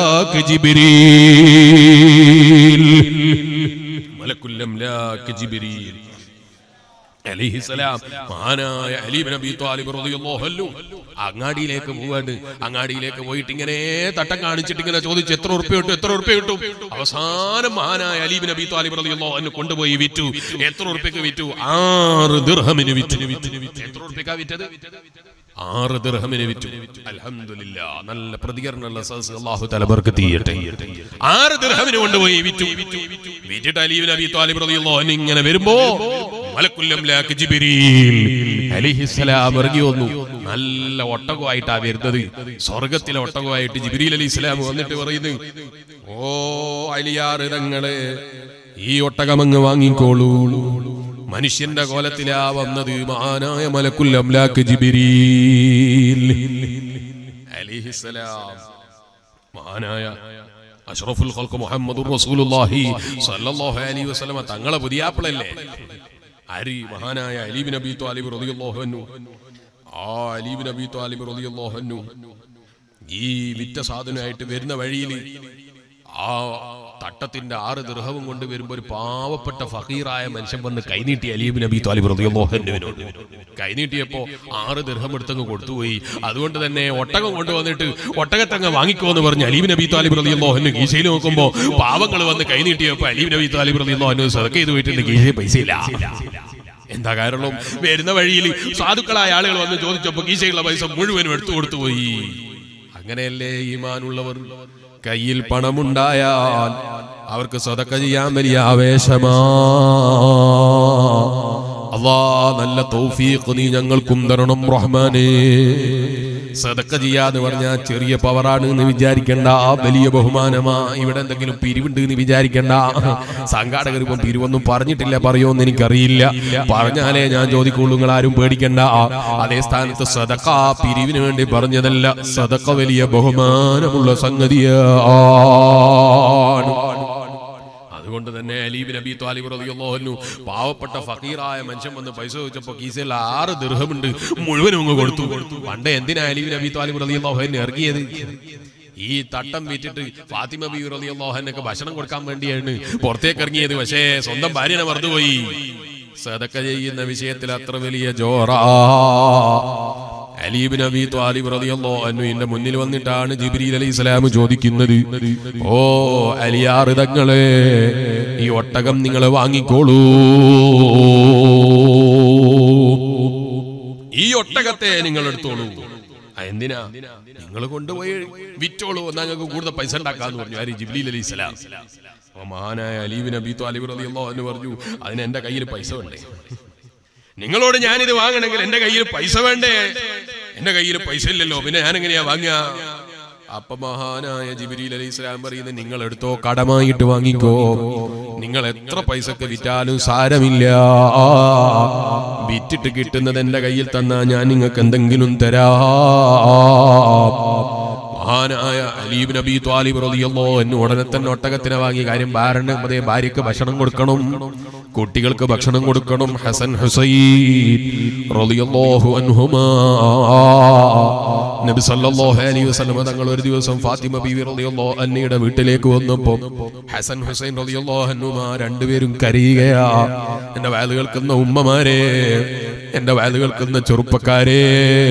ജിബിരീൽ മലക്കുല്ലം ജിബിരീൽ അലിഹിസലാം മഹാനായ അലീബ് നബി താലിബ് റളിയല്ലാഹു അൻഹു അങ്ങാടിയിലേക്ക് പോവാണ്ട് അങ്ങാടിയിലേക്ക് പോയിട്ട് ഇങ്ങനെ തട്ടം കാണിച്ചിട്ട് ഇങ്ങനെ ചോദിച്ചു എത്ര ഉറുപ്പ്യ കിട്ടും എത്ര ഉറുപ്പ്യ കിട്ടും അവസാനം മഹാനായ അലീബ് നബി താലിബ് റളിയല്ലാഹു അൻഹു കൊണ്ടുപോയി വിറ്റു എത്ര ഉറുപ്പ്യക്ക് വിറ്റു ആറ് ദിർഹമിന് വിറ്റു എത്ര ഉറുപ്പ്യക്കാ വിറ്റത് ആറ് ദിർഹമിന് വിറ്റു അൽഹംദുലില്ല നല്ല പ്രതികരണമുള്ള സദസ്സ് അല്ലാഹു തആല ബർക്കത്ത് ചെയ്യട്ടെ ആറ് ദിർഹമിന് കൊണ്ടുപോയി വിറ്റു വിറ്റിട്ട് അലീബ് നബി താലിബ് റളിയല്ലാഹു അൻഹു ഇങ്ങനെ വരുമ്പോ മലക്കുൽ അംലാക്ക് ജിബ്രീൽ അലൈഹിസ്സലാം ഇറങ്ങി വന്നു നല്ല ഒട്ടകമായിട്ടാ വരുന്നത് സ്വർഗത്തിലെ ഒട്ടകമായിട്ട് ജിബ്രീൽ അലി ഇസ്ലാം വന്നിട്ട് പറയുന്നു ഓ അലിയാറ് തങ്ങളെ ഈ ഒട്ടകമങ്ങ് വാങ്ങിക്കോളൂ മനുഷ്യന്റെ കോലത്തിലാ വന്നത് മഹാനായ മലക്കുൽ അംലാക്ക് ജിബ്രീൽ അലൈഹിസ്സലാം മഹാനായ അഷ്റഫുൽ ഖൽഖ് മുഹമ്മദുർ റസൂലുള്ളാഹി സ്വല്ലല്ലാഹു അലൈഹി വസല്ലമ തങ്ങളെ പുതിയാപ്പിളല്ലേ അരി മഹാനായ അലീബ് നബി ത്വാലിബ് റളിയല്ലാഹു അൻഹു ആ അലീബ് നബി ത്വാലിബ് റളിയല്ലാഹു അൻഹു ഈ വിറ്റ സാധനമായിട്ട് വരുന്ന വഴിയിൽ ആ തട്ടത്തിന്റെ ആറ് ദൃഹവും കൊണ്ട് വരുമ്പോ ഒരു പാവപ്പെട്ട ഫക്കീറായ മനുഷ്യൻ വന്ന് കൈനീട്ടി അലീബ് നബി താലിബ് റളിയല്ലാഹുവിനോട് കൈനീട്ടിയപ്പോ ആറ് ദൃഹം എടുത്തങ്ങ് കൊടുത്തുപോയി അതുകൊണ്ട് തന്നെ ഒട്ടകം കൊണ്ടുവന്നിട്ട് ഒട്ടകത്തങ്ങ് വാങ്ങിക്കോ എന്ന് പറഞ്ഞ് അലീബ് നബി താലിബ് റളിയല്ലാഹുവിന് കീശയിൽ നോക്കുമ്പോ പാവങ്ങൾ വന്ന് കൈനീട്ടിയപ്പോ അലീബ് നബി താലിബ് റളിയല്ലാഹുവിന് സദക്ക ചെയ്ത് പോയിട്ടുണ്ട് കീശയിൽ പൈസ ഇല്ല എന്താ കാരണം വരുന്ന വഴിയിൽ സാധുക്കളായ ആളുകൾ വന്ന് ചോദിച്ചപ്പോ കീശയുള്ള പൈസ മുഴുവനും എടുത്തു കൊടുത്തു പോയി അങ്ങനെയല്ലേ ഈമാനുള്ളവർ കയ്യിൽ പണമുണ്ടായാൽ അവർക്ക് സതക്ക ചെയ്യാൻ വലിയ ആവേശമാ അള്ളാ നല്ല തൗഫീഖ് നീ ഞങ്ങൾക്കും തരണം റഹ്മാനേ സതക്ക ചെയ്യാന്ന് പറഞ്ഞാൽ ചെറിയ പവറാണ് എന്ന് വിചാരിക്കണ്ട വലിയ ബഹുമാനമാ ഇവിടെ എന്തെങ്കിലും പിരിവുണ്ട് എന്ന് വിചാരിക്കണ്ട സംഘാടകർ ഇപ്പം പിരിവൊന്നും പറഞ്ഞിട്ടില്ല പറയുമെന്ന് എനിക്കറിയില്ല പറഞ്ഞാലേ ഞാൻ ചോദിക്കുള്ളൂ നിങ്ങൾ ആരും പേടിക്കണ്ട അതേ സ്ഥാനത്ത് സതക്ക പിരിവിന് വേണ്ടി പറഞ്ഞതല്ല സതക്ക വലിയ ബഹുമാനമുള്ള സംഗതിയാണ് അതുകൊണ്ട് തന്നെ അലീബ് നബി താലിബ് റളിയല്ലാഹു പാവപ്പെട്ട ഫക്കീറായ മനുഷ്യൻ വന്ന് പൈസ ചോദിച്ചപ്പോ കീസയിൽ ആറ് ദീർഘമുണ്ട് മുഴുവനും അങ്ങ് കൊടുത്തു പണ്ട് എന്തിനാ അലീബ് നബി താലിബ് റളിയല്ലാഹു ഇറങ്ങിയത് ഈ തട്ടം വിറ്റിട്ട് ഫാത്തിമ ബി റളിയല്ലാഹുനൊക്കെ ഭക്ഷണം കൊടുക്കാൻ വേണ്ടിയാണ് പുറത്തേക്ക് ഇറങ്ങിയത് പക്ഷേ സ്വന്തം ഭാര്യനെ മറന്നുപോയി സദക്ക ചെയ്യുന്ന വിഷയത്തിൽ അത്ര വലിയ ജോറാ അലീബ് നബി ത്വാലിബ് റളിയല്ലാഹു അൻഹു എന്റെ മുന്നിൽ വന്നിട്ടാണ് ജിബ്രീൽ അലൈഹി സ്വലാം ചോദിക്കുന്നത് ഓ അലിയാറിതങ്ങളെ ഈ ഒട്ടകം നിങ്ങൾ വാങ്ങിക്കോളൂ ഈ ഒട്ടകത്തെ നിങ്ങൾ എടുത്തോളൂ ആ, എന്തിനാ നിങ്ങൾ കൊണ്ടുപോയി വിറ്റോളൂ എന്നാ ഞങ്ങൾക്ക് കൂടുതൽ പൈസ ഉണ്ടാക്കാന്ന് പറഞ്ഞു ആര് ജിബ്രീൽ അലൈഹി സ്വലാം അപ്പൊ മഹാനായ അലീബ് നബി ത്വാലിബ് റളിയല്ലാഹു അൻഹു പറഞ്ഞു അതിന് എന്റെ കയ്യിൽ പൈസ വേണ്ടേ നിങ്ങളോട് ഞാനിത് വാങ്ങണമെങ്കിൽ എന്റെ കയ്യിൽ പൈസ വേണ്ടേ എന്റെ കയ്യിൽ പൈസ ഇല്ലല്ലോ പിന്നെ ഞാൻ എങ്ങനെയാ വാങ്ങുക അപ്പൊ മഹാനായ ജിബിരിൽ അലൈഹി സ്വലാം പറയുന്നത് നിങ്ങൾ എടുത്തോ കടമായിട്ട് വാങ്ങിക്കോ നിങ്ങൾ എത്ര പൈസക്ക് വിറ്റാലും സാരമില്ല വിറ്റിട്ട് കിട്ടുന്നത് എന്റെ കയ്യിൽ തന്നാ ഞാൻ നിങ്ങൾക്ക് എന്തെങ്കിലും തരാ മഹാനായ അലീബ് നബി ത്വാലിബ് റളിയല്ലാഹു അൻഹു ഉടനെ തന്നെ ഒട്ടകത്തിനെ വാങ്ങി കാര്യം ഭാരന് അതേ ഭാര്യക്ക് ഭക്ഷണം കൊടുക്കണം കുട്ടികൾക്ക് ഭക്ഷണം കൊടുക്കണം ഹസൻ ഹുസൈൻ റളിയല്ലാഹു അൻഹുമാ നബി സല്ലല്ലാഹു അലൈഹി വസല്ലം തങ്ങൾ ഒരു ദിവസം ഫാത്തിമ ബീവി റളിയല്ലാഹു അൻഹയുടെ വീട്ടിലേക്ക് വന്നപ്പോൾ ഹസൻ ഹുസൈൻ റളിയല്ലാഹു അൻഹുമാ രണ്ടുപേരും കരയുകയാ എന്റെ വയല് കേൾക്കുന്ന ഉമ്മമാരെ എന്റെ വയല് കേൾക്കുന്ന ചെറുപ്പക്കാരെ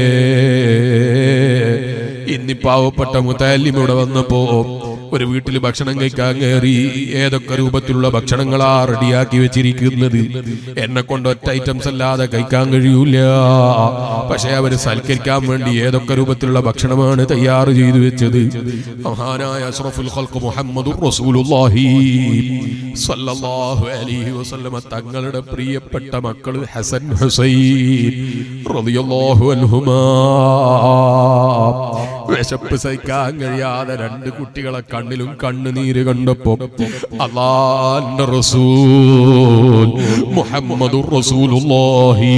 ഇന്നി പാവപ്പെട്ട മുത്താലിം ഇവിടെ വന്നപ്പോ ഒരു വീട്ടിൽ ഭക്ഷണം കഴിക്കാൻ കയറി ഏതൊക്കെ രൂപത്തിലുള്ള ഭക്ഷണങ്ങളാ റെഡിയാക്കി വെച്ചിരിക്കുന്നത് എന്നെ കൊണ്ട് ഒറ്റ ഐറ്റംസ് അല്ലാതെ കഴിക്കാൻ കഴിയൂല പക്ഷെ അവര് സൽക്കരിക്കാൻ വേണ്ടി ഏതൊക്കെ രൂപത്തിലുള്ള ഭക്ഷണമാണ് തയ്യാർ ചെയ്തു വെച്ചത് മഹാനായ അഷ്റഫുൽ ഖൽഖ് മുഹമ്മദ് റസൂലുള്ളാഹി സ്വല്ലല്ലാഹു അലൈഹി വസല്ലമ തങ്ങളുടെ പ്രിയപ്പെട്ട മക്കൾ ഹസൻ ഹുസൈൻ റളിയല്ലാഹു അൻഹുമാ വിശപ്പ് സഹിക്കാൻ കഴിയാതെ രണ്ട് കുട്ടികളെ കണ്ണിലും കണ്ണുനീര് കണ്ടപ്പോ അള്ളാന്റെ റസൂൽ മുഹമ്മദുർ റസൂലുള്ളാഹി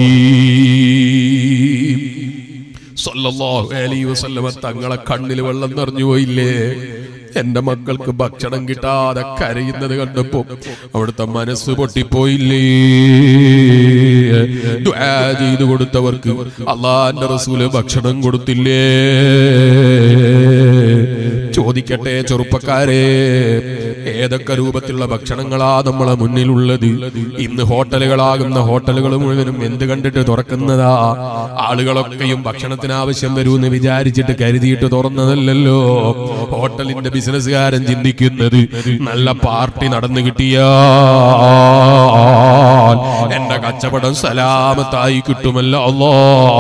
സല്ലല്ലാഹു അലൈഹി വസല്ലമ തങ്ങളെ കണ്ണിൽ വെള്ളം നിറഞ്ഞു പോയില്ലേ എന്റെ മക്കൾക്ക് ഭക്ഷണം കിട്ടാതെ കരയുന്നത് കണ്ടപ്പോ അവിടുത്തെ മനസ്സ് പൊട്ടിപ്പോയില്ലേ ദുആ ചെയ്തു കൊടുത്തവർക്ക് അള്ളാന്റെ റസൂല് ഭക്ഷണം കൊടുത്തില്ലേ ചോദിക്കട്ടെ ചെറുപ്പക്കാരെ ഏതൊക്കെ രൂപത്തിലുള്ള ഭക്ഷണങ്ങളാ നമ്മളെ മുന്നിലുള്ളത് ഇന്ന് ഹോട്ടലുകളാകുന്ന ഹോട്ടലുകൾ മുഴുവനും എന്ത് കണ്ടിട്ട് തുറക്കുന്നതാ ആളുകളൊക്കെയും ഭക്ഷണത്തിന് ആവശ്യം വരുമെന്ന് വിചാരിച്ചിട്ട് കരുതിയിട്ട് തുറന്നതല്ലല്ലോ ഹോട്ടലിന്റെ ബിസിനസ്സുകാരൻ ചിന്തിക്കുന്നത് നല്ല പാർട്ടി നടന്നു കിട്ടിയാൽ എന്റെ കച്ചവടം സലാമത്തായി കിട്ടുമല്ലോ അല്ലോ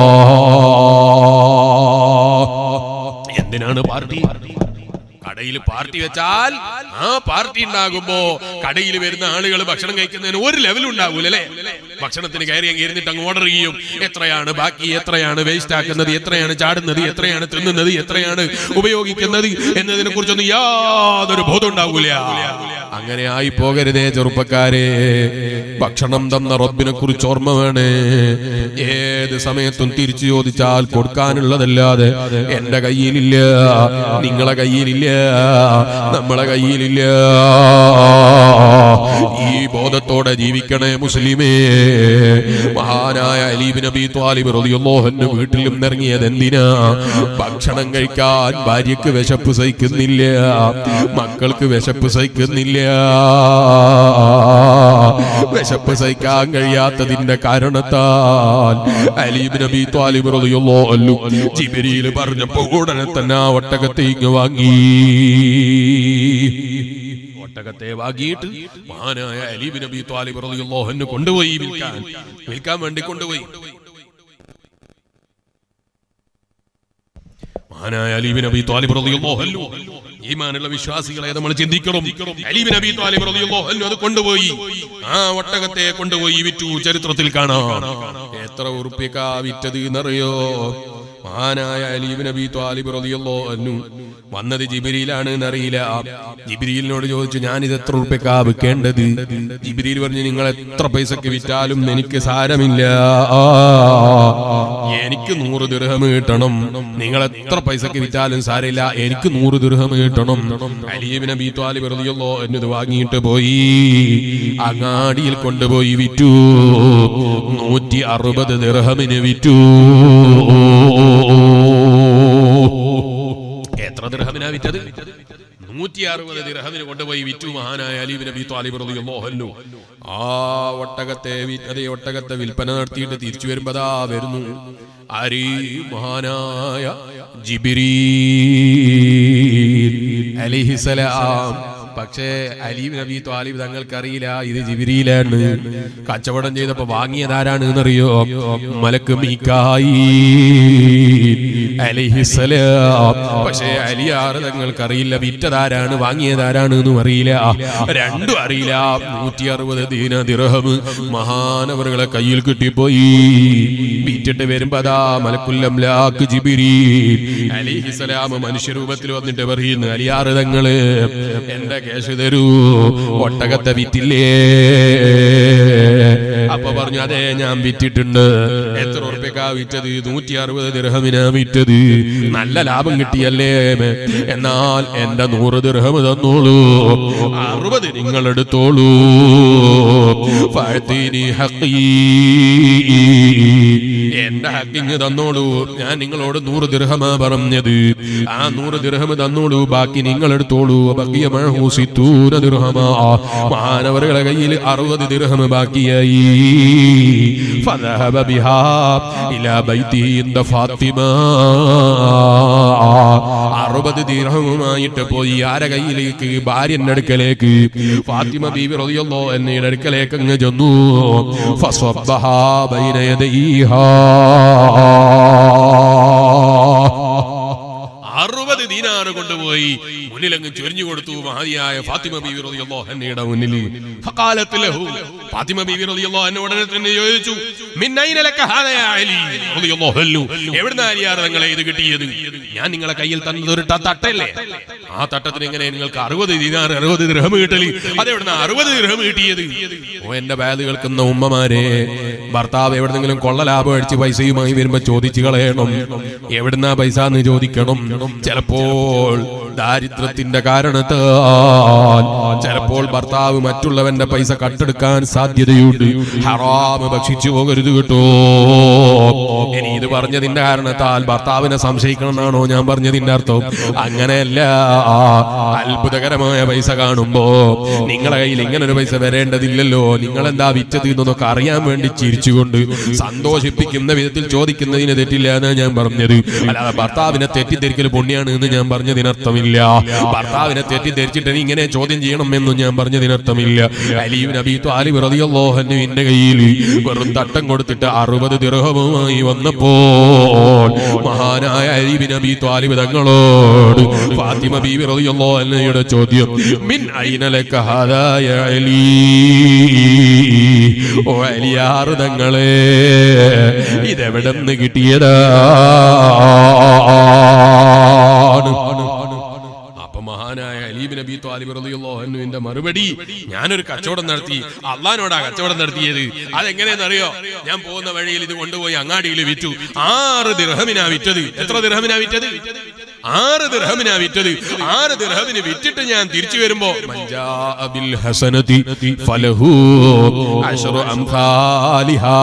എന്തിനാണ് പാർട്ടി കടയിൽ പാർട്ടി വെച്ചാൽ ആ പാർട്ടി ഉണ്ടാകുമ്പോ കടയിൽ വരുന്ന ആളുകൾ ഭക്ഷണം കഴിക്കുന്നതിന് ഒരു ലെവൽ ഉണ്ടാകൂല അല്ലെ ഭക്ഷണത്തിന് കയറി അങ്ങ് ഇരുന്നിട്ട് അങ്ങ് ഓർഡർ ചെയ്യും എത്രയാണ് ബാക്കി എത്രയാണ് വേസ്റ്റ് ആക്കുന്നത് എത്രയാണ് ചാടുന്നത് എത്രയാണ് തിന്നുന്നത് എത്രയാണ് ഉപയോഗിക്കുന്നത് എന്നതിനെ കുറിച്ചൊന്നും യാതൊരു ബോധം ഉണ്ടാകൂല അങ്ങനെ ആയി പോകരുതേ ചെറുപ്പക്കാരെ ഭക്ഷണം തന്ന റബ്ബിനെ കുറിച്ച് ഓർമ്മ വേണേ ഏത് സമയത്തും തിരിച്ചു ചോദിച്ചാൽ കൊടുക്കാനുള്ളതല്ലാതെ എന്റെ കയ്യിലില്ല നിങ്ങളെ കയ്യിലില്ല നമ്മളെ കയ്യിലില്ല ഈ ബോധത്തോടെ ജീവിക്കണേ മുസ്ലിമേ മഹാനായ അലീബ് നബി ത്വാലിബ് റളിയല്ലാഹു വീട്ടിൽ നിന്ന് ഇറങ്ങിയത് എന്തിനാ ഭക്ഷണം കഴിക്കാൻ ഭാര്യക്ക് വിശപ്പ് സഹിക്കുന്നില്ല മക്കൾക്ക് വിശപ്പ് സഹിക്കുന്നില്ല വിശപ്പ് സഹിക്കാൻ കഴിയാത്തതിന്റെ കാരണത്താൽ അലീബ് നബി ത്വാലിബ് റളിയല്ലാഹു അൻഹു ജിബ്രീൽ പറഞ്ഞപ്പോൾ ഉടനെ തന്നെ ആ ഒട്ടകത്തെ ഇങ്ങ് വാങ്ങി ഒട്ടകത്തെ വാങ്ങിയിട്ട് മഹാനായ അലീബ് നബി ത്വാലിബ് റളിയല്ലാഹു അൻഹു കൊണ്ടുപോയി വിൽക്കാൻ വിൽക്കാൻ വേണ്ടി കൊണ്ടുപോയി മഹാനായ അലീബ് നബി ത്വാലിബ് റളിയല്ലാഹു അൻഹു ഈമാനുള്ള വിശ്വാസികളെ നമ്മൾ ചിന്തിക്കണം അലീബ് നബി ത്വാലിബ് റളിയല്ലാഹു അൻഹു അത് കൊണ്ടുപോയി ആ ഒട്ടകത്തെ കൊണ്ടുപോയി വിറ്റു ചരിത്രത്തിൽ കാണാം എത്ര ഉറുപ്പിക്കാ വിറ്റത് എന്നറിയോ മഹാനായ അലീബ് നബി ത്വാലിബ് റളിയല്ലാഹു അൻഹു വന്നത് ജിബിരിയിലാണ് എന്നറിയില്ല ജിബിരിയിലിനോട് ചോദിച്ചു ഞാൻ ഇത് എത്ര ഉറുപ്പിക്കാ വിൽക്കേണ്ടത് ജിബിരിയിൽ പറഞ്ഞു നിങ്ങൾ എത്ര പൈസക്ക് വിറ്റാലും എനിക്ക് സാരമില്ല എനിക്ക് നൂറ് ദൃഹം കിട്ടണം നിങ്ങൾ എത്ര പൈസക്ക് വിറ്റാലും സാരമില്ല എനിക്ക് നൂറ് ദൃഹം കിട്ടണം അലീബ് നബി ത്വാലിബ് റളിയല്ലാഹു അൻഹു ഇത് വാങ്ങിയിട്ട് പോയി അങ്ങാടിയിൽ കൊണ്ടുപോയി വിറ്റു നൂറ്റി അറുപത് ദിർഹമിന് വിറ്റു എത്ര ദിർഹമിനാ വിറ്റത് നൂറ്റി അറുപത് ദിർഹമിന് കൊണ്ടുപോയി വിറ്റു മഹാനായ അലീബ് നബി ത്വാലിബ് റളിയല്ലാഹു അൻഹു ആ ഒട്ടകത്തെ വി- അതേ ഒട്ടകത്തെ വിൽപ്പന നടത്തിയിട്ട് തിരിച്ചു വരുമ്പതാ വരുന്നു ആരീ മഹാനായ ജിബിരീ അലിഹിസലാം പക്ഷേ അലീബ് നബി ത്വാലിബ് തങ്ങൾക്കറിയില്ല ഇത് ജിബിരിയിലാണ് കച്ചവടം ചെയ്തപ്പോ വാങ്ങിയതാരാണ് എന്നറിയോ മലക്ക് മീക്കായി അലിഹിസലാം പക്ഷേ അലിയാറ് തങ്ങൾക്കറിയില്ല വിറ്റതാരാണ് വാങ്ങിയതാരാണ് എന്നും അറിയില്ല രണ്ടും അറിയില്ല നൂറ്റി അറുപത് ദീന ദിർഹം മഹാനവറുകളെ കയ്യിൽ കിട്ടിപ്പോയി വിറ്റിട്ട് വരുമ്പോ അതാ മലക്കുല്ലംലാക്ക് ജിബിരി അലിഹിസലാം മനുഷ്യരൂപത്തിൽ വന്നിട്ട് പറയുന്നു അലിയാറ് തങ്ങള് എന്റെ കേശ് തരൂ ഒട്ടകത്തെ വിറ്റില്ലേ അപ്പൊ പറഞ്ഞു അതെ ഞാൻ വിറ്റിട്ടുണ്ട് എത്ര ഉറുപ്പ്യക്കാ വിറ്റത് നൂറ്റി അറുപത് ദിർഹമിനാ വിറ്റത് നല്ല ലാഭം കിട്ടിയല്ലേ എന്നാൽ എന്റെ നൂറ് ദിർഹം തന്നോളൂ അറുപത് നിങ്ങൾ എടുത്തോളൂ ഫഅ്തിനി ഹഖീ. എന്റെ ഹക്കിങ് തന്നോളൂ ഞാൻ നിങ്ങളോട് നൂറ് ദിർഹമാ പറഞ്ഞത് ആ നൂറ് ദിർഹം തന്നോളൂ ബാക്കി നിങ്ങൾ എടുത്തോളൂ ബക്കിയ മഴഹൂസിത്തൂര ദിർഹമാ മാനവരുടെ കയ്യിൽ അറുപത് ദിർഹം ബാക്കിയായി فذهب بها إلى بيته عند فاطمة അറുപത് ദീർഘവുമായിട്ട് പോയി ആരെ കയ്യിലേക്ക് ഭാര്യന്റെ അടുക്കലേക്ക് ഫാത്തിമ ബീവി റളിയല്ലോ എന്നയുടെ അടുക്കലേക്ക് അങ്ങ് ചെന്നു ഫസ്വബ്ബഹാ ബൈന യദൈഹാ അറുപത് ദീനാറ് കൊണ്ടുപോയി മുന്നിലങ്ങ് ചൊരിഞ്ഞു കൊടുത്തു മഹതിയായ ഫാത്തിമ ബീവി റളിയല്ലാഹു അൻഹയുടെ മുന്നിൽ ഫഖാലത്ത് ലഹു ഫാത്തിമ ബീവി റളിയല്ലാഹു അൻഹ ഉടനെ തന്നെ ചോദിച്ചു മിൻ അയ്ന ലക ഹാദാ യാ അലി റളിയല്ലാഹു അൻഹു എവിടുന്നാ അലിയാർ നിങ്ങളെ ഇത് കിട്ടിയത് ഞാൻ നിങ്ങളെ കയ്യിൽ തന്നത് ഒരു ത- തട്ടല്ലേ ആ തട്ടത്തിന് എങ്ങനെ നിങ്ങൾക്ക് അറുപത് ദീനാർ അറുപത് ദിർഹം കിട്ടലി അതെവിടുന്ന അറുപത് ദിർഹം കിട്ടിയത് ഓ എന്റെ ബാത് കേൾക്കുന്ന ഉമ്മമാരെ ഭർത്താവ് എവിടെന്നെങ്കിലും കൊള്ള ലാഭം അടിച്ച് പൈസയുമായി വരുമ്പോ ചോദിച്ചു കളയണം എവിടുന്നാ പൈസ എന്ന് ചോദിക്കണം ചിലപ്പോൾ ദാരിദ്ര്യത്തിന്റെ കാരണത്താൽ ചിലപ്പോൾ ഭർത്താവ് മറ്റുള്ളവന്റെ പൈസ കട്ടെടുക്കാൻ സാധ്യതയുണ്ട് ഹറാമ് ഭക്ഷിച്ചു പോകരുത് കേട്ടോ ഇനി ഇത് പറഞ്ഞതിന്റെ കാരണത്താൽ ഭർത്താവിനെ സംശയിക്കണം എന്നാണോ ഞാൻ പറഞ്ഞതിന്റെ അർത്ഥം അങ്ങനെയല്ല അത്ഭുതകരമായ പൈസ കാണുമ്പോ നിങ്ങളെ കയ്യിൽ ഇങ്ങനെ ഒരു പൈസ വരേണ്ടതില്ലല്ലോ നിങ്ങൾ എന്താ വിറ്റത് എന്നൊക്കെ അറിയാൻ വേണ്ടി ചിരിച്ചുകൊണ്ട് സന്തോഷിപ്പിക്കുന്ന വിധത്തിൽ ചോദിക്കുന്നതിന് തെറ്റില്ല എന്നാണ് ഞാൻ പറഞ്ഞത് അല്ലാതെ ഭർത്താവിനെ തെറ്റിദ്ധരിക്കൽ പുണ്യാണ് എന്ന് ഞാൻ പറഞ്ഞതിനർത്ഥമില്ല ഭർത്താവിനെ തെറ്റിദ്ധരിച്ചിട്ട് നീ ഇങ്ങനെ ചോദ്യം ചെയ്യണം എന്നും ഞാൻ പറഞ്ഞതിനർത്ഥമില്ല അലീബ് നബി ത്വാലിബ് റളിയല്ലാഹുവിന്റെ കയ്യിൽ വെറും തട്ടം കൊടുത്തിട്ട് അറുപത് ദിർഹവുമായി വന്നപ്പോൾ മഹാനായ അലീബ് നബി ത്വാലിബ് തങ്ങളോട് ഫാത്തിമ ബീവി റളിയല്ലാഹു അൻഹയുടെ ചോദ്യം മിൻ ഐന ലക ഹാദാ യാ അലി ഓ അലിയാറ് തങ്ങളെ ഇതെവിടെ നിന്ന് കിട്ടിയതാണ് അപ്പൊ മഹാനായ അലീബ് നബി ത്വാലിബ് റളിയല്ലാഹു അൻഹുവിന്റെ മറുപടി ഞാനൊരു കച്ചവടം നടത്തി അള്ളഹാനോടാ കച്ചവടം നടത്തിയത് അതെങ്ങനെയെന്നറിയോ ഞാൻ പോകുന്ന വഴിയിൽ ഇത് കൊണ്ടുപോയി അങ്ങാടിയിൽ വിറ്റു ആറ് ദിർഹമിനാ വിറ്റത് എത്ര ദിർഹമിനാ വിറ്റത് ആറ് ദിർഹമിനാ വിറ്റത് ആറ് ദിർഹമിന് വിറ്റിട്ട് ഞാൻ തിരിച്ചു വരുമ്പോ മഞ്ചാ ബിൽ ഹസനതി ഫലഹു അശ്റു അംസാലിഹാ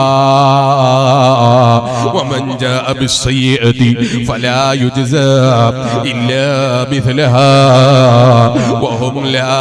ومن جاء بالسيئة فلا يجزى إلا مثلها وهم لا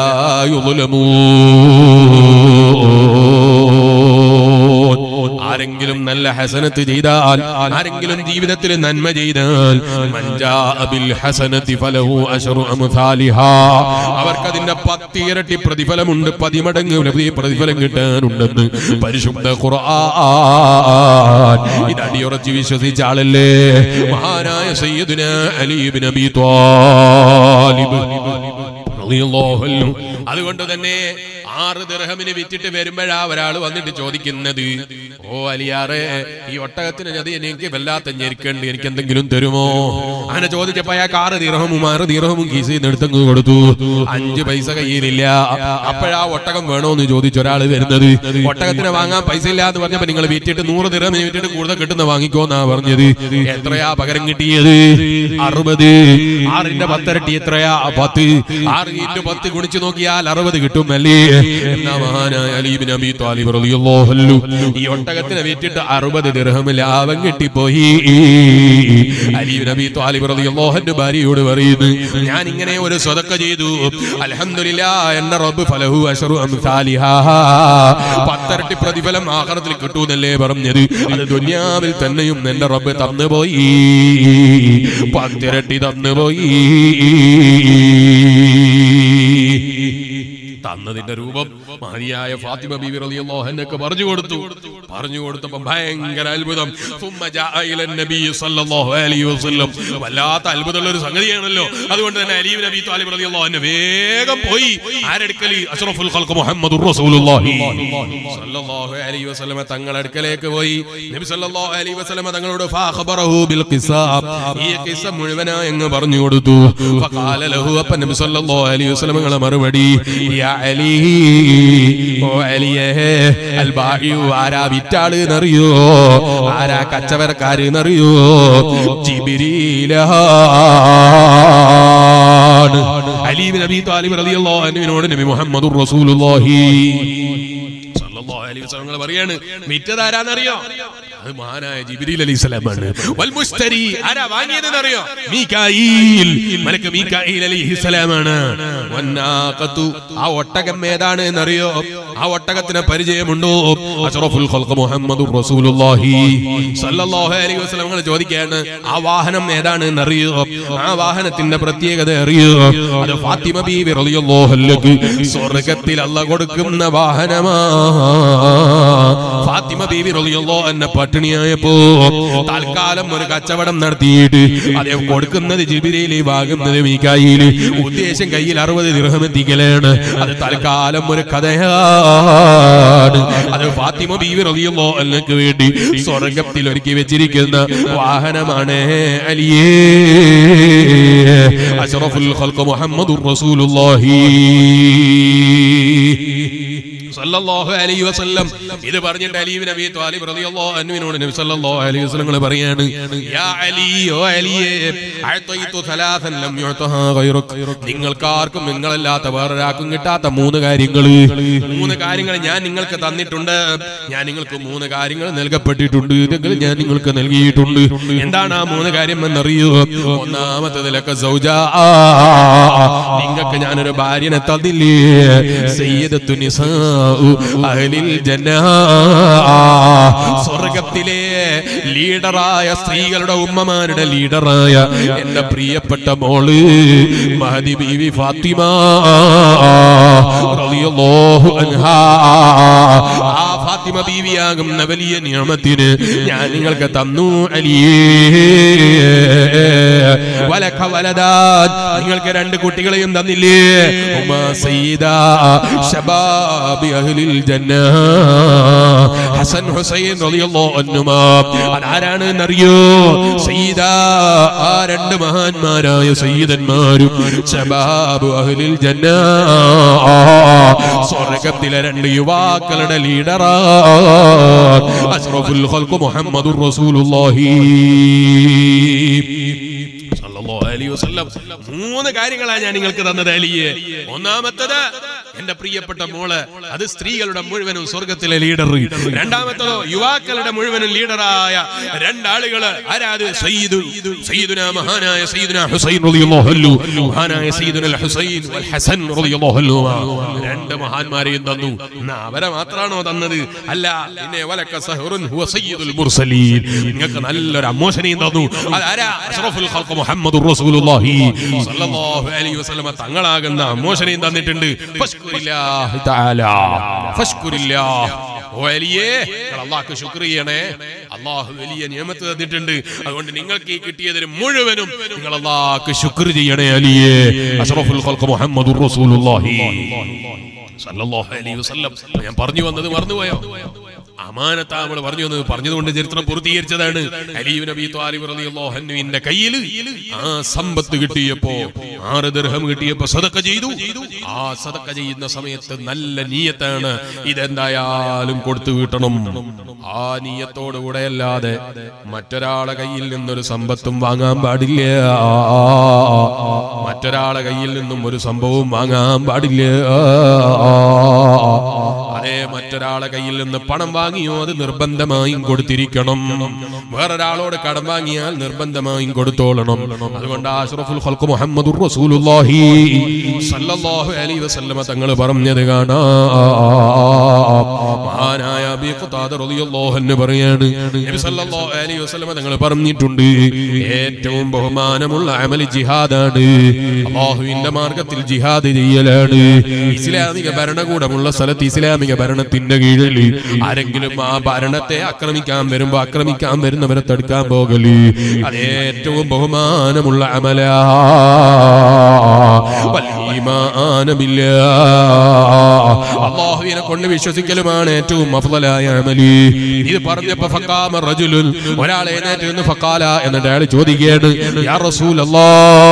يظلمون ആരെങ്കിലും നല്ല ഹസനത്ത് ചെയ്താൽ ആരെങ്കിലും ജീവിതത്തിൽ നന്മ ചെയ്താൽ മഞ്ചാ ബിൽ ഹസനത്തി ഫലഹു അശ്റു അംസാലിഹാ അവർക്കതിന്റെ പത്തിരട്ടി പ്രതിഫലമുണ്ട് പതിമടങ്ങ് വലിയ പ്രതിഫലം കിട്ടാനുണ്ടെന്ന് പരിശുദ്ധ ഖുർആൻ ഇത് അടിയുറച്ച് വിശ്വസിച്ച ആളല്ലേ മഹാനായ സയ്യിദുന അലി ഇബ്നു അബി ത്വാലിബ് റളിയല്ലാഹു അൻഹു. അതുകൊണ്ട് തന്നെ ആറ് ദിർഹമിന് വിറ്റിട്ട് വരുമ്പോഴാ ഒരാൾ വന്നിട്ട് ചോദിക്കുന്നത് ഓ അലിയാറെ ഈ ഒട്ടകത്തിന് ചതി എനിക്ക് വല്ലാത്ത ഞെരുക്കണ്ട് എനിക്ക് എന്തെങ്കിലും തരുമോ അങ്ങനെ ചോദിച്ചപ്പോ അയാൾക്ക് ആറ് ദിർഹമും ആറ് ദിർഹമും കീസിൽ നിന്ന് എടുത്തങ്ങ് കൊടുത്തു അഞ്ച് പൈസ കയ്യിലില്ല അപ്പോഴാ ഒട്ടകം വേണോന്ന് ചോദിച്ച ഒരാൾ വരുന്നത് ഒട്ടകത്തിന് വാങ്ങാൻ പൈസ ഇല്ല എന്ന് പറഞ്ഞപ്പോ നിങ്ങൾ വിറ്റിട്ട് നൂറ് ദിർഹമിന് വിറ്റിട്ട് കൂടുതൽ കിട്ടുന്ന വാങ്ങിക്കോന്നാ പറഞ്ഞത് എത്രയാ പകരം കിട്ടിയത് അറുപത് ആറിന്റെ പത്തരട്ടി എത്രയാ പത്ത് ആറ് ഇൻറ്റു പത്ത് ഗുണിച്ചു നോക്കിയാൽ അറുപത് കിട്ടും അല്ലേ എന്നാ മഹാനായ അലീബിൻ അബി താലിബ് റളിയല്ലാഹു അൻഹു ഈ ഒട്ടകത്തിനെ വിറ്റിട്ട് അറുപത് ദിർഹം ലാഭം കിട്ടിപ്പോയി അലീബിൻ അബി താലിബ് റളിയല്ലാഹു അൻഹു ഭാര്യയോട് പറയുന്നു ഞാൻ ഇങ്ങനെ ഒരു സ്വതക്ക ചെയ്തു അൽഹംദുലില്ലാ എന്ന റബ്ബ് ഫലഹു അശറു അംസാലിഹാ പത്തരട്ടി പ്രതിഫലം ആഖിറത്തിൽ കിട്ടൂന്നല്ലേ പറഞ്ഞത് അത് ദുനിയാവിൽ തന്നെയും എന്റെ റബ്ബ് തന്നുപോയി പത്തിരട്ടി തന്നുപോയി തന്നതിന്റെ രൂപം മഹതിയായ ഫാത്തിമ ബീവി റളിയല്ലാഹു അൻഹക്ക് പറഞ്ഞു കൊടുത്തു പറഞ്ഞു കൊടുത്തപ്പോ ഭയങ്കര അത്ഭുതം ثم جاء الى النبي صلى الله عليه وسلم വല്ലാത്ത അത്ഭുതമുള്ള ഒരു സംഗതിയാണല്ലോ അതുകൊണ്ട് തന്നെ അലി ഇബ്നു അബി താലിബ് റളിയല്ലാഹു അൻഹു വേഗം പോയി ആരെടുക്കൽ അഷ്റഫുൽ ഖൽഖ് മുഹമ്മദുർ റസൂലുള്ളാഹി സല്ലല്ലാഹു അലൈഹി വസല്ലമ തങ്ങൾ അടുക്കലേക്ക് പോയി നബി സല്ലല്ലാഹു അലൈഹി വസല്ലമ തങ്ങളോട് ഫാഖബറഹു ബിൽ ഖിസാബ് ഈ ഖിസ മുഴുവനായി അങ്ങ് പറഞ്ഞു കൊടുത്തു ഫഖാല ലഹു അപ്പ നബി സല്ലല്ലാഹു അലൈഹി വസല്ലമ തങ്ങളെ മറുപടി യാ അലി ഓ അലിയേ അൽ ബാഇയു ആരാ വിറ്റാള് എന്നറിയോ ആരാ കച്ചവടക്കാര് എന്നറിയോ ജിബിരീലാണ് അലി ബിൻ അബി താലിബ് റളിയല്ലാഹു അൻഹുവിനോട് നബി മുഹമ്മദുർ റസൂലുള്ളാഹി സല്ലല്ലാഹു അലൈഹി വസല്ലം തങ്ങൾ പറയാണ് വിറ്റതാരാന്നറിയോ അത് മഹാനായ ജിബ്രീൽ അലൈഹി സ്വലാമാണ് വൽ മുസ്തരി ആരാ വാങ്ങിയതെന്ന് അറിയോ മീകായിൽ മലക്ക് മീകായിൽ അലൈഹി സ്വലാമാണ് വന്നാഖത്തു ആ ഒട്ടകം ഏതാണ് എന്നറിയോ ആ ഒട്ടകത്തിന് പരിചയമുണ്ടോ അഷ്റഫുൽ ഖൽഖ് മുഹമ്മദുർ റസൂലുള്ളാഹി സല്ലല്ലാഹു അലൈഹി വസല്ലം തങ്ങൾ ചോദിക്കുകയാണ് ആ വാഹനം ഏതാണ് എന്നറിയോ ആ വാഹനത്തിന്റെ പ്രത്യേകത അറിയോ അത് ഫാത്തിമ ബീവി റളിയല്ലാഹു അൻഹക്ക് സ്വർഗ്ഗത്തിൽ അല്ല കൊടുക്കുന്ന വാഹനമാ ഫാത്തിമ ബീവി റളിയല്ലാഹു അൻഹ പട്ടിണിയായപ്പോ തൽക്കാലം ഒരു കച്ചവടം നടത്തിയിട്ട് അതേ കൊടുക്കുന്നത് ജിബിരിയിൽ വാങ്ങുന്നത് മീക്കായിൽ ഉദ്ദേശം കയ്യിൽ അറുപത് ദിർഹം എത്തിക്കലാണ് അത് തൽക്കാലം ഒരു കഥയാണ് അത് ഫാത്തിമ ബീവി റളിയല്ലാഹു അൻഹക്ക് വേണ്ടി സ്വർഗത്തിൽ ഒരുക്കി വെച്ചിരിക്കുന്ന വാഹനമാണ് അലിയേ അഷ്റഫുൽ ഖൽഖ് മുഹമ്മദുർ റസൂലുള്ളാഹി സല്ലല്ലാഹു അലൈഹി വസല്ലം ഇത് പറഞ്ഞിട്ട് അലി ഇബ്നു അബീ ത്വാലിബ് റളിയല്ലാഹു അൻഹുവിനോട് നബി സല്ലല്ലാഹു അലൈഹി വസല്ലം പറയാണ് യാ അലി ഓ അലിയേ അഅതൈതു സലാസൻ ലം യുഅതഹാ ഗൈറുക് നിങ്ങൾക്കാർക്കും നിങ്ങളല്ലാത്ത വേറൊരാൾക്കും കിട്ടാത്ത മൂന്ന് കാര്യങ്ങൾ മൂന്ന് കാര്യങ്ങൾ ഞാൻ നിങ്ങൾക്ക് തന്നിട്ടുണ്ട് ഞാൻ നിങ്ങൾക്ക് മൂന്ന് കാര്യങ്ങൾ നൽകപ്പെട്ടിട്ടുണ്ട് ഇതെങ്കിൽ ഞാൻ നിങ്ങൾക്ക് നൽകിയിട്ടുണ്ട് എന്താണ് ആ മൂന്ന് കാര്യം എന്നറിയോ ഒന്നാമത്തതിലൊക്കെ സൗജ നിങ്ങൾക്ക് ഞാനൊരു ഭാര്യനെ തന്നില്ലേ സയ്യിദത്തു നിസാഉ അഹ്ലിൽ ജന്നാ സ്വർഗത്തിലെ ലീഡറായ സ്ത്രീകളുടെ ഉമ്മമാരുടെ ലീഡറായ എന്റെ പ്രിയപ്പെട്ട മോള് മഹദി ബീവി ഫാത്തിമ റളിയല്ലാഹു അൻഹാ ആ ഫാത്തിമ ബീവിയാകുന്ന വലിയ നിയമത്തിന് ഞാൻ നിങ്ങൾക്ക് തന്നു അലിയേ വലക്ക വലദാൻ നിങ്ങൾക്ക് രണ്ട് കുട്ടികളെയും തന്നില്ലേ ഉമ്മ സയ്യിദ ശബാബി അഹ്ലിൽ ജന്ന ഹസൻ ഹുസൈൻ റളിയല്ലാഹു അൻഹുമാ അതാരാണ് എന്നറിയോ സയ്യിദ ആ രണ്ട് മഹാന്മാരായ സയ്യിദന്മാരും ശബാബു അഹ്ലിൽ ജന്ന സ്വർഗത്തിലെ രണ്ട് യുവാക്കളുടെ ലീഡറാ അഷ്റഫുൽ ഖൽഖ് മുഹമ്മദുർ റസൂലുള്ളാഹി സല്ലല്ലാഹു അലൈഹി വസല്ലം മൂന്ന് കാര്യങ്ങളാണ് ഞാൻ നിങ്ങൾക്ക് തന്നത് അലിയെ ഒന്നാമത്തത് എന്റെ പ്രിയപ്പെട്ട മോള് അത് സ്ത്രീകളുടെ മുഴുവനും സ്വർഗത്തിലെ ലീഡർ രണ്ടാമത്തതോ യുവാക്കളുടെ മുഴുവനും ലീഡറായ രണ്ടാളുകള് ആരാത് സയ്യിദു സയ്യിദുന മഹാനായ സയ്യിദുന ഹുസൈൻ റളിയല്ലാഹു അൻഹു മഹാനായ സയ്യിദുന ഹുസൈൻ വൽ ഹസൻ റളിയല്ലാഹു അൻഹു രണ്ട് മഹാന്മാരെയും തന്നു എന്നാ അവരെ മാത്രാണോ തന്നത് അല്ല പിന്നെ വലക്ക സഹറുൻ ഹുവ സയ്യിദുൽ മുർസലീൻ നിങ്ങൾക്ക് നല്ലൊരു അമ്മോശനെയും തന്നു അതാരാ അഷ്റഫുൽ ഖൽഖ് മുഹമ്മദുർ റസൂലുള്ളാഹി സ്വല്ലല്ലാഹു അലൈഹി വസല്ലമ തങ്ങളാകുന്ന അമ്മോശനെയും തന്നിട്ടുണ്ട് ഫഷ്കുരില്ലാഹി തആല ഫഷ്കുരില്ലാഹ് ഓ അലിയേ നിങ്ങൾ അള്ളാഹ്ക്ക് ശുക്ർ ചെയ്യണേ അള്ളാഹു വലിയ നിയമത്ത് തന്നിട്ടുണ്ട് അതുകൊണ്ട് നിങ്ങൾക്ക് ഈ കിട്ടിയതിന് മുഴുവനും നിങ്ങൾ അള്ളാഹ്ക്ക് ശുക്ർ ചെയ്യണേ അലിയേ അഷ്റഫുൽ ഖൽഖ് മുഹമ്മദുർ റസൂലുള്ളാഹി സല്ലല്ലാഹു അലൈഹി വസല്ലം ഞാൻ പറഞ്ഞു വന്നത് മറന്നുപോയോ അമാനത്താ നമ്മൾ പറഞ്ഞു വന്നത് പറഞ്ഞതുകൊണ്ട് ചരിത്രം പൂർത്തീകരിച്ചതാണ് അലീബ് നബി ത്വാലിബ് റളിയല്ലാഹു അൻഹുവിന്റെ കയ്യിൽ ആ സമ്പത്ത് കിട്ടിയപ്പോ ആറ് ദിർഹം കിട്ടിയപ്പോ സദക്ക ചെയ്തു ആ സദക്ക ചെയ്യുന്ന സമയത്ത് നല്ല നീയത്താണ് ഇതെന്തായാലും കൊടുത്തു വീട്ടണം ആ നീയത്തോടുകൂടെ അല്ലാതെ മറ്റൊരാളെ കയ്യിൽ നിന്നൊരു സമ്പത്തും വാങ്ങാൻ പാടില്ല മറ്റൊരാളെ കയ്യിൽ നിന്നും ഒരു സംഭവവും വാങ്ങാൻ പാടില്ല അതേ മറ്റൊരാളെ കയ്യിൽ നിന്ന് പണം വാങ്ങിയോ അത് നിർബന്ധമായും കൊടുത്തിരിക്കണം വേറൊരാളോട് കടം വാങ്ങിയാൽ നിർബന്ധമായും കൊടുത്തോളണം അതുകൊണ്ട് അഷ്റഫുൽ ഖൽഖ് മുഹമ്മദുർ റസൂലുള്ളാഹി സല്ലല്ലാഹു അലൈഹി വസല്ലമ തങ്ങൾ പറഞ്ഞത് കാണാ മഹാനായ അബീ ഖുതാദ റളിയല്ലാഹു അൻഹു പറയാണ് നബി സല്ലല്ലാഹു അലൈഹി വസല്ലമ തങ്ങൾ പറഞ്ഞിട്ടുണ്ട് ഏറ്റവും ബഹുമാനമുള്ള അമൽ ജിഹാദാണ് അല്ലാഹുവിന്റെ മാർഗത്തിൽ ജിഹാദ് ചെയ്യലാണ് ഇസ്ലാമിക ഭരണകൂടമുള്ള സ്ഥലത്ത് ഇസ്ലാമിക ഭരണത്തിന്റെ കീഴിൽ ആരെങ്കിലും ആ ഭരണത്തെ ആക്രമിക്കാൻ വരുമ്പോ ആക്രമിക്കാൻ വരുന്നവരെ തടുക്കാൻ പോകല് അത് ഏറ്റവും ബഹുമാനമുള്ള അമല അള്ളാഹുവിനെ കൊണ്ട് വിശ്വസിക്കലുമാണ് ഏറ്റവും അഫ്ളലായ അമലി ഇത് പറഞ്ഞപ്പോ ഫക്കാമ റജുലുൻ ഒരാൾ എഴുന്നേറ്റ് നിന്ന് ഫക്കാല എന്നിട്ട് അയാൾ ചോദിക്കുകയാണ് യാ റസൂലല്ലാ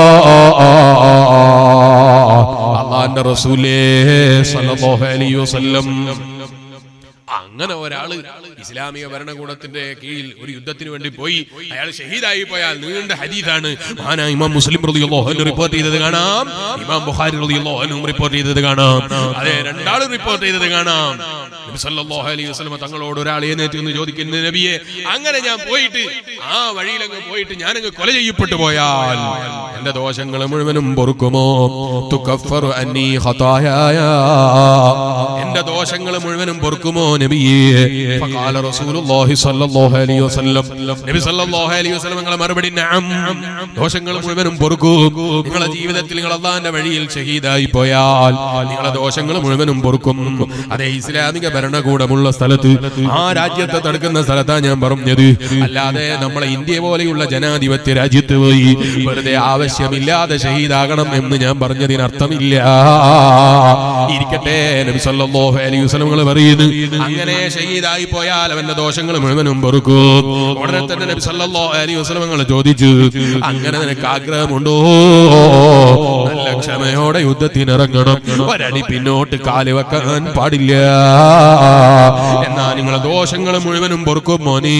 അള്ളാന്റെ റസൂലേ സല്ലല്ലാഹു അലൈഹി വസല്ലം അങ്ങനെ ഒരാള് ഇസ്ലാമിക ഭരണകൂടത്തിന്റെ കീഴിൽ ഒരു യുദ്ധത്തിന് വേണ്ടി പോയി അയാൾ ഷഹീദായി പോയാൽ നീണ്ട ഹദീദാണ് മഹാനാ ഇമാം മുസ്ലിം റളിയല്ലാഹു അൻഹു റിപ്പോർട്ട് ചെയ്തത് കാണാം ഇമാം ബുഖാരി റളിയല്ലാഹു അൻഹു റിപ്പോർട്ട് ചെയ്തത് കാണാം അതെ രണ്ടാളും റിപ്പോർട്ട് ചെയ്തത് കാണാം നബി സല്ലല്ലാഹു അലൈഹി വസല്ലം തങ്ങളോട് ഒരാൾ എഴുന്നേറ്റ് എന്ന് ചോദിക്കുന്ന നബിയെ അങ്ങനെ ഞാൻ പോയിട്ട് ആ വഴിയിലങ്ങ് പോയിട്ട് ഞാനങ്ങ് കൊല ചെയ്യപ്പെട്ടു പോയാൽ എന്റെ ദോഷങ്ങൾ മുഴുവനും പൊറുക്കുമോ തുകഫറു അന്നീ ഖതായായ എന്റെ ദോഷങ്ങൾ മുഴുവനും പൊറുക്കുമോ നബിയേ ഫഖാല റസൂലുള്ളാഹി സ്വല്ലല്ലാഹു അലൈഹി വസല്ലം നബി സ്വല്ലല്ലാഹു അലൈഹി വസല്ലം നിങ്ങളെ മറുപടി നഅം ദോഷങ്ങൾ മുഴുവനും പൊറുക്കും നിങ്ങളുടെ ജീവിതത്തിൽ നിങ്ങൾ അള്ളാഹിന്റെ വഴിയിൽ ഷഹീദായി പോയാൽ നിങ്ങളുടെ ദോഷങ്ങൾ മുഴുവനും പൊറുക്കും അതേ ഇസ്ലാമിക ഭരണകൂടമുള്ള സ്ഥലത്ത് ആ രാജ്യത്തെ തടുക്കുന്ന സ്ഥലത്താണ് ഞാൻ പറഞ്ഞത് അല്ലാതെ നമ്മളെ ഇന്ത്യ പോലെയുള്ള ജനാധിപത്യ രാജ്യത്ത് പോയി വെറുതെ ആവശ്യമില്ലാതെ ഷഹീദാകണം എന്ന് ഞാൻ പറഞ്ഞതിന് അർത്ഥമില്ല ഇരിക്കട്ടെ നബി സല്ലല്ലാഹു അലൈഹി വസല്ലം പറയുന്നു അങ്ങനെ ഷഹീദായി പോയാൽ അവന്റെ ദോഷങ്ങൾ മുഴുവനും പൊറുക്കും ഉടനെ തന്നെ നബി സല്ലല്ലാഹു അലൈഹി വസല്ലം ചോദിച്ചു അങ്ങനെ നിനക്ക് ആഗ്രഹമുണ്ടോ നല്ല ക്ഷമയോടെ യുദ്ധത്തിനിറങ്ങണം ഒരടി പിന്നോട്ട് കാല് വെക്കാൻ പാടില്ല എന്നാ നിങ്ങളെ ദോഷങ്ങൾ മുഴുവനും പൊറുക്കും മോനീ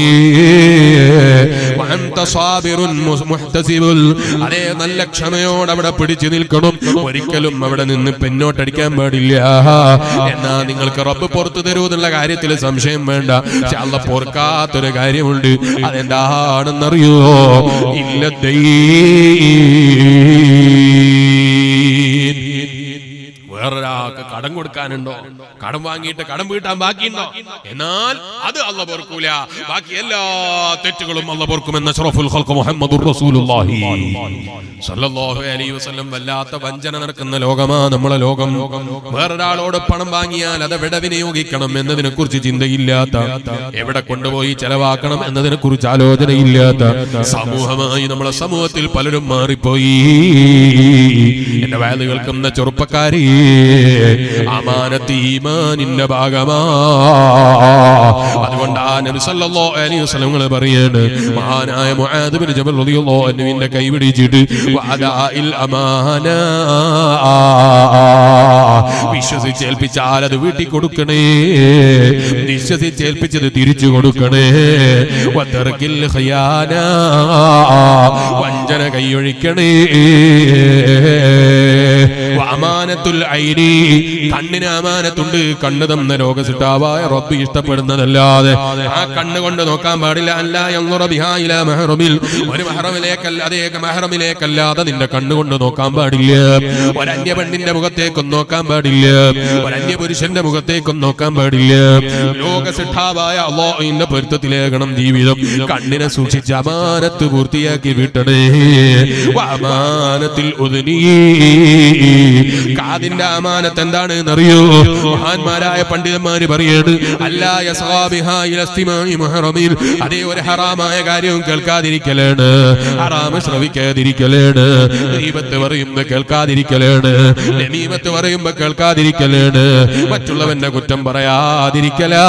വഅന്ത സാബിറുൻ മുസ്- മുഹ്തസിബുൽ. അതേ നല്ല ക്ഷമയോടെ അവിടെ പിടിച്ചു നിൽക്കണം ഒരിക്കലും അവിടെ നിന്ന് പിന്നോട്ടടിക്കാൻ പാടില്ല എന്നാ നിങ്ങൾക്ക് റബ്ബ് പുറത്തു തരൂ എന്നുള്ള കാര്യത്തിൽ സംശയം വേണ്ട പക്ഷെ അള്ള പൊറുക്കാത്തൊരു കാര്യമുണ്ട് അതെന്താണെന്നറിയോ ഇല്ലതൈ വേറൊരാൾക്ക് കടം കൊടുക്കാനുണ്ടോ കടം വാങ്ങിയിട്ട് കടം വീട്ടാൻ ബാക്കിയുണ്ടോ എന്നാൽ അത് അല്ല പൊറുക്കൂല ബാക്കി എല്ലാ തെറ്റുകളും അല്ല പൊറുക്കുമെന്ന ഷറഫുൽ ഖൽഖ് മുഹമ്മദുർ റസൂലുള്ളാഹി സല്ലല്ലാഹു അലൈഹി വസല്ലം വല്ലാത്ത വഞ്ചന നടക്കുന്ന ലോകമാ നമ്മളെ ലോകം വേറൊരാളോട് പണം വാങ്ങിയാൽ അത് എവിടെ വിനിയോഗിക്കണം എന്നതിനെ കുറിച്ച് ചിന്തയില്ലാത്ത എവിടെ കൊണ്ടുപോയി ചെലവാക്കണം എന്നതിനെ കുറിച്ച് ആലോചനയില്ലാത്ത സമൂഹമായി നമ്മളെ സമൂഹത്തിൽ പലരും മാറിപ്പോയി എന്റെ വയല് കേൾക്കുന്ന ചെറുപ്പക്കാരി അമാനത്ത് ഈമാനിന്റെ ഭാഗമാ അതുകൊണ്ട് ആ നബി സല്ലല്ലാഹു അലൈഹി വസല്ലം പറയാണ് മഹാനായ മുആദ് ബിൻ ജബൽ റളിയല്ലാഹു അൻഹുവിന്റെ കൈ പിടിച്ചിട്ട് വഅദാഇൽ അമാന വിശ്വസിച്ചേൽപ്പിച്ചാൽ അത് വീട്ടിൽ കൊടുക്കണേ വിശ്വസിച്ചേൽപ്പിച്ചത് തിരിച്ചു കൊടുക്കണേ വത്തറക്കിൽ ഖയാന വഞ്ചന കൈയൊഴിക്കണേ അമാനത്തുൽ ഐനി കണ്ണിന് അമാനത്തുണ്ട് കണ്ണ് തന്ന രോഗസിട്ടാവായ റബ്ബ് ഇഷ്ടപ്പെടുന്നതല്ലാതെ ആ കണ്ണ് കൊണ്ട് നോക്കാൻ പാടില്ല അല്ല യൻദുറ ബിഹാ ഇലാ മഹ്റമിൽ ഒരു മഹ്റമിലേക്കല്ല അതേ മഹ്റമിലേക്കല്ലാതെ നിന്റെ കണ്ണ് കൊണ്ട് നോക്കാൻ പാടില്ല ഒരു അന്യ പെണ്ണിന്റെ മുഖത്തേക്കൊന്നും നോക്കാൻ പാടില്ല ഒരു അന്യ പുരുഷന്റെ മുഖത്തേക്കൊന്നും നോക്കാൻ പാടില്ല ലോകസിട്ടാവായ അള്ളാഹിന്റെ പൊരുത്തത്തിലേക്കണം ജീവിതം കണ്ണിനെ സൂക്ഷിച്ച് അമാനത്ത് പൂർത്തിയാക്കി വിട്ടണേ അമാനത്തിൽ ഒതുങ്ങി കാതിന്റെ അമാനത്ത് എന്താണ് എന്നറിയോ മഹാന്മാരായ പണ്ഡിതന്മാര് പറയാണ് അല്ലാ യസ്വാബിഹാ ഇലസ്തിമായി മുഹറമിൽ അതേ ഒരു ഹറാമായ കാര്യവും കേൾക്കാതിരിക്കലാണ് ഹറാമ് ശ്രവിക്കാതിരിക്കലാണ് ദീപത്ത് പറയുമ്പോ കേൾക്കാതിരിക്കലാണ് നമീമത്ത് പറയുമ്പോ കേൾക്കാതിരിക്കലാണ് മറ്റുള്ളവന്റെ കുറ്റം പറയാതിരിക്കലാ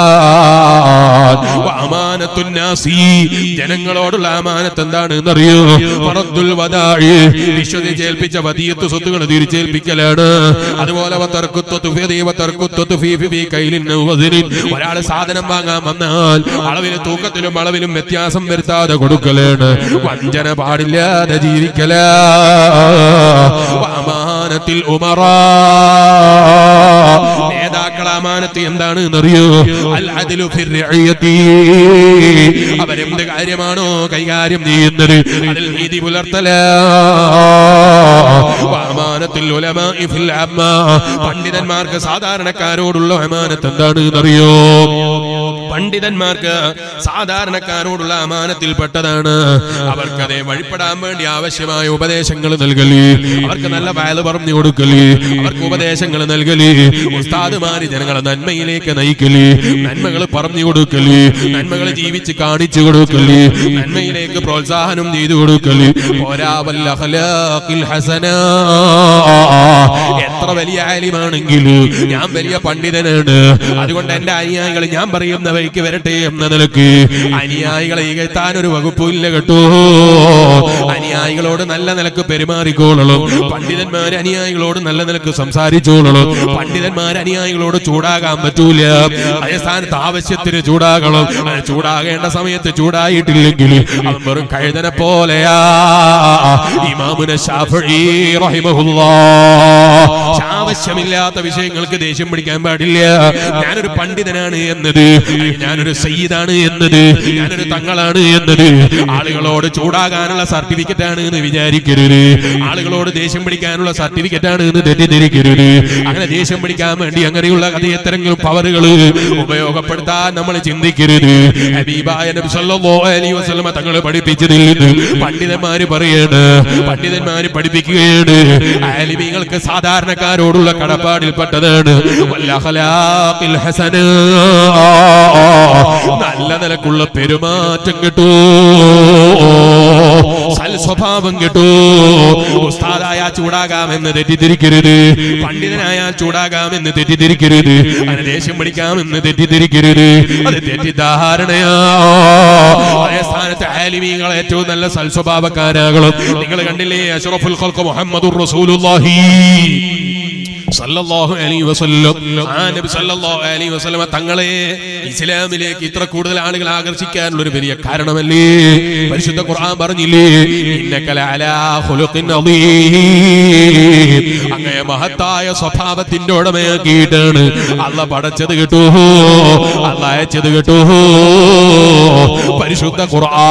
അമാനത്തുന്നാസി ജനങ്ങളോടുള്ള അമാനത്ത് എന്താണ് എന്നറിയോ ഫറദ്ദുൽ വദാഇ വിശ്വസിച്ചേൽപ്പിച്ച വദീയത്ത് സ്വത്തുകൾ തിരിച്ചേൽപ്പിക്കലാണ് അതുപോലെ വതർക്കുത്വത്തു ഫീ വതർക്കുത്വത്തു ഫീ ഫീ കൈലിൻ വസ്നിൻ ഒരാൾ സാധനം വാങ്ങാൻ വന്നാൽ അളവിന് തൂക്കത്തിലും അളവിലും വ്യത്യാസം വരുത്താതെ കൊടുക്കലാണ് വഞ്ചന പാടില്ലാതെ ജീവിക്കല അമാനത്തിൽ ഉമറാ നേതാക്കൾ അമാനത്ത് എന്താണ് എന്നറിയോ അൽ അദ്ലു ഫിർ റിഅയത്തി അവരെന്ത് കാര്യമാണോ കൈകാര്യം ചെയ്യുന്നത് അതിൽ നീതി പുലർത്തല അമാനത്തിൽ ഉലമാഇ ഫിൽ അമ്മ പണ്ഡിതന്മാർക്ക് സാധാരണക്കാരോടുള്ള അമാനത്ത് എന്താണ് എന്നറിയോ പണ്ഡിതന്മാർക്ക് സാധാരണക്കാരോടുള്ള അമാനത്തിൽ പെട്ടതാണ് അവർക്കതെ വഴിപ്പെടാൻ വേണ്ടി ആവശ്യമായ ഉപദേശങ്ങൾ നൽകല് അവർക്ക് നല്ല വയല് പറഞ്ഞു കൊടുക്കല് അവർക്ക് ഉപദേശങ്ങൾ നൽകല് ഉസ്താദുമാര് ജനങ്ങളെ നന്മയിലേക്ക് നയിക്കല് നന്മകൾ പറഞ്ഞു കൊടുക്കല് നന്മകൾ ജീവിച്ച് കാണിച്ചു കൊടുക്കല് നന്മയിലേക്ക് പ്രോത്സാഹനം ചെയ്തു കൊടുക്കല് പോരാവല്ല അഖ്ലാഖിൽ ഹസന എത്ര വലിയ ആലിമാണെങ്കിലും ഞാൻ വലിയ പണ്ഡിതനാണ് അതുകൊണ്ട് എന്റെ അനുയായികൾ ഞാൻ പറയുന്ന വഴിക്ക് വരട്ടെ എന്ന നിലക്ക് അനുയായികളെ ഇകഴ്ത്താൻ ഒരു വകുപ്പില്ല കേട്ടോ അനുയായികളോട് നല്ല നിലക്ക് പെരുമാറിക്കോളണം പണ്ഡിതന്മാർ അനുയായികളോട് നല്ല നിലക്ക് സംസാരിച്ചോളണം പണ്ഡിതന്മാർ അനുയായികളോട് ചൂടാകാൻ പറ്റൂല അതേ സ്ഥാനത്ത് ആവശ്യത്തിന് ചൂടാകണം അത് ചൂടാകേണ്ട സമയത്ത് ചൂടായിട്ടില്ലെങ്കിൽ അവൻ വെറും കഴുതനെ പോലെയാ ഇമാമുന ഷാഫി റഹിമഹുല്ലാ ആവശ്യമില്ലാത്ത വിഷയങ്ങൾക്ക് ദേഷ്യം പിടിക്കാൻ പാടില്ല ഞാനൊരു പണ്ഡിതനാണ് എന്നത് ഞാനൊരു സയ്യിദാണ് എന്നത് ഞാനൊരു തങ്ങളാണ് എന്നത് ആളുകളോട് ചൂടാകാനുള്ള സർട്ടിഫിക്കറ്റ് ആണ് എന്ന് വിചാരിക്കരുത് ആളുകളോട് ദേഷ്യം പിടിക്കാനുള്ള സർട്ടിഫിക്കറ്റ് ആണ് എന്ന് തെറ്റിദ്ധരിക്കരുത് അങ്ങനെ ദേഷ്യം പിടിക്കാൻ വേണ്ടി അങ്ങനെയുള്ള കഥയെത്തരങ്ങളും പവറുകൾ ഉപയോഗപ്പെടുത്താൻ നമ്മൾ ചിന്തിക്കരുത് ഹബീബായ നബി സല്ലല്ലാഹു അലൈഹി വസല്ലമ തങ്ങൾ പഠിപ്പിച്ചതിൽ നിന്ന് പണ്ഡിതന്മാര് പറയാണ് പണ്ഡിതന്മാര് പഠിപ്പിക്കുകയാണ് ആലിമീങ്ങൾക്ക് സാധാരണക്കാരോടുള്ള കടപ്പാടിൽപ്പെട്ടതാണ് വല്ലഖലാഖിൽ ഹസന നല്ല നിലക്കുള്ള പെരുമാറ്റം കിട്ടൂ സൽ സ്വഭാവം കിട്ടൂ ഉസ്താദായ ചൂടാകാമെന്ന് തെറ്റിദ്ധരിക്കരുത് പണ്ഡിതനായ ചൂടാകാമെന്ന് തെറ്റിദ്ധരിക്കരുത് അങ്ങനെ ദേഷ്യം പിടിക്കാമെന്ന് തെറ്റിദ്ധരിക്കരുത് അത് തെറ്റിദ്ധാരണയാ അതേ സ്ഥാനത്ത് ആലിമീങ്ങൾ ഏറ്റവും നല്ല സൽസ്വഭാവക്കാരാകണം നിങ്ങൾ കണ്ടില്ലേ അഷ്റഫുൽ ഖൽഖ് മുഹമ്മദുർ റസൂലുള്ളാഹി സല്ലല്ലാഹു അലൈഹി വസല്ലം ആ നബി സല്ലല്ലാഹു അലൈഹി വസല്ലമ തങ്ങളെ ഇസ്ലാമിലേക്ക് ഇത്ര കൂടുതൽ ആളുകൾ ആകർഷിക്കാനുള്ള ഒരു വലിയ കാരണമല്ലേ പരിശുദ്ധ ഖുർആൻ പറഞ്ഞില്ലേ ഇന്നക ലഅലാ ഖുലുഖിൻ അദീം അങ്ങയെ മഹത്തായ സ്വഭാവത്തിന്റെ ഉടമയാക്കിയിട്ടാണ് അല്ല പടച്ചത് കേട്ടോ അല്ല അയച്ചത് കേട്ടോ പരിശുദ്ധ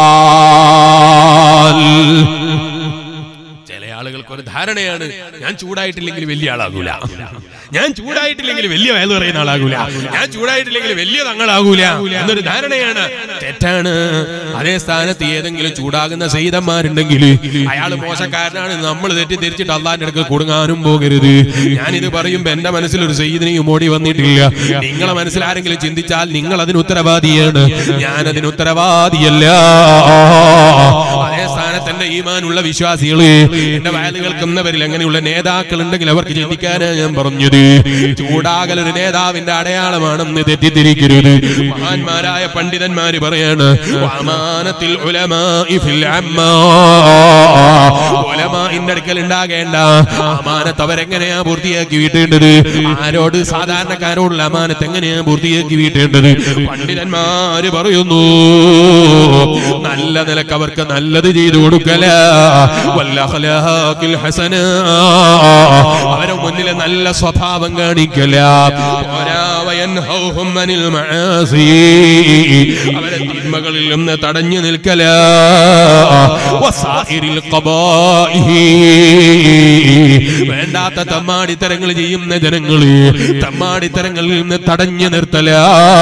ഖുർആൻ ചില ആളുകൾക്ക് ഒരു ധാരണയാണ് ഞാൻ ചൂടായിട്ടില്ലെങ്കിൽ വലിയ ആളാകൂല ഞാൻ ചൂടായിട്ടില്ലെങ്കിൽ വലിയ വയലു പറയുന്ന ആളാകൂല ഞാൻ ചൂടായിട്ടില്ലെങ്കിൽ വലിയ തങ്ങളാകൂല എന്നൊരു ധാരണയാണ് തെറ്റാണ് അതേ സ്ഥാനത്ത് ഏതെങ്കിലും ചൂടാകുന്ന സൈതന്മാരുണ്ടെങ്കിൽ അയാൾ മോശക്കാരനാണ് നമ്മൾ തെറ്റിദ്ധരിച്ചിട്ട് അള്ളാന്റെ അടുക്കൽ കൊടുങ്ങാനും പോകരുത് ഞാനിത് പറയുമ്പോ എന്റെ മനസ്സിൽ ഒരു സയ്യിദിനെയും ഓടി വന്നിട്ടില്ല നിങ്ങളെ മനസ്സിൽ ആരെങ്കിലും ചിന്തിച്ചാൽ നിങ്ങൾ അതിന് ഉത്തരവാദിയാണ് ഞാൻ അതിന് ഉത്തരവാദിയല്ല അതേ സ്ഥാനത്ത് സ്ഥാനത്തന്നെ ഈമാനുള്ള വിശ്വാസികള് എന്റെ വയല് കേൾക്കുന്നവരിൽ അങ്ങനെയുള്ള നേതാക്കൾ ഉണ്ടെങ്കിൽ അവർക്ക് ചിന്തിക്കാനാ ഞാൻ പറഞ്ഞത് ചൂടാകൽ ഒരു നേതാവിന്റെ അടയാളമാണെന്ന് തെറ്റിദ്ധരിക്കരുത് മഹാന്മാരായ പണ്ഡിതന്മാര് പറയാണ് അമാനത്തിൽ ഉലമാഇ ഫിൽ അമ്മാ. ഉലമാഇന്റെ അടുക്കൽ ഉണ്ടാകേണ്ട അമാനത്ത് അവരെങ്ങനെയാ പൂർത്തിയാക്കി വീട്ടേണ്ടത് ആരോട് സാധാരണക്കാരോടുള്ള അമാനത്ത് എങ്ങനെയാ പൂർത്തിയാക്കി വീട്ടേണ്ടത് പണ്ഡിതന്മാര് പറയുന്നു നല്ല നിലക്ക് അവർക്ക് നല്ലത് ചെയ്തു കൊടുക്കല വല്ലഖലാഖിൽ ഹസന അവരെ മുന്നിലെ നല്ല സ്വഭാവം കാണിക്കല പോരാ വയൻഹൗഹും അനിൽ മആസി. അവരെ തിന്മകളിൽ നിന്ന് തടഞ്ഞു നിൽക്കല വസാഇരിൽ ഖബാഇഹി. വേണ്ടാത്ത തമ്മാടിത്തരങ്ങൾ ചെയ്യുന്ന ജനങ്ങള് തമ്മാടിത്തരങ്ങളിൽ നിന്ന് തടഞ്ഞു നിർത്തല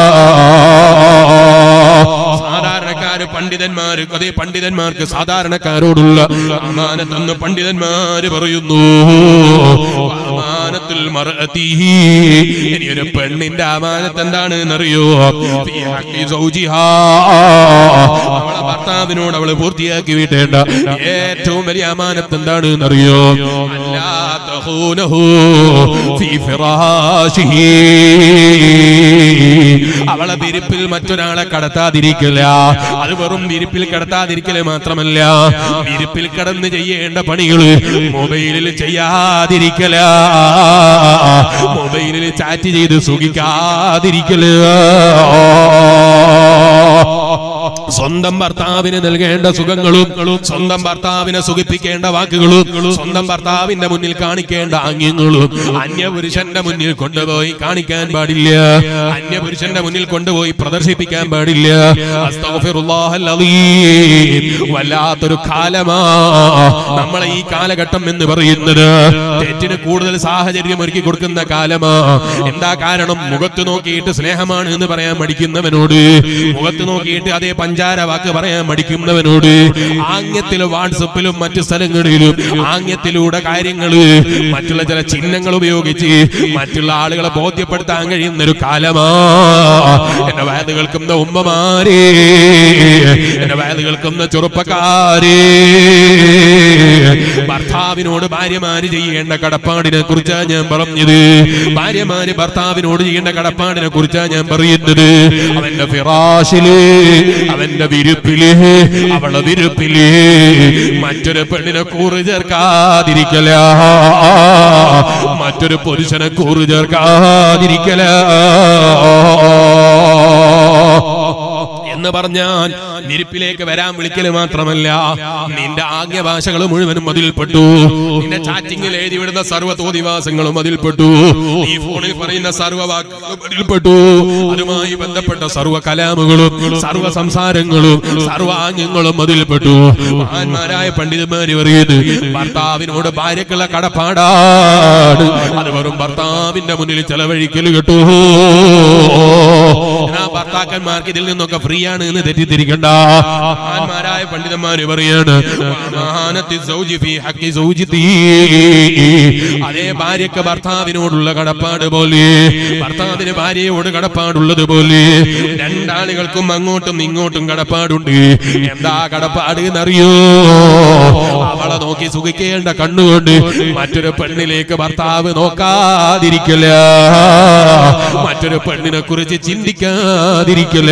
സാധാരണക്കാര് പണ്ഡിതന്മാര് അതേ പണ്ഡിതന്മാർക്ക് സാധാരണക്കാരോടുള്ള അമാനത്തെന്ന് പണ്ഡിതന്മാര് പറയുന്നു അമാനത്തുൽ മർഅതി. ഇനി ഒരു പെണ്ണിന്റെ അമാനത്ത് എന്താണ് എന്നറിയോ ഫീ ഹഖി സൗജിഹാ. അവളെ ഭർത്താവിനോട് അവള് പൂർത്തിയാക്കി വീട്ടേണ്ട ഏറ്റവും വലിയ അമാനത്ത് എന്താണ് എന്നറിയോ അല്ലാ തഖൂനഹു ഫീ ഫിറാശിഹി. അവളെ വിരിപ്പിൽ മറ്റൊരാളെ കടത്താതിരിക്കില്ല അത് വെറും വിരിപ്പിൽ കടത്താതിരിക്കല് മാത്രമല്ല വിരിപ്പിൽ കടന്ന് ചെയ്യേണ്ട പണികള് മൊബൈലിൽ ചെയ്യാതിരിക്കല മൊബൈലിൽ ചാറ്റ് ചെയ്ത് സുഖിക്കാതിരിക്കല് സ്വന്തം ഭർത്താവിന് നൽകേണ്ട സുഖങ്ങളും സ്വന്തം ഭർത്താവിനെ സുഖിപ്പിക്കേണ്ട വാക്കുകളും സ്വന്തം ഭർത്താവിന്റെ മുന്നിൽ കാണിക്കേണ്ട ആംഗ്യങ്ങളും അന്യപുരുഷന്റെ മുന്നിൽ കൊണ്ടുപോയി കാണിക്കാൻ പാടില്ല അന്യപുരുഷന്റെ മുന്നിൽ കൊണ്ടുപോയി പ്രദർശിപ്പിക്കാൻ പാടില്ല അസ്തഗ്ഫിറുല്ലാഹൽ അലീം. വല്ലാത്തൊരു കാലമാ നമ്മളെ ഈ കാലഘട്ടം എന്ന് പറയുന്നത് തെറ്റിന് കൂടുതൽ സാഹചര്യം ഒരുക്കി കൊടുക്കുന്ന കാലമാ എന്താ കാരണം മുഖത്ത് നോക്കിയിട്ട് സ്നേഹമാണ് എന്ന് പറയാൻ മടിക്കുന്നവനോട് മുഖത്ത് നോക്കിയിട്ട് അതേ പഞ്ചാര വാക്ക് പറയാൻ മടിക്കുന്നവനോട് ആംഗ്യത്തിലും വാട്സപ്പിലും മറ്റു സ്ഥലങ്ങളിലും ആംഗ്യത്തിലൂടെ കാര്യങ്ങള് മറ്റുള്ള ചില ചിഹ്നങ്ങൾ ഉപയോഗിച്ച് മറ്റുള്ള ആളുകളെ ബോധ്യപ്പെടുത്താൻ കഴിയുന്ന ഒരു കാലമാ എന്റെ വയത് കേൾക്കുന്ന ഉമ്മമാരേ എന്റെ വയത് കേൾക്കുന്ന ചെറുപ്പക്കാരേ ഭർത്താവിനോട് ഭാര്യമാര് ചെയ്യേണ്ട കടപ്പാടിനെ കുറിച്ചാ ഞാൻ പറഞ്ഞത് ഭാര്യമാര് ഭർത്താവിനോട് ചെയ്യേണ്ട കടപ്പാടിനെ കുറിച്ചാ ഞാൻ പറയുന്നത് അവന്റെ ഫിറാഷില് അവന്റെ വിരുപ്പില് അവളെ വിരുപ്പില് മറ്റൊരു പെണ്ണിനെ കൂറ് ചേർക്കാതിരിക്കല മറ്റൊരു പുരുഷനെ കൂറ് ചേർക്കാതിരിക്കല എന്ന് പറഞ്ഞാൽ നിരിപ്പിലേക്ക് വരാൻ വിളിക്കല് മാത്രമല്ല നിന്റെ ആംഗ്യഭാഷകൾ മുഴുവനും അതിൽപ്പെട്ടു നിന്റെ ചാറ്റിങ്ങിൽ എഴുതി വിടുന്ന സർവ്വ തോതിവാസങ്ങളും അതിൽപ്പെട്ടു നീ ഫോണിൽ പറയുന്ന സർവ്വ വാക്കുകളും അതിൽപ്പെട്ടു അതുമായി ബന്ധപ്പെട്ട സർവ്വ കലാമുകളും സർവ്വ സംസാരങ്ങളും സർവ്വ ആംഗ്യങ്ങളും അതിൽപ്പെട്ടു മഹാന്മാരായ പണ്ഡിതന്മാര് പറയുന്നത് ഭർത്താവിനോട് ഭാര്യക്കുള്ള കടപ്പാടാണ് അത് വെറും ഭർത്താവിന്റെ മുന്നിൽ ചെലവഴിക്കല് കേട്ടോ എന്നാ ഭർത്താക്കന്മാർക്ക് ഇതിൽ നിന്നൊക്കെ ഫ്രീ ആണ് എന്ന് തെറ്റിദ്ധരിക്കണ്ട മഹാന്മാരായ പണ്ഡിതന്മാര് പറയാണ് അമാനത്തി സൗജി ഫീ ഹഖി സൗജിതി. അതേ ഭാര്യക്ക് ഭർത്താവിനോടുള്ള കടപ്പാട് പോലെ ഭർത്താവിന് ഭാര്യയോട് കടപ്പാടുള്ളത് പോലെ രണ്ടാളുകൾക്കും അങ്ങോട്ടും ഇങ്ങോട്ടും കടപ്പാടുണ്ട് എന്താ കടപ്പാട് എന്നറിയോ അവളെ നോക്കി സുഖിക്കേണ്ട കണ്ണുകൊണ്ട് മറ്റൊരു പെണ്ണിലേക്ക് ഭർത്താവ് നോക്കാതിരിക്കല മറ്റൊരു പെണ്ണിനെ കുറിച്ച് ചിന്തിക്കാതിരിക്കല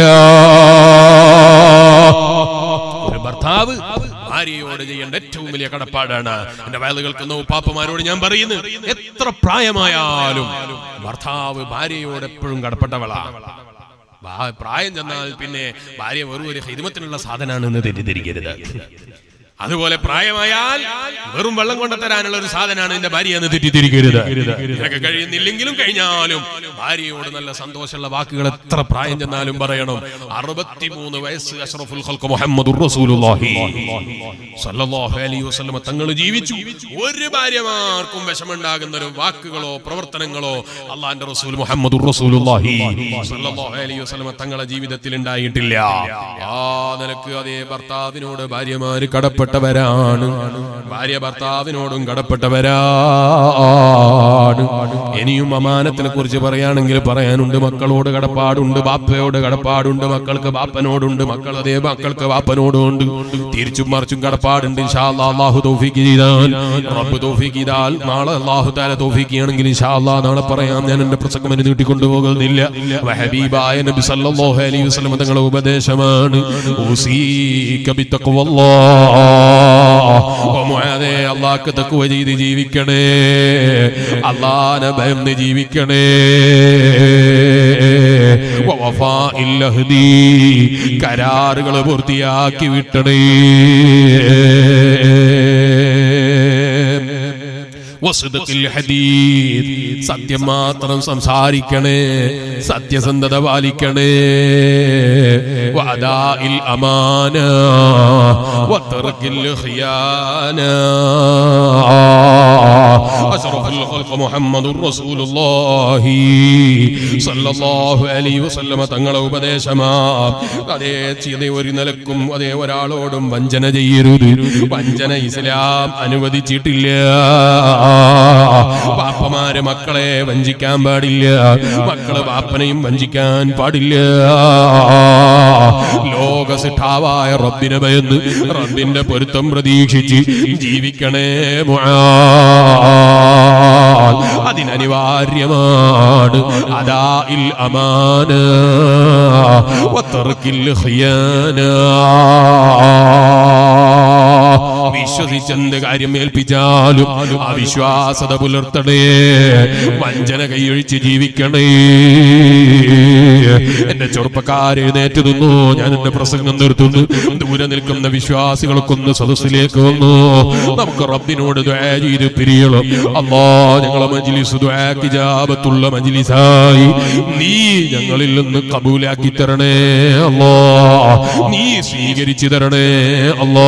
ഒരു ഭർത്താവ് ഭാര്യയോട് ചെയ്യേണ്ട ഏറ്റവും വലിയ കടപ്പാടാണ് എന്റെ വയല് കേൾക്കുന്ന ഉപ്പാപ്പമാരോട് ഞാൻ പറയുന്നു എത്ര പ്രായമായാലും ഭർത്താവ് ഭാര്യയോട് എപ്പോഴും കടപ്പെട്ടവളാണ് ഭാ- പ്രായം ചെന്നാൽ പിന്നെ ഭാര്യ വെറും ഒരു ഹിദ്മത്തിനുള്ള സാധനമാണെന്ന് തെറ്റിദ്ധരിക്കരുത് അതുപോലെ പ്രായമായാൽ വെറും വെള്ളം കൊണ്ടുതരാനുള്ള ഒരു സാധനമാണ് എന്റെ ഭാര്യ എന്ന് തെറ്റിദ്ധരിക്കരുത് ഇതൊക്കെ കഴിയുന്നില്ലെങ്കിലും കഴിഞ്ഞാലും ഭാര്യയോട് നല്ല സന്തോഷമുള്ള വാക്കുകൾ എത്ര പ്രായം ചെന്നാലും പറയണം അറുപത്തിമൂന്ന് വയസ്സ് അഷ്റഫുൽ ഖൽഖ് മുഹമ്മദുർ റസൂലുള്ളാഹി സല്ലല്ലാഹു അലൈഹി വസല്ലം തങ്ങൾ ജീവിച്ചു ഒരു ഭാര്യമാർക്കും വിഷമുണ്ടാകുന്ന ഒരു വാക്കുകളോ പ്രവർത്തനങ്ങളോ അള്ളാന്റെ റസൂൽ മുഹമ്മദുർ റസൂലുള്ളാഹി സല്ലല്ലാഹു അലൈഹി വസല്ലം തങ്ങളെ ജീവിതത്തിൽ ഉണ്ടായിട്ടില്ല ആ നിലക്ക് അതേ ഭർത്താവിനോട് ഭാര്യമാര് കടപ്പെട്ട കടപ്പെട്ടവരാണ് ഭാര്യ ഭർത്താവിനോടും കടപ്പെട്ടവരാണ് ഇനിയും അമാനത്തിനെ കുറിച്ച് പറയുകയാണെങ്കിൽ പറയാനുണ്ട് മക്കളോട് കടപ്പാടുണ്ട് ബാപ്പയോട് കടപ്പാടുണ്ട് മക്കൾക്ക് ബാപ്പനോടുണ്ട് മക്കൾ അതേ മക്കൾക്ക് ബാപ്പനോടുണ്ട് തിരിച്ചും മറിച്ചും കടപ്പാടുണ്ട് ഇൻഷാ അല്ലാ അല്ലാഹു തൗഫീഖ് ചെയ്താൽ റബ്ബ് തൗഫീഖ് ചെയ്താൽ നാളെ അല്ലാഹു തആല തൗഫീഖ് ചെയ്യണമെങ്കിൽ ഇൻഷാ അല്ലാ നാളെ പറയാം ഞാൻ എന്റെ പ്രസംഗം ഇനി നീട്ടിക്കൊണ്ടുപോകുന്നില്ല ഹബീബായ നബി സല്ലല്ലാഹു അലൈഹി വസല്ലം തങ്ങളുടെ ഉപദേശമാണ് ഊസീക ബിത്തഖ്വല്ലാഹ് ഓ മുആദേ അല്ലാഹ്ക്ക് തഖ്വ ചെയ്ത് ജീവിക്കണേ അല്ലാഹനെ ഭയന്ന് ജീവിക്കണേ വഫാഇൽ അഹ്ദി കരാറുകൾ പൂർത്തിയാക്കി വിട്ടണേ വസ്തുക്കിൽ ഹദീദ് സത്യം മാത്രം സംസാരിക്കണേ സത്യസന്ധത പാലിക്കണേ വഅദാഇൽ അമാന വതർക്കിൽ ഖിയാന അഷ്റഫുൽ ഖൽഖ് മുഹമ്മദുർ റസൂലുള്ളാഹി സല്ലല്ലാഹു അലൈഹി വസല്ലമ തങ്ങളെ ഉപദേശമാ അതേ ചെയ്ത ഒരു നിലക്കും അതേ ഒരാളോടും വഞ്ചന ചെയ്യരുത് വഞ്ചന ഇസ്ലാം അനുവദിച്ചിട്ടില്ല പാപ്പമാര് മക്കളെ വഞ്ചിക്കാൻ പാടില്ല മക്കള് പാപ്പനെയും വഞ്ചിക്കാൻ പാടില്ല ലോകസിഠാവായ റബ്ബിനെ ഭയന്ന് റബ്ബിന്റെ പൊരുത്തം പ്രതീക്ഷിച്ച് ജീവിക്കണേ മുആദ്. അതിനനിവാര്യമാണ് അതാ ഇൽ അമാന വത്തർക്കിൽ ഖിയാന വിശ്വസിച്ചെന്ത് കാര്യം ഏൽപ്പിച്ചാലും ആ വിശ്വാസത പുലർത്തണേ വഞ്ചന കൈയൊഴിച്ച് ജീവിക്കണേ എന്റെ ചെറുപ്പക്കാരെ എഴുന്നേറ്റ് നിന്നു ഞാൻ എന്റെ പ്രസംഗം നിർത്തുന്നു ദൂരെ നിൽക്കുന്ന വിശ്വാസികൾക്കൊന്ന് സദസ്സിലേക്ക് വന്നു നമുക്ക് റബ്ബിനോട് ദുആ ചെയ്ത് പിരിയണം അല്ലാ ഞങ്ങളെ മജ്ലിസ് ദുആക്ക് ഇജാബത്തുള്ള മജ്ലിസായി നീ ഞങ്ങളിൽ നിന്ന് കബൂലാക്കി തരണേ അല്ലാ നീ സ്വീകരിച്ചു തരണേ അല്ലാ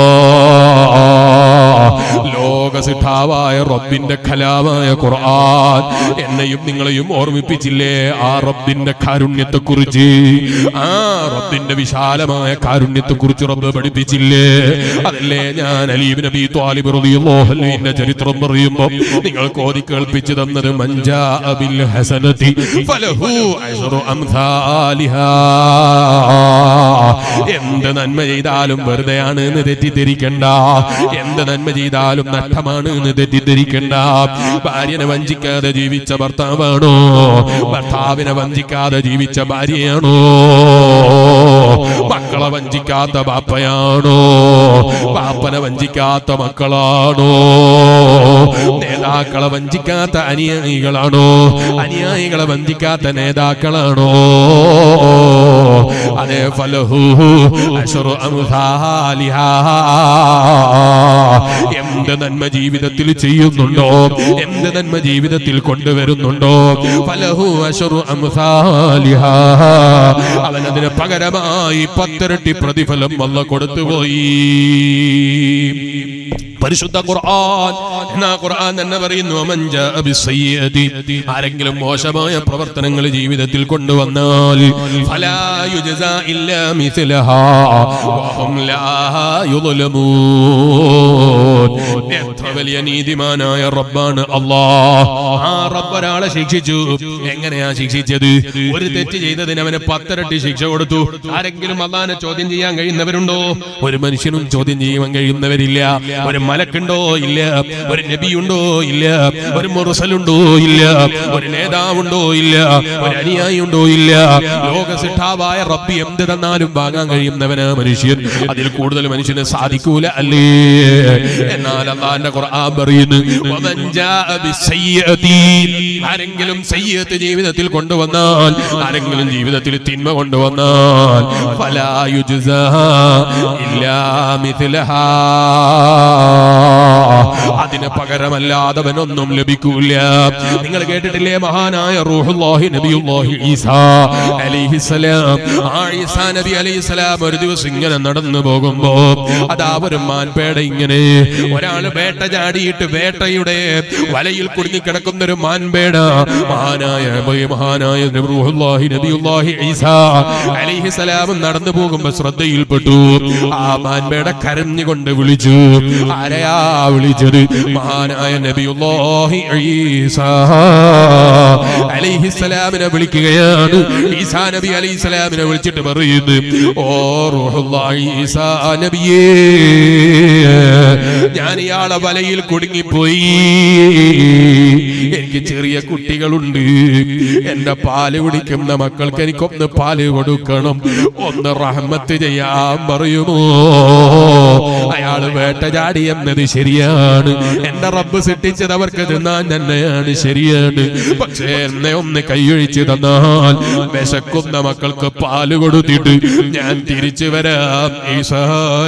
ലോകസിഠാവായ റബ്ബിന്റെ കലാമായ ഖുർആൻ എന്നെയും നിങ്ങളെയും ഓർമ്മിപ്പിച്ചില്ലേ ആ റബ്ബിന്റെ കാരുണ്യത്തെ കുറിച്ച് ആ റബ്ബിന്റെ വിശാലമായ കാരുണ്യത്തെ കുറിച്ച് റബ്ബ് പഠിപ്പിച്ചില്ലേ അതല്ലേ ഞാൻ അലീബ് നബി ത്വാലിബ് റളിയല്ലാഹു അൻഹുവിന്റെ ചരിത്രം പറയുമ്പോൾ നിങ്ങൾക്ക് ഓതി കേൾപ്പിച്ചു തന്നത് മഞ്ചാ ബിൽ ഹസനതി ഫലഹു അശ്റു അംസാലിഹാ എന്ത് നന്മ ചെയ്താലും വെറുതെയാണ് എന്ന് തെറ്റിദ്ധരിക്കണ്ട എന്ത് നന്മ ചെയ്താലും നഷ്ടമാണ് എന്ന് തെറ്റിദ്ധരിക്കണ്ട ഭാര്യനെ വഞ്ചിക്കാതെ ജീവിച്ച ഭർത്താവാണോ ഭർത്താവിനെ വഞ്ചിക്കാതെ ജീവിച്ച ഭാര്യയാണോ മക്കളെ വഞ്ചിക്കാത്ത ബാപ്പയാണോ ബാപ്പനെ വഞ്ചിക്കാത്ത മക്കളാണോ നേതാക്കളെ വഞ്ചിക്കാത്ത അനുയായികളാണോ അനുയായികളെ വഞ്ചിക്കാത്ത നേതാക്കളാണോ അതേ ഫലഹു അശ്റു അംസാലിഹാ എന്ത് നന്മ ജീവിതത്തിൽ ചെയ്യുന്നുണ്ടോ എന്ത് നന്മ ജീവിതത്തിൽ കൊണ്ടുവരുന്നുണ്ടോ ഫലഹു അശ്റു അംസാലിഹാ അവൻ അതിന് പകരമായി പത്തിരട്ടി പ്രതിഫലം വല്ല കൊടുത്തുപോയി പരിശുദ്ധ ഖുർആൻ എന്നാ ഖുർആൻ തന്നെ പറയുന്നു "വമൻ ജാഅ ബിസ്സയ്യിഅതി" ആരെങ്കിലും മോശമായ പ്രവർത്തനങ്ങൾ ജീവിതത്തിൽ കൊണ്ടുവന്നാൽ ഫലാ യുജ്സാ ഇല്ലാ മിസ്ലഹാ വഹും ലാ യുദ്ലമൂൻ എത്ര വലിയ നീതിമാനായ റബ്ബാണ് അല്ലാഹ് ആ റബ്ബ് ഒരാളെ ശിക്ഷിച്ചു എങ്ങനെയാ ശിക്ഷിച്ചത് ഒരു തെറ്റ് ചെയ്തതിന് അവന് പത്തരട്ടി ശിക്ഷ കൊടുത്തു ആരെങ്കിലും അള്ളാനെ ചോദ്യം ചെയ്യാൻ കഴിയുന്നവരുണ്ടോ ഒരു മനുഷ്യനും ചോദ്യം ചെയ്യാൻ കഴിയുന്നവരില്ല ഒരു മലക്കുണ്ടോ ഇല്ല ഒരു നബിയുണ്ടോ ഇല്ല ഒരു മുറസലുണ്ടോ ഇല്ല ഒരു നേതാവുണ്ടോ ഇല്ല ഒരു അനുയായി ഉണ്ടോ ഇല്ല ലോകസിട്ടാവായ റബ്ബി എന്ത് തന്നാലും വാങ്ങാൻ കഴിയുന്നവനാ മനുഷ്യൻ അതിൽ കൂടുതൽ മനുഷ്യന് സാധിക്കൂല അല്ലേ എന്നാൽ അള്ളാന്റെ ഖുർആൻ പറയുന്നു "വമൻ ജാഅ ബിസ്സയ്യിഅതി" ആരെങ്കിലും സയ്യത്ത് ജീവിതത്തിൽ കൊണ്ടുവന്നാൽ ആരെങ്കിലും ജീവിതത്തിൽ തിന്മ കൊണ്ടുവന്നാൽ ഫലാ യുജ്സാ ഇല്ലാ മിഥ്ലഹാ അതിന് പകരമല്ലാതവനൊന്നും ലഭിക്കൂല നിങ്ങൾ കേട്ടിട്ടില്ലേ മഹാനായ റൂഹുല്ലാഹി നബിയുല്ലാഹി ഈസാ അലൈഹിസ്സലാം ആ ഈസാ നബി അലൈഹിസ്സലാം ഒരു ദിവസം ഇങ്ങനെ നടന്നു പോകുമ്പോ അതാ ഒരു മാൻപേട ഇങ്ങനെ ഒരാള് വേട്ട ചാടിയിട്ട് വേട്ടയുടെ വലയിൽ കുടുങ്ങിക്കിടക്കുന്ന ഒരു മാൻപേട മഹാനായ മഹാനായ റൂഹുല്ലാഹി നബിയുല്ലാഹി ഈസാ അലൈഹിസ്സലാം നടന്നു പോകുമ്പോ ശ്രദ്ധയിൽപ്പെട്ടു ആ മാൻപേട കരഞ്ഞുകൊണ്ട് വിളിച്ചു ആരെയാ വിളിച്ചത് മഹാനായ നബിയുല്ലാഹി ഈസാ അലൈഹിസ്സലാമിനെ വിളിക്കുകയാണ് ഈസാ നബി അലൈഹിസ്സലാമിനെ വിളിച്ചിട്ട് പറയുന്നു ഓ റൂഹുല്ലാഹി ഈസാ നബിയേ ഞാൻ ഇയാളെ വലയിൽ കുടുങ്ങിപ്പോയി എനിക്ക് ചെറിയ കുട്ടികളുണ്ട് എന്റെ പാല് കുടിക്കുന്ന മക്കൾക്ക് എനിക്കൊന്ന് പാല് കൊടുക്കണം ഒന്ന് റഹ്മത്ത് ചെയ്യാൻ പറയുമോ അയാള് വേട്ടചാടി എന്നത് ശരിയാണ് എന്റെ റബ്ബ് സൃഷ്ടിച്ചത് അവർക്ക് തിന്നാൻ തന്നെയാണ് ശരിയാണ് പക്ഷേ എന്നെ ഒന്ന് കൈയൊഴിച്ച് തന്നാൽ വിശക്കുന്ന മക്കൾക്ക് പാല് കൊടുത്തിട്ട് ഞാൻ തിരിച്ചു വരാം ഈസാ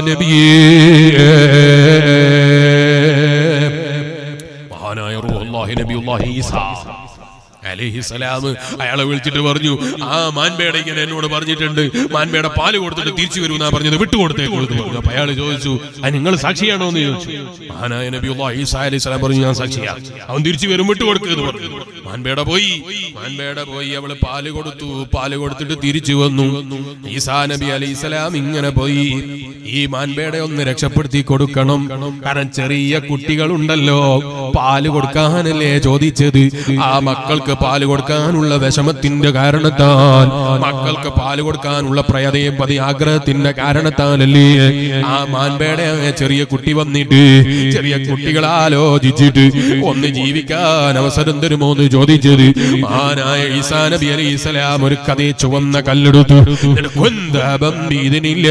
നബിയേ മഹാനായ റൂഹുല്ലാഹി നബിയുല്ലാഹി ഈസാ അലൈഹിസ്സലാം അയാളെ വിളിച്ചിട്ട് പറഞ്ഞു ആ മാൻപേട ഇങ്ങനെ എന്നോട് പറഞ്ഞിട്ടുണ്ട് മാൻപേട പാല് കൊടുത്തിട്ട് തിരിച്ചു വരൂ എന്നാ പറഞ്ഞത് വിട്ടുകൊടുത്തേക്ക് കൊടുത്തു പറഞ്ഞു അപ്പൊ അയാൾ ചോദിച്ചു ആ നിങ്ങൾ സാക്ഷിയാണോ എന്ന് ചോദിച്ചു മഹാനായ നബിയുല്ലാഹി ഈസാ അലൈഹിസ്സലാം പറഞ്ഞു ഞാൻ സാക്ഷിയാ അവൻ തിരിച്ചു വരും വിട്ടുകൊടുക്കുന്നു പറഞ്ഞു മാൻപേട പോയി മാൻപേട പോയി അവള് പാല് കൊടുത്തു പാല് കൊടുത്തിട്ട് തിരിച്ചു വന്നു ഈസാ നബി അലൈഹിസ്സലാം ഇങ്ങനെ പോയി ഈ മാൻപേടെ ഒന്ന് രക്ഷപ്പെടുത്തി കൊടുക്കണം കാരണം ചെറിയ കുട്ടികളുണ്ടല്ലോ പാല് കൊടുക്കാനല്ലേ ചോദിച്ചത് ആ മക്കൾക്ക് പാല് കൊടുക്കാനുള്ള വിഷമത്തിന്റെ കാരണത്താൽ മക്കൾക്ക് പാല് കൊടുക്കാനുള്ള പ്രയതയും പതി ആഗ്രഹത്തിന്റെ കാരണത്താലല്ലേ ആ മാൻപേടെ ചെറിയ കുട്ടി വന്നിട്ട് ചെറിയ കുട്ടികൾ ആലോചിച്ചിട്ട് ഒന്ന് ജീവിക്കാൻ അവസരം തരുമോ എന്ന് ചോദിച്ചത് മഹാനായ ഈസാ നബി അലൈഹി സ്വലാം ഒരു കഥയെ ചുവന്ന കല്ലെടുത്തു എന്നിട്ട് കുന്തബം ഇതിനില്ല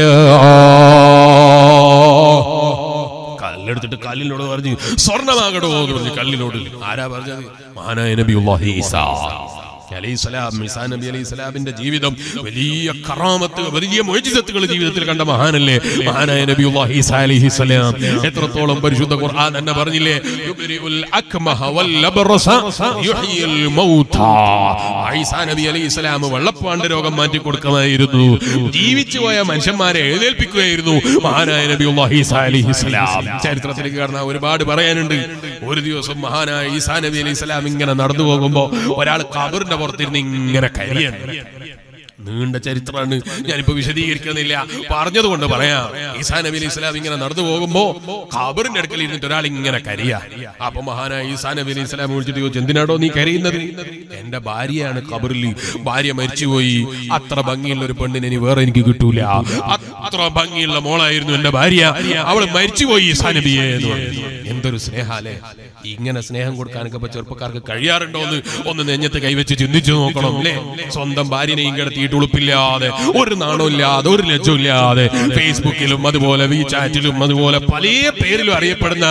കല്ലെടുത്തിട്ട് കല്ലിനോട് പറഞ്ഞു സ്വർണ്ണമാകടോ എന്ന് പറഞ്ഞു കല്ലിനോട് ആരാ പറഞ്ഞത് മഹാനായ നബി ഈസാ അലൈഹിസ്സലാം ഈസാ നബി അലൈഹിസ്സലാമിന്റെ ജീവിതം വലിയ കറാമത്ത് വലിയ മൊഴിജിതത്തുകൾ ജീവിതത്തിൽ കണ്ട മഹാനല്ലേ മഹാനായ നബി ഈസാ അലൈഹിസ്സലാം എത്രത്തോളം പരിശുദ്ധ ഖുർആൻ തന്നെ പറഞ്ഞില്ലേ യുബ്രിഉൽ അക്മഹ വൽ അബ്റസ യുഹ്യിൽ മൗതാ ഈസാ നബി അലൈഹിസ്സലാം വെള്ളപ്പാണ്ട് രോഗം മാറ്റി കൊടുക്കുമായിരുന്നു ജീവിച്ചു പോയ മനുഷ്യന്മാരെ എഴുന്നേൽപ്പിക്കുകയായിരുന്നു മഹാനായ നബി ഈസാ അലൈഹിസ്സലാം ചരിത്രത്തിലേക്ക് കടന്ന ഒരുപാട് പറയാനുണ്ട് ഒരു ദിവസം മഹാനായ ഈസാ നബി അലൈഹിസ്സലാം ഇങ്ങനെ നടന്നു പോകുമ്പോ ഒരാൾ കബറിന്റെ പുറത്തിരുന്ന് ഇങ്ങനെ കരിയാണ് നീണ്ട ചരിത്രമാണ് ഞാനിപ്പോ വിശദീകരിക്കുന്നില്ല പറഞ്ഞതുകൊണ്ട് പറയാം ഈസാ നബി അലൈഹി സ്വലാം ഇങ്ങനെ നടന്നു പോകുമ്പോ ഖബറിന്റെ അടുക്കൽ ഇരുന്നിട്ട് ഒരാൾ ഇങ്ങനെ കരിയ അപ്പൊ മഹാനായ ഈസാ നബി അലൈഹി സ്വലാം വിളിച്ചിട്ട് ചോദിച്ചു എന്തിനാടോ നീ കരയുന്നത് എന്റെ ഭാര്യയാണ് ഖബറിൽ ഭാര്യ മരിച്ചുപോയി അത്ര ഭംഗിയുള്ള ഒരു പെണ്ണിനെ ഇനി വേറെ എനിക്ക് കിട്ടൂല അത്ര ഭംഗിയുള്ള മോളായിരുന്നു എന്റെ ഭാര്യ അവൾ മരിച്ചുപോയി ഈസാ നബിയെ എന്ന് പറഞ്ഞു. എന്തൊരു സ്നേഹാലേ ഇങ്ങനെ സ്നേഹം കൊടുക്കാനൊക്കെ ഇപ്പൊ ചെറുപ്പക്കാർക്ക് കഴിയാറുണ്ടോ എന്ന് ഒന്ന് നെഞ്ഞത്ത് കൈവച്ച് ചിന്തിച്ചു നോക്കണം അല്ലേ സ്വന്തം ഭാര്യനെയും കിടത്തിയിട്ട് ഉളുപ്പില്ലാതെ ഒരു നാണമില്ലാതെ ഒരു ലജ്ജമില്ലാതെ ഫേസ്ബുക്കിലും അതുപോലെ വി ചാറ്റിലും അതുപോലെ പല പേരിലും അറിയപ്പെടുന്ന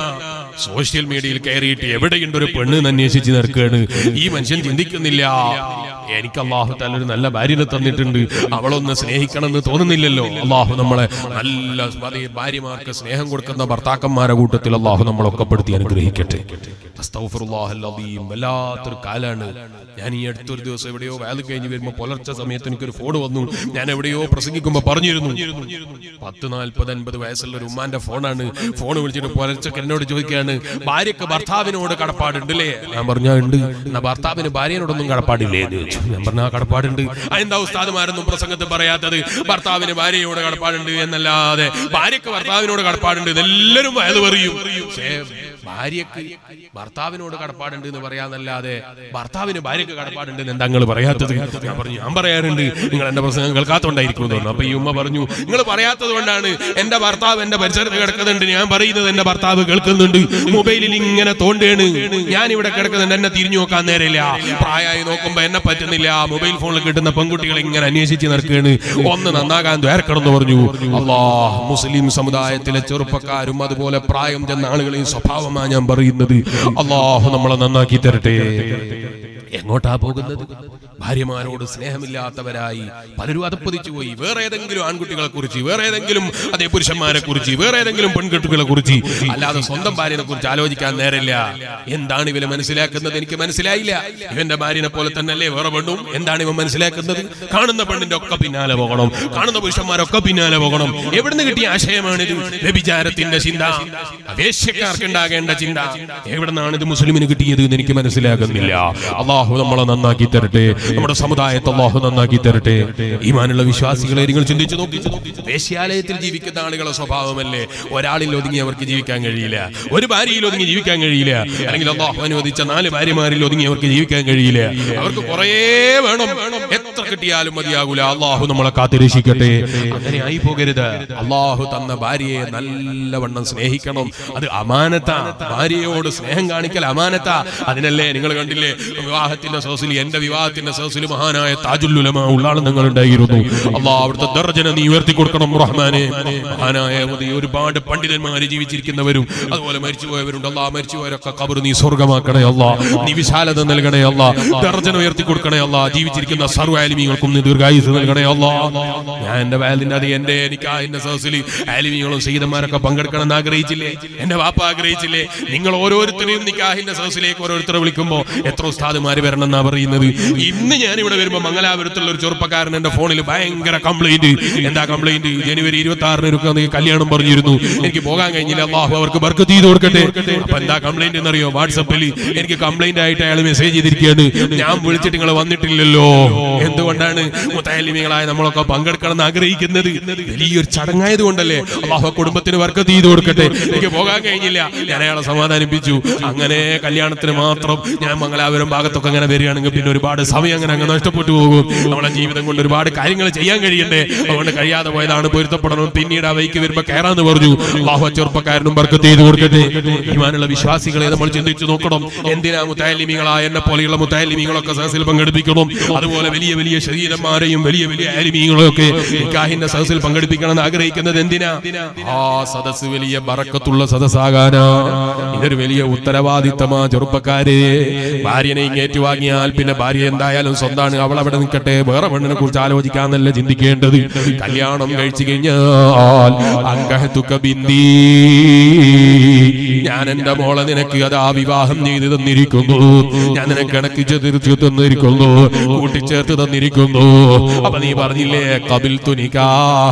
സോഷ്യൽ മീഡിയയിൽ കയറിയിട്ട് എവിടെയുണ്ട് ഒരു പെണ്ണ് എന്ന് അന്വേഷിച്ച് നിൽക്കുകയാണ് ഈ മനുഷ്യൻ ചിന്തിക്കുന്നില്ല എനിക്ക് അള്ളാഹു താല ഒരു നല്ല ഭാര്യനെ തന്നിട്ടുണ്ട് അവളൊന്ന് സ്നേഹിക്കണം എന്ന് തോന്നുന്നില്ലല്ലോ അള്ളാഹു നമ്മളെ നല്ല അതേ ഭാര്യമാർക്ക് സ്നേഹം കൊടുക്കുന്ന ഭർത്താക്കന്മാരെ കൂട്ടത്തിൽ അള്ളാഹു നമ്മളൊക്കെ പെടുത്തി അനുഗ്രഹിക്കട്ടെ അസ്തഗ്ഫിറുല്ലാഹൽ അദീം. വല്ലാത്തൊരു കാലാണ് ഞാൻ ഈ അടുത്തൊരു ദിവസം എവിടെയോ വേല കഴിഞ്ഞ് വരുമ്പോൾ പുലർച്ചെ സമയത്ത് എനിക്കൊരു ഫോൺ വന്നു ഞാൻ എവിടെയോ പ്രസംഗിക്കുമ്പോൾ പറഞ്ഞിരുന്നു പത്ത് നാൽപ്പത് അൻപത് വയസ്സുള്ള ഒരു ഉമ്മാന്റെ ഫോണാണ് ഫോൺ വിളിച്ചിട്ട് പുലർച്ചക്ക് എന്നോട് ചോദിക്കുകയാണ് ഭാര്യക്ക് ഭർത്താവിനോട് കടപ്പാടുണ്ട് അല്ലേ ഞാൻ പറഞ്ഞാ ഉണ്ട് എന്നാ ഭർത്താവിന് ഭാര്യനോടൊന്നും കടപ്പാടില്ലേ എന്ന് ചോദിച്ചു ഞാൻ പറഞ്ഞ കടപ്പാടുണ്ട് എന്താ ഉസ്താദുമാരൊന്നും പ്രസംഗത്തിൽ പറയാത്തത് ഭർത്താവിന് ഭാര്യയോട് കടപ്പാടുണ്ട് എന്നല്ലാതെ ഭാര്യക്ക് ഭർത്താവിനോട് കടപ്പാടുണ്ട് ഇതെല്ലാവരും വയത് പറയും പക്ഷേ ഭാര്യക്ക് ഭർത്താവിനോട് കടപ്പാടുണ്ട് എന്ന് പറയാന്നല്ലാതെ ഭർത്താവിന് ഭാര്യക്ക് കടപ്പാടുണ്ട് എന്ന് എന്താ നിങ്ങൾ പറയാത്തത് ഞാൻ പറഞ്ഞു ഞാൻ പറയാറുണ്ട് നിങ്ങൾ എന്റെ പ്രസംഗം കേൾക്കാത്തോണ്ടായിരിക്കും എന്ന് പറഞ്ഞു അപ്പൊ ഈ ഉമ്മ പറഞ്ഞു നിങ്ങൾ പറയാത്തത് കൊണ്ടാണ് എന്റെ ഭർത്താവ് എന്റെ പരിസരത്ത് കിടക്കുന്നുണ്ട് ഞാൻ പറയുന്നത് എന്റെ ഭർത്താവ് കേൾക്കുന്നുണ്ട് മൊബൈലിൽ ഇങ്ങനെ തോണ്ടുകയാണ് ഞാൻ ഇവിടെ കിടക്കുന്നുണ്ട് എന്നെ തിരിഞ്ഞു നോക്കാൻ നേരമില്ല പ്രായമായി നോക്കുമ്പോ എന്നെ പറ്റുന്നില്ല മൊബൈൽ ഫോണിൽ കിട്ടുന്ന പെൺകുട്ടികളെ ഇങ്ങനെ അന്വേഷിച്ച് നടക്കുകയാണ് ഒന്ന് നന്നാകാൻ ദ്വാരക്കണമെന്ന് പറഞ്ഞു അള്ളാഹ് മുസ്ലിം സമുദായത്തിലെ ചെറുപ്പക്കാരും അതുപോലെ പ്രായം ചെന്ന ആളുകളെയും സ്വഭാവമാണ് ഞാൻ പറയുന്നത് അള്ളാഹു നമ്മളെ നന്നാക്കി തരട്ടെ എങ്ങോട്ടാ പോകുന്നത് ഭാര്യമാരോട് സ്നേഹമില്ലാത്തവരായി പലരും അതപ്പതിച്ചു പോയി വേറെ ഏതെങ്കിലും ആൺകുട്ടികളെ കുറിച്ച് വേറെ ഏതെങ്കിലും അതേ പുരുഷന്മാരെ കുറിച്ച് വേറെ ഏതെങ്കിലും പെൺകുട്ടികളെ കുറിച്ച് അല്ലാതെ സ്വന്തം ഭാര്യനെ കുറിച്ച് ആലോചിക്കാൻ നേരമില്ല എന്താണ് ഇവനെ മനസ്സിലാക്കുന്നത് എനിക്ക് മനസ്സിലായില്ല ഇവന്റെ ഭാര്യനെ പോലെ തന്നെയല്ലേ വേറെ പെണ്ണും എന്താണ് ഇവൻ മനസ്സിലാക്കുന്നത് കാണുന്ന പെണ്ണിന്റെ ഒക്കെ പിന്നാലെ പോകണം കാണുന്ന പുരുഷന്മാരൊക്കെ പിന്നാലെ പോകണം എവിടുന്ന് കിട്ടിയ ആശയമാണിത് വ്യഭിചാരത്തിന്റെ ചിന്ത വേശ്യക്കാർക്ക് ഉണ്ടാകേണ്ട ചിന്ത എവിടുന്നാണ് ഇത് മുസ്ലിമിന് കിട്ടിയത് എന്ന് എനിക്ക് മനസ്സിലാകുന്നില്ല അള്ളാഹു നമ്മളെ നന്നാക്കി തരട്ടെ നമ്മുടെ സമുദായത്തെ അള്ളാഹു നന്നാക്കി തരട്ടെ ഈമാനുള്ള വിശ്വാസികളെ നിങ്ങൾ ചിന്തിച്ചു നോക്കി വേശ്യാലയത്തിൽ ജീവിക്കുന്ന ആളുകളുടെ സ്വഭാവമല്ലേ ഒരാളിൽ ഒതുങ്ങി അവർക്ക് ജീവിക്കാൻ കഴിയില്ല ഒരു ഭാര്യയിൽ ഒതുങ്ങി ജീവിക്കാൻ കഴിയില്ല അല്ലെങ്കിൽ അള്ളാഹു അനുവദിച്ച നാല് ഭാര്യമാരിൽ ഒതുങ്ങി അവർക്ക് ജീവിക്കാൻ കഴിയില്ല അവർക്ക് കുറേ വേണം എത്ര കിട്ടിയാലും മതിയാകൂല അള്ളാഹു നമ്മളെ കാത്തിരക്ഷിക്കട്ടെ അങ്ങനെ ആയി പോകരുത് അള്ളാഹു തന്ന ഭാര്യയെ നല്ലവണ്ണം സ്നേഹിക്കണം അത് അമാനത്ത ഭാര്യയോട് സ്നേഹം കാണിക്കൽ അമാനത്ത അതിനല്ലേ നിങ്ങൾ കണ്ടില്ലേ വിവാഹത്തിന്റെ സോസിൽ എന്റെ വിവാഹത്തിന്റെ സോസിൽ മഹാനായ താജുല്ലുലമ ഉള്ളാൾ നിങ്ങൾ ഉണ്ടായിരുന്നു അള്ളാഹ് അവിടുത്തെ ദർജന നീ ഉയർത്തി കൊടുക്കണം റഹ്മാനെ മഹാനായ മതി ഒരുപാട് പണ്ഡിതന്മാര് ജീവിച്ചിരിക്കുന്നവരും അതുപോലെ മരിച്ചുപോയവരുണ്ട് അള്ളാഹ് മരിച്ചുപോയവരൊക്കെ കബർ നീ സ്വർഗമാക്കണേ അല്ലാ നീ വിശാലത നൽകണേ അല്ലാ ദർജന ഉയർത്തി കൊടുക്കണേ അല്ലാ ജീവിച്ചിരിക്കുന്ന സർവ്വ ആലിമീങ്ങൾക്കും നീ ദീർഘായുസ് നൽകണേ അല്ലാ ഞാൻ എന്റെ വാലിന്റെ അത് എന്റെ എനിക്ക് ആ എന്റെ സദസ്സിൽ ആലിമീങ്ങളും സീതന്മാരൊക്കെ പങ്കെടുക്കണം എന്ന് ആഗ്രഹിച്ചില്ലേ എന്റെ വാപ്പ ആഗ്രഹിച്ചില്ലേ നിങ്ങൾ ഓരോരുത്തരെയും നിക്കാഹിന്റെ സദസ്സിലേക്ക് ഓരോരുത്തരെ വിളിക്കുമ്പോ എത്ര ഉസ്താദുമാര് വരണം എന്നാ പറയുന്നത് ഇന്ന് ഞാൻ ഇവിടെ വരുമ്പോ മംഗലാപുരത്തുള്ള ഒരു ചെറുപ്പക്കാരൻ എന്റെ ഫോണിൽ ഭയങ്കര കംപ്ലൈന്റ് എന്താ കംപ്ലൈന്റ് ജനുവരി ഇരുപത്തി ആറിന് ഒരു കല്യാണം പറഞ്ഞിരുന്നു എനിക്ക് പോകാൻ കഴിഞ്ഞില്ല അള്ളാഹു അവർക്ക് ബർക്ക് ചെയ്ത് കൊടുക്കട്ടെ അപ്പൊ എന്താ കംപ്ലൈന്റ് എന്നറിയോ വാട്സപ്പിൽ എനിക്ക് കംപ്ലൈന്റ് ആയിട്ട് അയാൾ മെസ്സേജ് ചെയ്തിരിക്കുകയാണ് ഞാൻ വിളിച്ചിട്ട് നിങ്ങൾ വന്നിട്ടില്ലല്ലോ എന്തുകൊണ്ടാണ് മുത്താലിമികളായ നമ്മളൊക്കെ പങ്കെടുക്കണം എന്ന് ആഗ്രഹിക്കുന്നത് വലിയൊരു ചടങ്ങായത് കൊണ്ടല്ലേ അള്ളാഹു ആ കുടുംബത്തിന് വർക്ക് ചെയ്ത് കൊടുക്കട്ടെ എനിക്ക് പോകാൻ കഴിഞ്ഞില്ല ഞാൻ അയാളെ സമാധാനിപ്പിച്ചു അങ്ങനെ കല്യാണത്തിന് മാത്രം ഞാൻ മംഗലാപുരം ഭാഗത്തൊക്കെ അങ്ങനെ വരികയാണെങ്കിൽ പിന്നെ ഒരുപാട് സമയം അങ്ങനെ അങ്ങ് നഷ്ടപ്പെട്ടു പോകും നമ്മളെ ജീവിതം കൊണ്ട് ഒരുപാട് കാര്യങ്ങൾ ചെയ്യാൻ കഴിയണ്ടേ അതുകൊണ്ട് കഴിയാതെ പോയതാണ് പൊരുത്തപ്പെടണം പിന്നീട് ആ വൈക്ക് വരുമ്പോ കയറാന്ന് പറഞ്ഞു അള്ളാഹു ആ ചെറുപ്പക്കാരനും ബർക്കത്ത് ചെയ്ത് കൊടുക്കട്ടെ ഈമാനുള്ള വിശ്വാസികളെ നമ്മൾ ചിന്തിച്ചു നോക്കണം എന്തിനാ മുത്താലിമികളായ എന്നെ പോലെയുള്ള മുത്താലിമികളൊക്കെ സഹസിൽ പങ്കെടുപ്പിക്കണം അതുപോലെ വലിയ വലിയ ശരീരന്മാരെയും വലിയ വലിയ ആലിമീങ്ങളെയൊക്കെ നിക്കാഹിന്റെ സദസ്സിൽ പങ്കെടുപ്പിക്കണം എന്ന് ആഗ്രഹിക്കുന്നത് എന്തിനാ ആ സദസ്സ് വലിയ ബറക്കത്തുള്ള സദസ്സാകാനാ ഇതൊരു വലിയ ഉത്തരവാദിത്തമാ ചെറുപ്പക്കാരെ ഭാര്യനെ ഇങ്ങ് ഏറ്റുവാങ്ങിയാൽ പിന്നെ ഭാര്യ എന്തായാലും സ്വന്താണ് അവൾ അവിടെ നിൽക്കട്ടെ വേറെ പെണ്ണിനെ കുറിച്ച് ആലോചിക്കാന്നല്ല ചിന്തിക്കേണ്ടത് കല്യാണം കഴിച്ചു കഴിഞ്ഞാൽ അങ്കഹത്തുക്ക ബിന്ദി ഞാൻ എന്റെ മോളെ നിനക്ക് അതാ വിവാഹം ചെയ്ത് തന്നിരിക്കുന്നു ഞാൻ നിനക്ക് ഇണക്കി ചേർത്ത് തന്നിരിക്കുന്നു കൂട്ടിച്ചേർത്ത് തന്നിരിക്കുന്നു അപ്പൊ നീ പറഞ്ഞില്ലേ കപിൽ തുനിക്കാ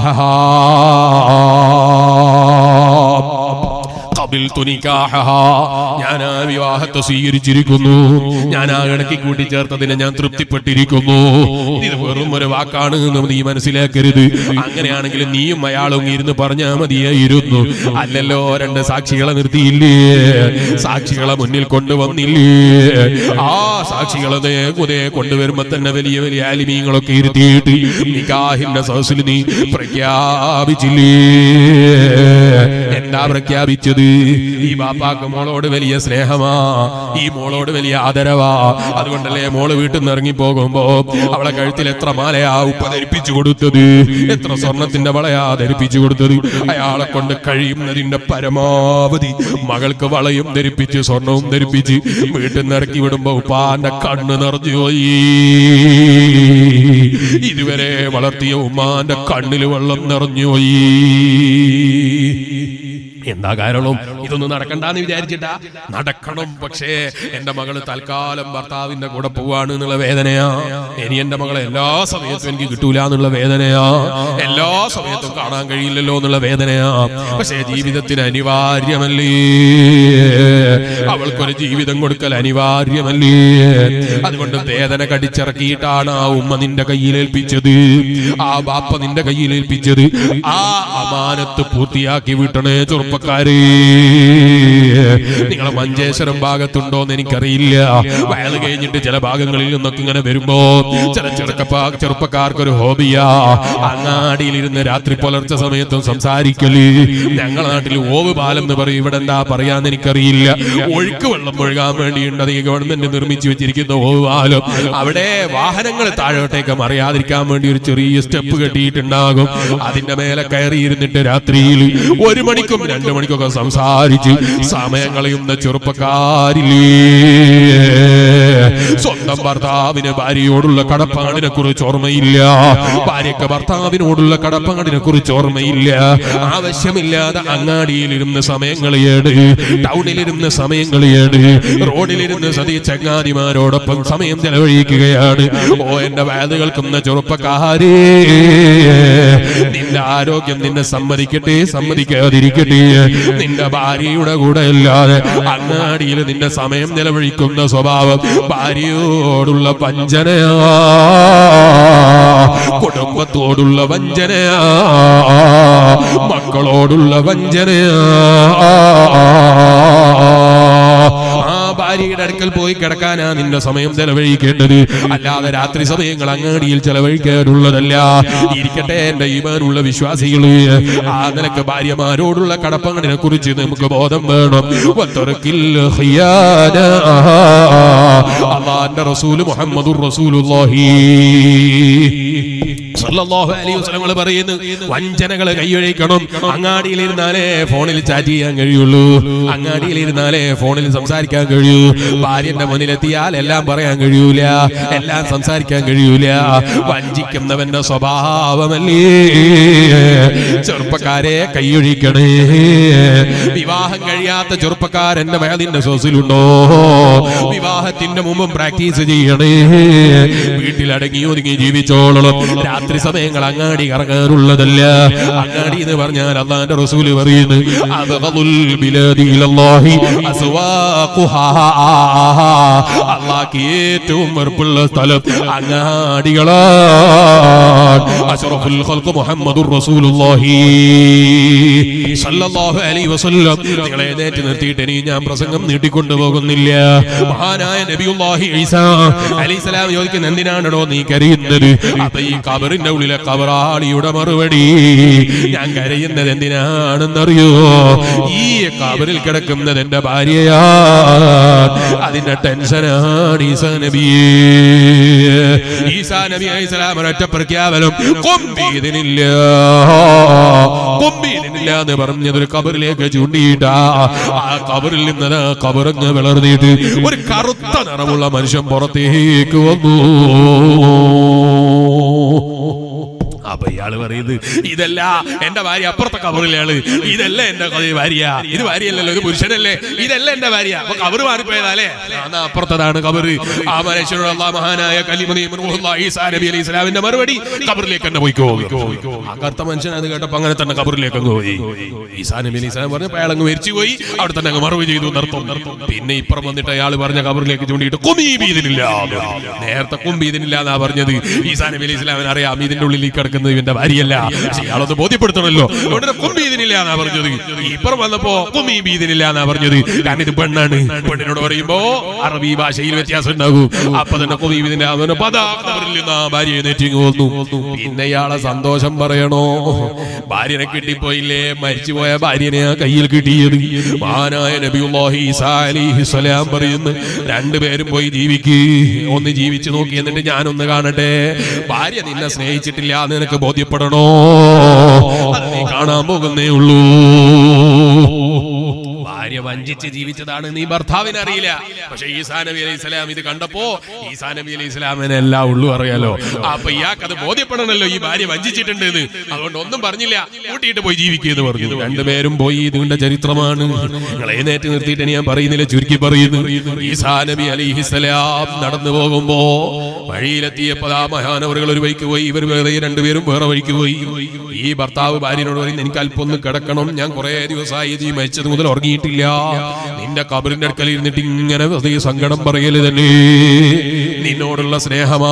കപിൽ ഞാൻ ആ വിവാഹത്തെ സ്വീകരിച്ചിരിക്കുന്നു ഞാൻ ആ ഇടയ്ക്ക് കൂട്ടിച്ചേർത്തതിനെ ഞാൻ തൃപ്തിപ്പെട്ടിരിക്കുന്നു ഇത് വെറും ഒരു വാക്കാണ് എന്ന് നീ മനസ്സിലാക്കരുത് അങ്ങനെയാണെങ്കിൽ നീയും അയാളും ഇരുന്ന് പറഞ്ഞാൽ മതിയായിരുന്നു അല്ലല്ലോ രണ്ട് സാക്ഷികളെ നിർത്തിയില്ലേ സാക്ഷികളെ മുന്നിൽ കൊണ്ടുവന്നില്ലേ ആ സാക്ഷികളെ ദേ കുതേ കൊണ്ടുവരുമ്പോ തന്നെ വലിയ വലിയ ആലിമീങ്ങളൊക്കെ ഇരുത്തിയിട്ട് നിക്കാഹിന്റെ സദസ്സിൽ നീ പ്രഖ്യാപിച്ചില്ലേ എന്താ പ്രഖ്യാപിച്ചത് ഈ ബാപ്പാക്ക് മോളോട് വലിയ സ്നേഹമാ ഈ മോളോട് വലിയ ആദരവാ അതുകൊണ്ടല്ലേ മോള് വീട്ടിൽ നിന്ന് ഇറങ്ങി പോകുമ്പോ അവളെ കഴുത്തിൽ എത്ര മാലയാ ഉപ്പ ധരിപ്പിച്ചു കൊടുത്തത് എത്ര സ്വർണത്തിന്റെ വളയാ ധരിപ്പിച്ചു കൊടുത്തത് അയാളെ കൊണ്ട് കഴിയുന്നതിന്റെ പരമാവധി മകൾക്ക് വളയും ധരിപ്പിച്ച് സ്വർണവും ധരിപ്പിച്ച് വീട്ടിൽ നിന്ന് ഇറക്കി വിടുമ്പോ ഉപ്പാന്റെ കണ്ണ് നിറഞ്ഞു പോയി ഇതുവരെ വളർത്തിയ ഉമ്മാന്റെ കണ്ണിൽ വെള്ളം നിറഞ്ഞു പോയി എന്താ കാരണം ഇതൊന്നും നടക്കണ്ടെന്ന് വിചാരിച്ചിട്ടാ നടക്കണം പക്ഷേ എന്റെ മകള് തൽക്കാലം ഭർത്താവിന്റെ കൂടെ പോവാണ് എന്നുള്ള വേദനയാ ഇനി എന്റെ മകളെ എല്ലാ സമയത്തും എനിക്ക് കിട്ടൂല എന്നുള്ള വേദനയാ എല്ലാ സമയത്തും കാണാൻ കഴിയില്ലല്ലോ എന്നുള്ള വേദനയാ പക്ഷേ ജീവിതത്തിന് അനിവാര്യമല്ലേ അവൾക്കൊരു ജീവിതം കൊടുക്കൽ അനിവാര്യമല്ലേ അതുകൊണ്ട് വേദന കടിച്ചിറക്കിയിട്ടാണ് ആ ഉമ്മ നിന്റെ കയ്യിൽ ഏൽപ്പിച്ചത് ആ ബാപ്പ നിന്റെ കയ്യിൽ ഏൽപ്പിച്ചത് ആ അമാനത്ത് പൂർത്തിയാക്കി വിട്ടണേ ചെറുപ്പക്കാരെ നിങ്ങളെ മഞ്ചേശ്വരം ഭാഗത്തുണ്ടോന്ന് എനിക്കറിയില്ല വയൽ കഴിഞ്ഞിട്ട് ചില ഭാഗങ്ങളിൽ നിന്നൊക്കെ ഇങ്ങനെ വരുമ്പോ ചില ചെറുക്കപ്പാ ചെറുപ്പക്കാർക്കൊരു ഹോബിയാ അങ്ങാടിയിലിരുന്ന് രാത്രി പുലർച്ചെ സമയത്തും സംസാരിക്കല് ഞങ്ങളെ നാട്ടിൽ ഓവ് പാലം എന്ന് പറയും ഇവിടെ എന്താ പറയാന്ന് എനിക്കറിയില്ല ഒഴുക്ക് വെള്ളം ഒഴുകാൻ വേണ്ടിയുണ്ട് അത് ഈ ഗവൺമെന്റ് നിർമ്മിച്ചു വെച്ചിരിക്കുന്ന ഓവ് പാലം അവിടെ വാഹനങ്ങൾ താഴോട്ടേക്ക് മറിയാതിരിക്കാൻ വേണ്ടി ഒരു ചെറിയ സ്റ്റെപ്പ് കെട്ടിയിട്ടുണ്ടാകും അതിന്റെ മേലെ കയറിയിരുന്നിട്ട് രാത്രിയിൽ ഒരു മണിക്കും രണ്ട് രണ്ടു മണിക്കൊക്കെ സംസാരിച്ച് സമയം കളയുന്ന ചെറുപ്പക്കാരില്ലേ സ്വന്തം ഭർത്താവിന് ഭാര്യയോടുള്ള കടപ്പാടിനെ കുറിച്ച് ഓർമ്മയില്ല ഭാര്യക്ക് ഭർത്താവിനോടുള്ള കടപ്പാടിനെ കുറിച്ച് ഓർമ്മയില്ല ആവശ്യമില്ലാതെ അങ്ങാടിയിലിരുന്ന് സമയം കളിയേട് ടൗണിലിരുന്ന് സമയം കളിയേട് റോഡിലിരുന്ന് സതി ചങ്ങാതിമാരോടൊപ്പം സമയം ചെലവഴിക്കുകയാണ് ഓ എന്റെ വേദ കേൾക്കുന്ന ചെറുപ്പക്കാരേ നിന്റെ ആരോഗ്യം നിന്നെ സമ്മതിക്കട്ടെ സമ്മതിക്കാതിരിക്കട്ടെ നിന്റെ ഭാര്യയുടെ കൂടെ അല്ലാതെ അങ്ങാടിയിൽ നിന്റെ സമയം ചെലവഴിക്കുന്ന സ്വഭാവം ഭാര്യയോടുള്ള വഞ്ചനയാ കുടുംബത്തോടുള്ള വഞ്ചനയാ മക്കളോടുള്ള വഞ്ചനയാ ആ ഭാര്യയുടെ അടുക്കൽ പോയി കിടക്കാനാ നിന്റെ സമയം ചെലവഴിക്കേണ്ടത് അല്ലാതെ രാത്രി സമയങ്ങൾ അങ്ങാടിയിൽ ചെലവഴിക്കാനുള്ളതല്ല ഇരിക്കട്ടെ എന്റെ ഈമാനുള്ള വിശ്വാസികള് ആ നിലക്ക് ഭാര്യമാരോടുള്ള കടപ്പങ്ങളിനെ കുറിച്ച് നമുക്ക് ബോധം വേണം വത്തറക്കിൽ ഖിയാന. അള്ളാന്റെ റസൂല് മുഹമ്മദുർ റസൂലുള്ളാഹി സല്ലല്ലാഹു അലൈഹി വസല്ലം പറയുന്നു വഞ്ചനകൾ കൈയൊഴിക്കണം അങ്ങാടിയിൽ ഇരുന്നാലേ ഫോണിൽ ചാറ്റ് ചെയ്യാൻ കഴിയുള്ളൂ അങ്ങാടിയിൽ ഇരുന്നാലേ ഫോണിൽ സംസാരിക്കാൻ കഴിയൂ ഭാര്യന്റെ മുന്നിലെത്തിയാൽ എല്ലാം പറയാൻ കഴിയൂല എല്ലാം സംസാരിക്കാൻ കഴിയൂല വഞ്ചിക്കുന്നവന്റെ സ്വഭാവമല്ലേ ചെറുപ്പക്കാരെ കൈയൊഴിക്കണേ വിവാഹം കഴിയാത്ത ചെറുപ്പക്കാരന്റെ വയതിന്റെ സോസിലുണ്ടോ വിവാഹത്തിന്റെ മുമ്പും പ്രാക്ടീസ് ചെയ്യണേ വീട്ടിലടങ്ങി ഒതുങ്ങി ജീവിച്ചോളണം രാത്രി സമയങ്ങൾ അങ്ങാടി കറങ്ങാനുള്ളതല്ല അങ്ങാടി എന്ന് പറഞ്ഞാൽ അള്ളാന്റെ റസൂല് പറയുന്നു അബ്ഗദുൽ ബിലാദി ഇലല്ലാഹി അസ്വാഖുഹാ. അള്ളാഹ്ക്ക് ഏറ്റവും വെറുപ്പുള്ള സ്ഥലം അങ്ങാടികളാണ് അഷ്റഫുൽ ഖൽഖ് മുഹമ്മദുർ റസൂലുള്ളാഹി സല്ലല്ലാഹു അലൈഹി വസല്ലം നിങ്ങളെ എഴുന്നേറ്റ് നിർത്തിയിട്ട് ഇനി ഞാൻ പ്രസംഗം നീട്ടിക്കൊണ്ടു പോകുന്നില്ല മഹാനായ നബിയുല്ലാഹി ഈസാ അലൈഹിസ്സലാം ചോദിക്കുന്ന എന്തിനാണോ നീ കരയുന്നത് അപ്പൊ ഈ കബറിന്റെ ഉള്ളിലെ കബറാളിയുടെ മറുപടി ഞാൻ കരയുന്നത് എന്തിനാണെന്നറിയോ ഈ കബറിൽ കിടക്കുന്നത് എന്റെ ഭാര്യയാ അതിന്റെ ടെൻഷനാണ് ഈസാ നബിയേ ഈസാ നബി അലൈഹിസ്സലാം ഒരൊറ്റ പ്രഖ്യാപനം കൊമ്പീതിനില്ല കൊമ്പീതിനില്ല എന്ന് പറഞ്ഞത് ഒരു കബറിലേക്ക് ചൂണ്ടിയിട്ടാ ആ കബറിൽ നിന്ന് കബറങ്ങ് വിളർന്നിട്ട് ഒരു കറുത്ത നിറമുള്ള മനുഷ്യൻ പുറത്തേക്ക് വന്നു അപ്പൊ ഇയാള് പറയുന്നത് ഇതല്ല എന്റെ ഭാര്യ അപ്പുറത്തെ കബറിലാണ് ഇതല്ല എന്റെ ക- ഭാര്യ ഇത് ഭാര്യയല്ലല്ലോ ഒരു പുരുഷനല്ലേ ഇതല്ല എന്റെ ഭാര്യ അപ്പൊ കബറ് മാറിപ്പോയതാലേ എന്നാ അപ്പുറത്തതാണ് കബറ് ആ മനുഷ്യനോട് അള്ളാഹ് മഹാനായ കലിമനി ഈസാ നബി അലൈഹി സ്വലാമിന്റെ മറുപടി കബറിലേക്ക് തന്നെ പോയിക്കോ ആ കറുത്ത മനുഷ്യൻ അത് കേട്ടപ്പോ അങ്ങനെ തന്നെ കബറിലേക്ക് അങ്ങ് പോയി ഈസാ നബി അലൈഹി സ്വലാം പറഞ്ഞു അയാൾ അങ്ങ് മരിച്ചു പോയി അവിടെ തന്നെ അങ്ങ് മറവ് ചെയ്തു നിർത്തും പിന്നെ ഇപ്പുറം വന്നിട്ട് അയാൾ പറഞ്ഞ കബറിലേക്ക് ചൂണ്ടിയിട്ട് കുമീബീതിനില്ല നേരത്തെ കുംബീതിനില്ല എന്നാ പറഞ്ഞത് ഈസാ നബി അലൈഹി സ്വലാമിന് അറിയാം ഇതിന്റെ ഉള്ളിൽ ഈ കിടക്കുന്നത് ഇവന്റെ ഭാര്യയല്ല പക്ഷെ ഇയാളൊന്ന് ബോധ്യപ്പെടുത്തണമല്ലോ അതുകൊണ്ട് കുംബീതിനില്ല എന്നാ പറഞ്ഞത് ഇപ്പുറം വന്നപ്പോ കുമീബീതിനില്ല എന്നാ പറഞ്ഞത് കാരണം ഇത് പെണ്ണാണ് പെണ്ണിനോട് പറയുമ്പോ അറബി ഭാഷയിൽ വ്യത്യാസം ഉണ്ടാകും അപ്പൊ തന്നെ കുമീബീതിന്റെ അവന് പദാർത്ഥവരിൽ നിന്ന് ആ ഭാര്യ എഴുന്നേറ്റിങ് വന്നു പിന്നെ ഇയാളെ സന്തോഷം പറയണോ ഭാര്യനെ കിട്ടിപ്പോയില്ലേ മരിച്ചുപോയ ഭാര്യനെ ആ കയ്യിൽ കിട്ടിയത് മഹാനായ നബിയുല്ലാഹി ഈസാ അലൈഹി സ്വലാം പറയുന്നു രണ്ടുപേരും പോയി ജീവിക്ക് ഒന്ന് ജീവിച്ചു നോക്കി എന്നിട്ട് ഞാനൊന്ന് കാണട്ടെ ഭാര്യ നിന്നെ സ്നേഹിച്ചിട്ടില്ല എന്ന് നിനക്ക് ബോധ്യപ്പെടണോ അത് നീ കാണാൻ പോകുന്നേ ഉള്ളൂ ഭാര്യ വഞ്ചിച്ച് ജീവിച്ചതാണ് നീ ഭർത്താവിന് അറിയില്ല പക്ഷെ ഈസാ നബി അലൈഹി സ്വലാം ഇത് കണ്ടപ്പോ ഈസാ നബി അലൈഹി സ്വലാമിനെ എല്ലാം ഉള്ളു അറിയാലോ അപ്പൊ ഇയാൾക്ക് അത് ബോധ്യപ്പെടണല്ലോ ഈ ഭാര്യ വഞ്ചിച്ചിട്ടുണ്ട് എന്ന് അതുകൊണ്ട് ഒന്നും പറഞ്ഞില്ല കൂട്ടിയിട്ട് പോയി ജീവിക്കുന്നു പറഞ്ഞു രണ്ടുപേരും പോയി ഇതിന്റെ ചരിത്രമാണ് നിങ്ങൾ എഴുന്നേറ്റ് നിർത്തിയിട്ട് ഞാൻ പറയുന്നില്ല ചുരുക്കി പറയുന്നു ഈസാ നബി അലൈഹി സ്വലാം നടന്നു പോകുമ്പോ വഴിയിലെത്തിയപ്പോ ആ മഹാനവറുകൾ ഒരു വഴിക്ക് പോയി ഇവർ വേറെ രണ്ടുപേരും വേറെ വഴിക്ക് പോയി ഈ ഭർത്താവ് ഭാര്യനോട് പറയുന്നു എനിക്ക് അല്പം ഒന്ന് കിടക്കണം ഞാൻ കുറെ ദിവസമായി നീ മരിച്ചത് മുതൽ ഉറങ്ങിയിട്ടില്ല നിന്റെ കബറിന്റെ അടുക്കൽ ഇരുന്നിട്ട് ഇങ്ങനെ വെറുതെ സങ്കടം പറയല് തന്നെ നിന്നോടുള്ള സ്നേഹമാ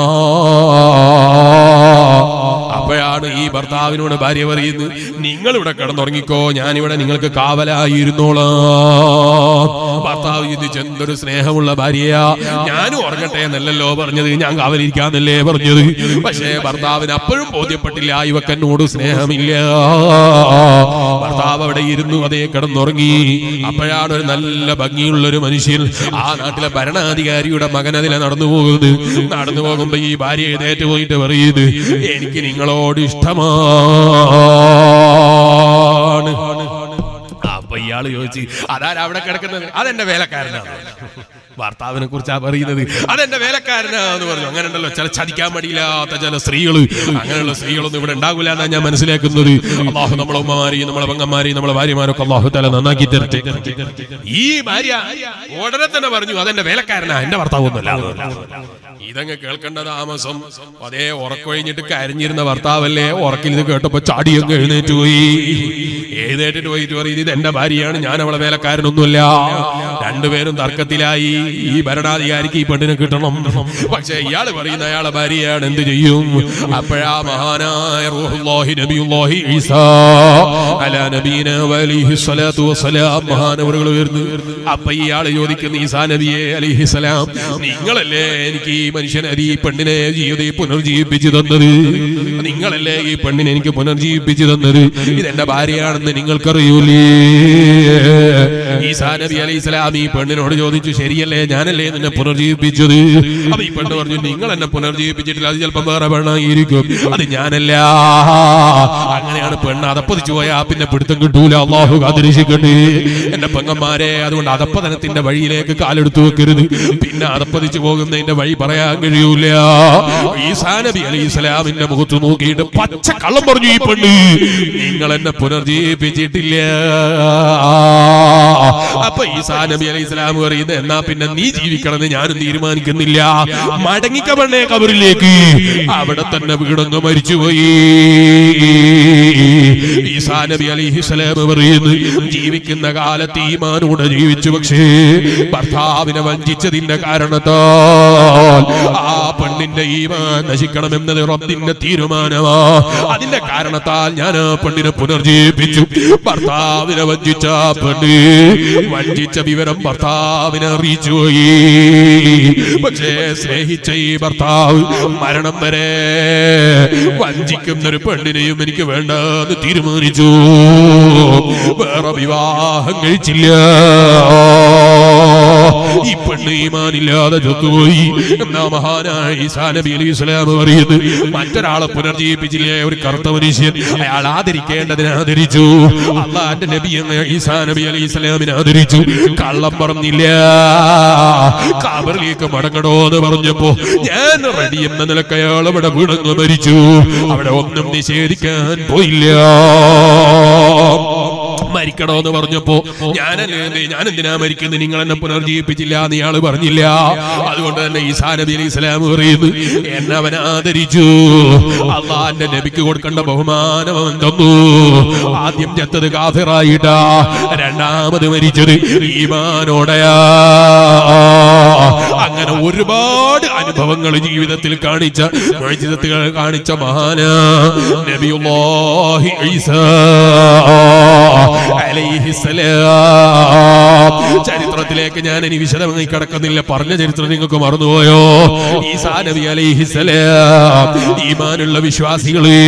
അപ്പോഴാണ് ഈ ഭർത്താവിനോട് ഭാര്യ പറയുന്നത് നിങ്ങൾ ഇവിടെ കിടന്നുറങ്ങിക്കോ ഞാനിവിടെ നിങ്ങൾക്ക് കാവലായിരുന്നോളാം ഭർത്താവ് ചിന്തിച്ച് എന്തൊരു സ്നേഹമുള്ള ഭാര്യയാ ഞാനും ഉറങ്ങട്ടെ എന്നല്ലല്ലോ പറഞ്ഞത് ഞാൻ കാവലിരിക്കാന്നല്ലേ പറഞ്ഞത് പക്ഷേ ഭർത്താവിന് അപ്പോഴും ബോധ്യപ്പെട്ടില്ല ഇവക്കെന്നോട് സ്നേഹമില്ല ഭർത്താവ് അവിടെ ഇരുന്നു അതേ കിടന്നുറങ്ങി അപ്പോഴാണ് ഒരു നല്ല ഭംഗിയുള്ള ഒരു മനുഷ്യൻ ആ നാട്ടിലെ ഭരണാധികാരിയുടെ മകൻ അതിലെ നടന്നു പോകുന്നത് നടന്നു പോകുമ്പോ ഈ ഭാര്യ എഴുന്നേറ്റ് പോയിട്ട് പറയുന്നത് എനിക്ക് നിങ്ങളോട് ഇഷ്ടമാണ് ആ ഇയാള് ചോദിച്ചു അതാരാ അവിടെ കിടക്കുന്നത് അതെന്റെ വേലക്കാരനാണ് ഭർത്താവിനെ കുറിച്ചാ പറയുന്നത് അതെന്റെ വേലക്കാരനാന്ന് പറഞ്ഞു അങ്ങനെ ഉണ്ടല്ലോ ചില ചതിക്കാൻ മടിയില്ലാത്ത ചില സ്ത്രീകള് അങ്ങനെയുള്ള സ്ത്രീകളൊന്നും ഇവിടെ ഉണ്ടാകില്ല എന്നാണ് ഞാൻ മനസ്സിലാക്കുന്നത് അള്ളാഹു നമ്മളെ ഉമ്മമാരെയും നമ്മളെ പെങ്ങന്മാരെയും നമ്മളെ ഭാര്യമാരൊക്കെ അള്ളാഹു തല നന്നാക്കി തരട്ടെ ഈ ഭാര്യ ഉടനെ തന്നെ പറഞ്ഞു അതെന്റെ വേലക്കാരനാ എന്റെ ഭർത്താവൊന്നുമല്ല ഇതങ്ങ് കേൾക്കേണ്ട താമസം അതേ ഉറക്കൊഴിഞ്ഞിട്ട് കരഞ്ഞിരുന്ന ഭർത്താവല്ലേ ഉറക്കിൽ ഇത് കേട്ടപ്പോ ചാടിയൊക്കെ എഴുന്നേറ്റ് പോയി എഴുന്നേറ്റിട്ട് പോയിട്ട് പറയും ഇത് എന്റെ ഭാര്യയാണ് ഞാൻ അവളെ വേലക്കാരനൊന്നുമില്ല രണ്ടുപേരും തർക്കത്തിലായി ഈ ഭരണാധികാരിക്ക് ഈ പെണ്ണിനെ കിട്ടണം പക്ഷെ ഇയാള് പറയുന്ന അയാളെ ഭാര്യയാണ് എന്ത് ചെയ്യും അപ്പോഴാ മഹാനായ റൂഹുല്ലാഹി നബിയുല്ലാഹി ഈസാ അലാ നബീന വലിഹി സ്വലാത്തു വസ്സലാം മഹാനവറുകൾ വരുന്നു അപ്പൊ ഇയാള് ചോദിക്കുന്ന ഈസാ നബിയെ അലിഹി സലാം നിങ്ങളല്ലേ എനിക്ക് ഈ മനുഷ്യനെ ഈ പെണ്ണിനെ ജീവിത പുനർജീവിപ്പിച്ചു തന്നത് നിങ്ങളല്ലേ ഈ പെണ്ണിനെ എനിക്ക് പുനർജീവിപ്പിച്ചു തന്നത് ഇതെന്റെ ഭാര്യയാണെന്ന് നിങ്ങൾക്കറിയൂലേ ഈസാ നബി അലൈഹി സ്വലാം ഈ പെണ്ണിനോട് ചോദിച്ചു ശരിയല്ലേ ഞാനല്ലേ നിന്നെ പുനർജീവിപ്പിച്ചത് അപ്പൊ ഈ പെണ്ണ് പറഞ്ഞു നിങ്ങൾ എന്നെ പുനർജീവിപ്പിച്ചിട്ടില്ല അത് ചിലപ്പം വേറെ പെണ്ണായിരിക്കും അത് ഞാനല്ല അങ്ങനെയാണ് പെണ്ണ് അതപ്പതിച്ചു പോയാ പിന്നെ പിടുത്തം കിട്ടൂല അള്ളാഹു കാതിരിക്കട്ടെ എന്റെ പെങ്ങന്മാരെ അതുകൊണ്ട് അതപ്പതനത്തിന്റെ വഴിയിലേക്ക് കാലെടുത്തു വെക്കരുത് പിന്നെ അതപ്പതിച്ചു പോകുന്നതിന്റെ വഴി പറയാൻ കഴിയൂല ഈസാ നബി അലൈഹി സ്വലാമിന്റെ മുഖത്ത് നോക്കിയിട്ട് പച്ച കള്ളം പറഞ്ഞു ഈ പെണ്ണ് നിങ്ങൾ എന്നെ പുനർജീവിപ്പിച്ചിട്ടില്ല അപ്പൊ ഈസാ നബി അലൈഹി സ്വലാം പറയുന്നത് എന്നാ പിന്നെ നീ ജീവിക്കണമെന്ന് ഞാനും തീരുമാനിക്കുന്നില്ല മടങ്ങിക്ക പെണ്ണേ കബറിലേക്ക് അവിടെ തന്നെ വീടങ്ങ് മരിച്ചുപോയി ഈസാ നബി അലൈഹി സ്വലാം പറയുന്നു ജീവിക്കുന്ന കാലത്ത് ഈമാനോടെ ജീവിച്ചു പക്ഷേ ഭർത്താവിനെ വഞ്ചിച്ചതിന്റെ കാരണത്താൽ ആ പെണ്ണിന്റെ ഈമാൻ നശിക്കണമെന്നത് റബ്ബിന്റെ തീരുമാനമാ അതിന്റെ കാരണത്താൽ ഞാൻ ആ പെണ്ണിനെ പുനർജീവിപ്പിച്ചു ഭർത്താവിനെ വഞ്ചിച്ച ആ പെണ്ണ് വഞ്ചിച്ച വിവരം ഭർത്താവിനെ അറിയിച്ചു പോയി പക്ഷേ സ്നേഹിച്ച ഈ ഭർത്താവ് മരണം വരെ വഞ്ചിക്കുന്ന ഒരു പെണ്ണിനെയും എനിക്ക് വേണ്ടെന്ന് തീരുമാനിച്ചു വേറെ വിവാഹം കഴിച്ചില്ല ഈ പെണ്ണ് ഈമാനില്ലാതെ ചത്തുപോയി എന്നാ മഹാനായ ഈസാ നബി അലൈഹി സ്വലാം പറയുന്നത് മറ്റൊരാളെ പുനർജീവിപ്പിച്ചില്ലേ ഒരു കറുത്ത മനുഷ്യൻ അയാൾ ആദരിക്കേണ്ടതിനെ ആദരിച്ചു അള്ളാന്റെ നബി എന്ന ഈസാ നബി അലൈഹി സ്വലാമിനെ ആദരിച്ചു കള്ളം പറഞ്ഞില്ല കബറിലേക്ക് മടങ്ങണോ എന്ന് പറഞ്ഞപ്പോ ഞാൻ റെഡി എന്ന നിലക്ക് അയാൾ അവിടെ വീണങ്ങ് മരിച്ചു അവിടെ ഒന്നും നിഷേധിക്കാൻ പോയില്ല മരിക്കണോ എന്ന് പറഞ്ഞപ്പോ ഞാനല്ലേ ഞാൻ എന്തിനാ മരിക്കുന്നത് നിങ്ങൾ എന്നെ പുനർജീവിപ്പിച്ചില്ല എന്ന് ഇയാള് പറഞ്ഞില്ല അതുകൊണ്ട് തന്നെ ഈസാ നബി അലൈഹി സ്വലാം പറയുന്നു എന്നെ അവൻ ആദരിച്ചു അള്ളാന്റെ നബിക്ക് കൊടുക്കേണ്ട ബഹുമാനം അവൻ തന്നു ആദ്യം ചത്തത് കാഫിറായിട്ടാ രണ്ടാമത് മരിച്ചത് ഈമാനോടയാ അങ്ങനെ ഒരുപാട് അനുഭവങ്ങൾ ജീവിതത്തിൽ കാണിച്ച ജീവിതത്തിൽ കാണിച്ച മഹാന നബിയുല്ലാഹി ഈസാ അലൈഹിസ്സലാം. ചരിത്രത്തിലേക്ക് ഞാൻ ഇനി വിശദമായി കിടക്കുന്നില്ല പറഞ്ഞ ചരിത്രം നിങ്ങൾക്ക് മറന്നുപോയോ ഈസാ നബി അലൈഹിസ്സലാം ഈമാനുള്ള വിശ്വാസികളെ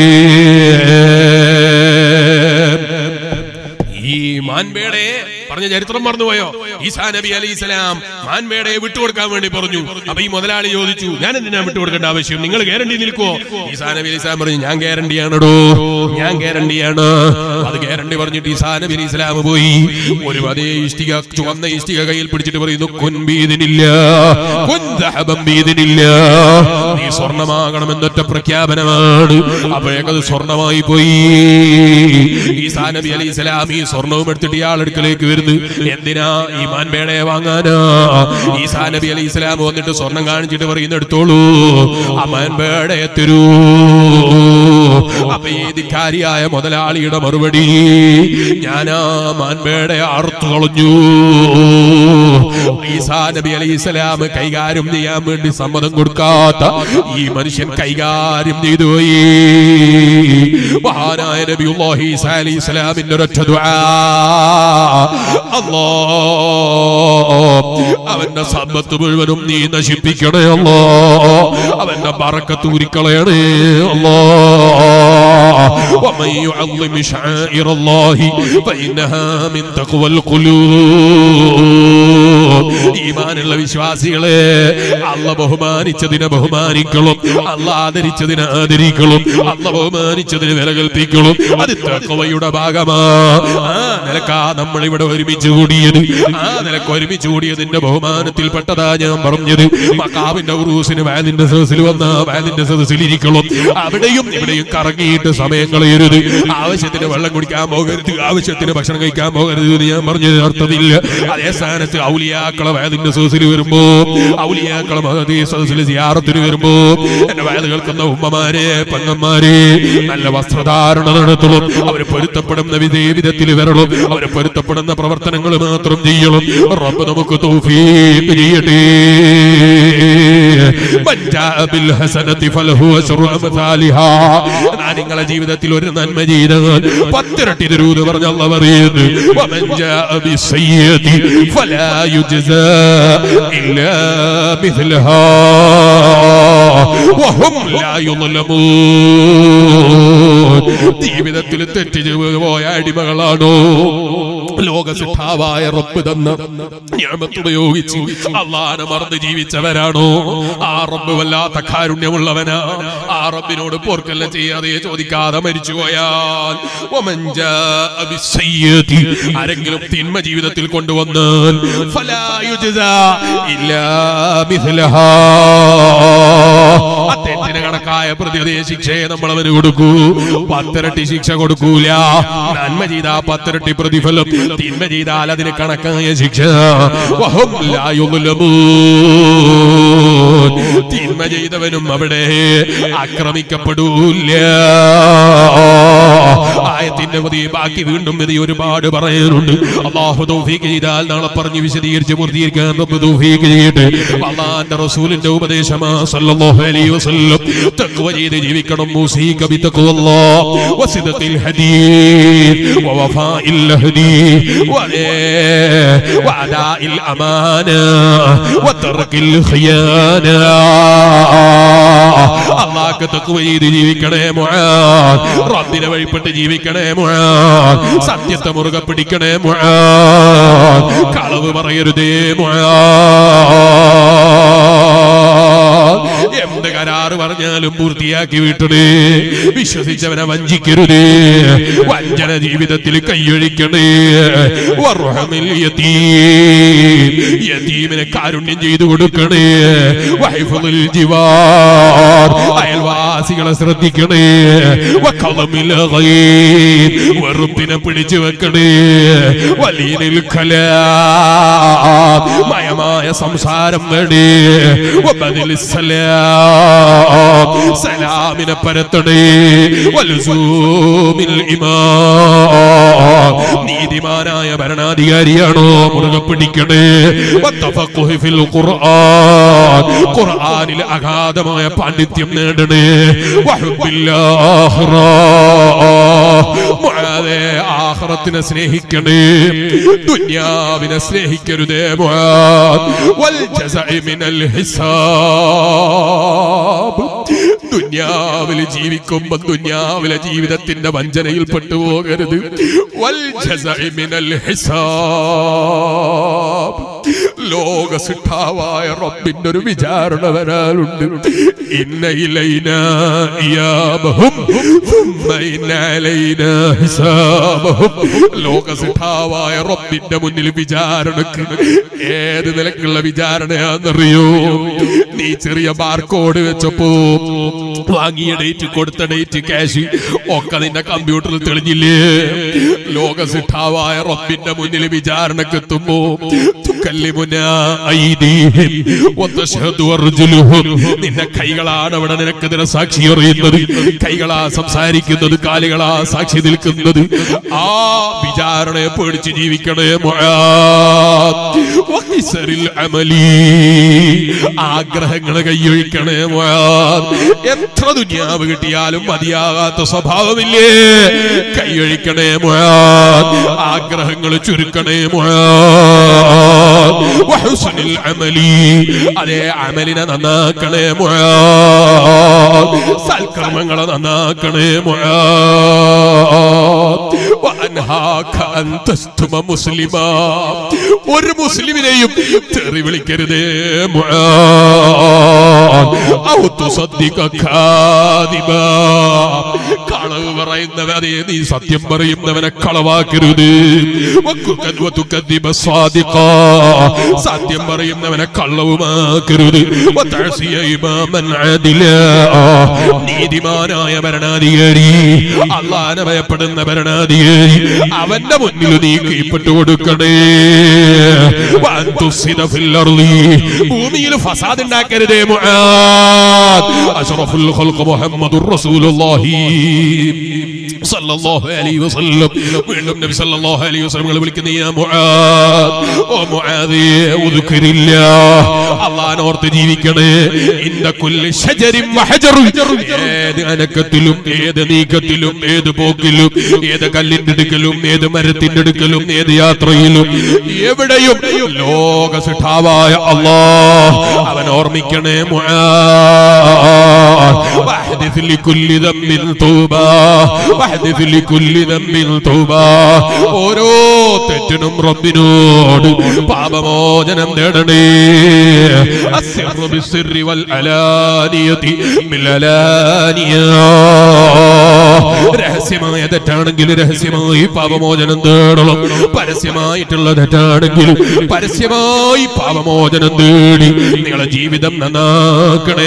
ഈ മാൻപേടെ പറഞ്ഞ ചരിത്രം മറന്നുപോയോ ഈസാ നബി അലൈഹി സ്വലാം മാൻപേടെ വിട്ടുകൊടുക്കാൻ വേണ്ടി പറഞ്ഞു അപ്പൊ ഈ മുതലാളി ചോദിച്ചു ഞാൻ എന്തിനാ വിട്ടുകൊടുക്കേണ്ട ആവശ്യം നിങ്ങൾ ഗ്യാരണ്ടി നിൽക്കുവോ ഈസാ നബി അലൈഹി സ്വലാം പറഞ്ഞു ഞാൻ ഗ്യാരണ്ടിയാണോ ഞാൻ ഗ്യാരണ്ടിയാണ് അത് ഗ്യാരണ്ടി പറഞ്ഞിട്ട് ഈസാ നബി അലൈഹി സ്വലാം പോയി ഒരു അതേ ഇഷ്ടിക ചുവന്ന ഇഷ്ടിക കയ്യിൽ പിടിച്ചിട്ട് പറയുന്നു കൊൻബീതിനില്ല കൊന്തഹബംബീതിനില്ല നീ സ്വർണമാകണമെന്നൊറ്റ പ്രഖ്യാപനമാണ് അപ്പോഴേക്കത് സ്വർണമായി പോയി ഈസാ നബി അലൈഹി സ്വലാം ഈ സ്വർണവും എടുത്തിട്ട് ഇയാൾ അടുക്കലേക്ക് വരുന്നു എന്തിനാ ഈ മാൻപേടയെ വാങ്ങാനാ ഈസാ നബി അലൈഹി സ്വലാം വന്നിട്ട് സ്വർണം കാണിച്ചിട്ട് പറയുന്ന എടുത്തോളൂ ആ മാൻപേടയെ തരൂ അപ്പൊ ഈ ധിക്കാരിയായ മുതലാളിയുടെ മറുപടി ഞാനാ മാൻപേടയെ അറുത്തു കളഞ്ഞു ഈസാ നബി അലൈഹി സ്വലാം കൈകാര്യം ചെയ്യാൻ വേണ്ടി സമ്മതം കൊടുക്കാത്ത ഈ മനുഷ്യൻ കൈകാര്യം ചെയ്തു പോയി മഹാനായ നബിയുല്ലാഹി ഈസാ അലൈഹി സ്വലാമിന്റെ ഒരൊറ്റ ദുആ അല്ലാ അവന്റെ സമ്പത്ത് മുഴുവനും നീ നശിപ്പിക്കണേ അല്ലോ അവന്റെ ബറക്കത്ത് ഉരിക്കളയണേ അല്ലോ ومن يعظم شعائر الله فإنها من تقوى القلوب ഈമാനുള്ള വിശ്വാസികളെ അല്ല ബഹുമാനിച്ചതിനെ ബഹുമാനിക്കണം അല്ല ആദരിച്ചതിനെ ആദരിക്കണം അല്ല ബഹുമാനിച്ചതിന് വില കൽപ്പിക്കണം അത് തക്കവയുടെ ഭാഗമാ ആ നിലക്കാ നമ്മൾ ഇവിടെ ഒരുമിച്ച് കൂടിയത് ആ നിലക്ക് ഒരുമിച്ച് കൂടിയതിന്റെ ബഹുമാനത്തിൽപ്പെട്ടതാ ഞാൻ പറഞ്ഞത് മക്കാവിന്റെ ഉറൂസിന് വാലിന്റെ സദസ്സിൽ വന്ന വാലിന്റെ സദസ്സിൽ ഇരിക്കണം അവിടെയും ഇവിടെയും കറങ്ങിയിട്ട് സമയം കളയരുത് ആവശ്യത്തിന് വെള്ളം കുടിക്കാൻ പോകരുത് ആവശ്യത്തിന് ഭക്ഷണം കഴിക്കാൻ പോകരുത് എന്ന് ഞാൻ പറഞ്ഞത് അർത്ഥമില്ല അതേ സ്ഥാനത്ത് ഔലിയാക്കളെ വാലിന്റെ സദസ്സിൽ വരുമ്പോ ഔലിയാക്കളെ മഹദീ സദസ്സിൽ സിയാറത്തിന് വരുമ്പോ എന്റെ വയല് കേൾക്കുന്ന ഉമ്മമാരെ പെങ്ങന്മാരെ നല്ല വസ്ത്രധാരണ നടത്തണം അവര് പൊരുത്തപ്പെടുന്ന വിധേ വിധത്തിൽ വരണം അവര് പൊരുത്തപ്പെടുന്ന പ്രവർത്തനങ്ങൾ മാത്രം ചെയ്യണം റബ്ബ് നമുക്ക് തൗഫീഖ് ചെയ്യട്ടെ من جاء بالحسنة فله عشر أمثالها. ഞാൻ നിങ്ങളെ ജീവിതത്തിൽ ഒരു നന്മ ചെയ്താൽ പത്തിരട്ടി തരൂന്ന് പറഞ്ഞ അല്ല പറയുന്നു ومن جاء بالسيئة فلا يجزى إلا مثلها وهم لا يظلمون ജീവിതത്തിൽ തെറ്റ് ചെയ്തു പോയ അടിമകളാണോ ലോകസിദ്ധാവായ റബ്ബ് തന്ന ഞാമത്ത് ഉപയോഗിച്ച് അള്ളാനെ മറന്ന് ജീവിച്ചവരാണോ ആ റബ്ബ് വല്ലാത്ത കാരുണ്യമുള്ളവനാ ആ റബ്ബിനോട് പോർക്കല്ല ചെയ്യാതെ ചോദിക്കാതെ മരിച്ചു പോയാൽ വമൻ ജാഅ ബിസ്സയ്യിഅതി, ആരെങ്കിലും തിന്മ ജീവിതത്തിൽ കൊണ്ടുവന്നാൽ ഫലാ യുജ്സാ ഇല്ലാ മിഥ്ലഹാ. ആ തെറ്റിന് കണക്കായ പ്രതിതേ ശിക്ഷയെ നമ്മൾ അവന് കൊടുക്കൂ പത്തിരട്ടി ശിക്ഷ കൊടുക്കൂല നന്മ ചെയ്താ പത്തിരട്ടി പ്രതിഫലം തിന്മ ചെയ്താൽ അതിന് കണക്കായ ശിക്ഷ വഹും ലാ യുദ്ലമൂൻ. തിന്മ ചെയ്തവനും അവിടെ ആക്രമിക്കപ്പെടൂല ആയത്തിന്റെ പതി ബാക്കി വീണ്ടും ഇത് ഒരുപാട് പറയാനുണ്ട് അള്ളാഹു തൗഫീഖ് ചെയ്താൽ നാളെ പറഞ്ഞ് വിശദീകരിച്ച് പൂർത്തീകരിക്കാൻ റബ്ബ് തൗഫീഖ് ചെയ്യട്ടെ അള്ളാന്റെ റസൂലിന്റെ ഉപദേശമാ സല്ലല്ലാഹു അലൈഹി വസല്ലം തഖ്വ ചെയ്ത് ജീവിക്കണം മൂസീക ബിതഖ്വല്ലാഹ് വസിദഖിൽ ഹദീസ് വവഫാഇൽ ഹദീസ് വഅദാഇൽ അമാന വതർക്കിൽ ഖിയാന അള്ളാഹ്ക്ക് തഖ്വ ചെയ്ത് ജീവിക്കണേ മുആദ് റബ്ബിനെ വഴിപ്പെട്ട് ജീവിക്കണേ മുആദ് സത്യത്തെ മുറുകെ പിടിക്കണേ മുആദ് കളവ് പറയരുതേ മുആദ് എന്ത് കരാറ് പറഞ്ഞാലും പൂർത്തിയാക്കി വിട്ടണേ വിശ്വസിച്ചവനെ വഞ്ചിക്കരുതേ വഞ്ചന ജീവിതത്തിൽ കൈയൊഴിക്കണേ വർഹമിൽ യതീം. യതീമിനെ കാരുണ്യം ചെയ്തു കൊടുക്കണേ വൈഫുൽ ജിവാർ അയൽവാസികളെ ശ്രദ്ധിക്കണേ വഖലമിൽ ഗൈബ്. വെറുപ്പിനെ പിടിച്ചു വെക്കണേ വലിയനിൽ കലാം മയമായ സംസാരം വേണേ വബദിൽ സലാം സലാമിനെ പരത്തണേ വലുസൂമിൽ ഇമാം നീതിമാനായ ഭരണാധികാരിയാണോ മുറുകെ പിടിക്കണേ വത്തഫഖുഹി ഫിൽ ഖുർആൻ ഖുർആനിൽ അഗാധമായ പാണ്ഡിത്യം നേടണേ വഹുബിൽ ആഖിറ മുആദേ ആഖിറത്തിനെ സ്നേഹിക്കണേ ദുനിയാവിനെ സ്നേഹിക്കരുതേ മുആദ് വൽ ജസഇ മിനൽ ഹിസാബ് ദുനിയാവിൽ ജീവിക്കുമ്പോ ദുനിയാവിലെ ജീവിതത്തിന്റെ വഞ്ചനയിൽ പെട്ടുപോകരുത് വൽ ജസഇ മിനൽ ഹിസാബ് ലോക സിദ്ധാവായ റബ്ബിന്റെ ഒരു വിചാരണ വരാനുണ്ട് ഇന്ന ഇലൈന ഇയാബഹും ثم إن علينا حسابهم ലോക സിദ്ധാവായ റബ്ബിന്റെ മുന്നിൽ വിചാരണക്ക് ഏത് നിലക്കുള്ള വിചാരണയാണെന്നറിയോ നീ ചെറിയ ബാർകോഡ് വെച്ചപ്പോ വാങ്ങിയ ഡേറ്റ് കൊടുത്ത ഡേറ്റ് ക്യാഷ് ഒക്കെ നിന്റെ കമ്പ്യൂട്ടറിൽ തെളിഞ്ഞില്ലേ ലോക സിദ്ധാവായ റബ്ബിന്റെ മുന്നിൽ വിചാരണക്ക് എത്തുമ്പോ തുക്കല്ലിമുന ഐദീഹിം വതശ്ഹദു അർജുലുഹും നിന്റെ കൈകളാണ് അവിടെ നിനക്കെതിരെ സാക്ഷി അറിയുന്നത് കൈകളാ സംസാരിക്കുന്നത് കാലുകളാ സാക്ഷി നിൽക്കുന്നത് ആ വിചാരണയെ പേടിച്ച് ജീവിക്കണേ മുആദ്. വഖിസറിൽ അമലി ആഗ്രഹങ്ങളെ കൈയൊഴിക്കണേ മുആദ്. എത്ര ദുനിയാവ് കിട്ടിയാലും മതിയാകാത്ത സ്വഭാവമില്ലേ കൈയൊഴിക്കണേ മുആദ്. ആഗ്രഹങ്ങൾ ചുരുക്കണേ മുആദ്. വഹുസ്നിൽ അമലി അതേ അമലിനെ നന്നാക്കണേ മുആദ്. സൽക്കർമ്മങ്ങളെ നന്നാക്കണേ മുആദ്. വഅന വയൻഹാക അൻ തസ്തുമ മുസ്ലിമാ ഒരു മുസ്ലിമിനെയും തെറി വിളിക്കരുതേ മുആദ് ഔ തുസദ്ദിഖ ഖാദിബാ കളവ് പറയുന്നവനെ നീ സത്യം പറയുന്നവനെ കളവാക്കരുത് വക്കുക്കൻ വതുക്കദ്ദിബ സ്വാദിഖാ. സത്യം പറയുന്നവനെ കള്ളവുമാക്കരുത് വതഅസിയ ഇമാമൻ ആദിലാ. നീതിമാനായ ഭരണാധികാരി അള്ളാനെ ഭയപ്പെടുന്ന ഭരണാധികാരി അവന്റെ മുന്നിൽ നീ കീഴ്പ്പെട്ടു കൊടുക്കണേ വഅൻതുഫ്സിദ ഫിൽ അർളി. ഭൂമിയിൽ ഫസാദ് ഉണ്ടാക്കരുതേ മുആദ് അഷ്റഫുൽ ഖൽഖ് മുഹമ്മദുർ റസൂലുള്ളാഹി സല്ലല്ലാഹു അലൈഹി വസല്ലം വീണ്ടും നബി സല്ലല്ലാഹു അലൈഹി വസല്ലം വിളിക്കുന്ന യാ മുആദ് ഓ മുആദ് ഉദ്കരില്ല അല്ലാഹനെ ഓർത്ത് ജീവിക്കണേ ഇന്ന കുല്ലി ഷജരിൻ വഹജറുൻ ഏത് അനക്കത്തിലും ഏത് നീക്കത്തിലും ഏത് പോക്കിലും ഏത് കല്ലിന്റെ അടുക്കലും ഏത് മരത്തിന്റെ അടുക്കലും ഏത് യാത്രയിലും എവിടെയും ലോക സിഠാവായ അല്ലാഹ് അവൻ ഓർമ്മിക്കണേ മുആദ് വഹദിസ് ലികുല്ലി ദമ്മിൻ തൗബാ വഹദിസ് ലികുല്ലി ദമ്മിൻ തൗബാ ഓരോ തെറ്റിനും റബ്ബിനോട് പാപമോചനം തേടണേ അസ്സിറു ബിസ്സിറി വൽ അലാനിയതി ബിൽ അലാനിയ രഹസ്യമായ തെറ്റാണെങ്കിൽ രഹസ്യമായി പാപമോചനം തേടണം പരസ്യമായിട്ടുള്ള തെറ്റാണെങ്കിൽ പരസ്യമായി പാപമോചനം തേടി നിങ്ങളെ ജീവിതം നന്നാക്കണേ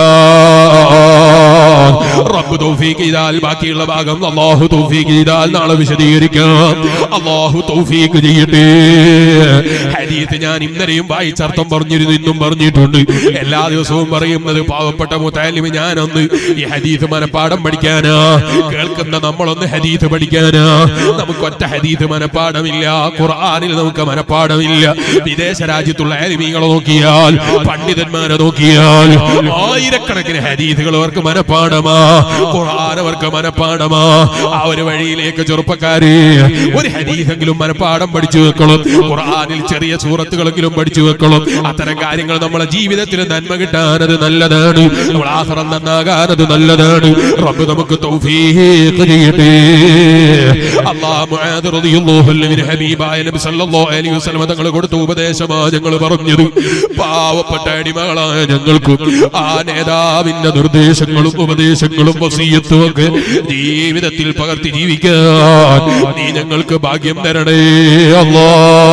മുആദ്. റബ്ബ് തൗഫീഖ് ചെയ്താൽ ബാക്കിയുള്ള ഭാഗം അള്ളാഹു തൗഫീഖ് ചെയ്താൽ നാളെ വിശദീകരിക്കാം അള്ളാഹു തൗഫീഖ് ചെയ്യട്ടെ ഹദീത്ത് ഞാൻ ഇന്നലെയും വായിച്ചർത്ഥം പറഞ്ഞിരുന്നു ഇന്നും പറഞ്ഞിട്ടുണ്ട് എല്ലാ ദിവസവും പറയുന്നത് പാവപ്പെട്ട മുത്താലിമ് ഞാനൊന്ന് ഈ ഹദീത്ത് മനപ്പാഠം പഠിക്കാനാ കേൾക്കുന്ന നമ്മളൊന്ന് ഹദീത്ത് പഠിക്കാനാ നമുക്ക് ഒറ്റ ഹദീത്ത് മനപ്പാഠമില്ല ഖുർആനിൽ നമുക്ക് മനപ്പാഠമില്ല വിദേശ രാജ്യത്തുള്ള ആലിമീങ്ങളെ നോക്കിയാൽ പണ്ഡിതന്മാരെ നോക്കിയാൽ ആയിരക്കണക്കിന് ഹദീസുകൾ അവർക്ക് മനപ്പാഠമാ ഖുർആൻ അവർക്ക് മനപ്പാഠമാ ആ ഒരു വഴിയിലേക്ക് ചെറുപ്പക്കാരെ ഒരു ഹദീസെങ്കിലും മനപ്പാഠം പഠിച്ചു വെക്കണം ഖുർആനിൽ ചെറിയ സൂറത്തുകളെങ്കിലും പഠിച്ചു വെക്കണം അത്തരം കാര്യങ്ങൾ നമ്മളെ ജീവിതത്തിൽ നന്മ കിട്ടാനത് നല്ലതാണ് നമ്മൾ ആഹ്റം നന്നാകാനത് നല്ലതാണ് റബ്ബ് നമുക്ക് തൗഫീഖ് ചെയ്യട്ടെ അല്ലാഹു മുആദ് റളിയല്ലാഹു അൻഹു ഹബീബായ നബി സല്ലല്ലാഹു അലൈഹി വസല്ലം തങ്ങൾ കൊടുത്ത ഉപദേശമാ ഞങ്ങൾ പറഞ്ഞത് പാവപ്പെട്ട അടിമകളായ ഞങ്ങൾക്ക് ആ നേതാവിന്റെ നിർദ്ദേശങ്ങളും ഉപദേശങ്ങളും വസീയത്തും ഒക്കെ ജീവിതത്തിൽ പകർത്തി ജീവിക്കാൻ നീ ഞങ്ങൾക്ക് ഭാഗ്യം തരണേ അല്ലാ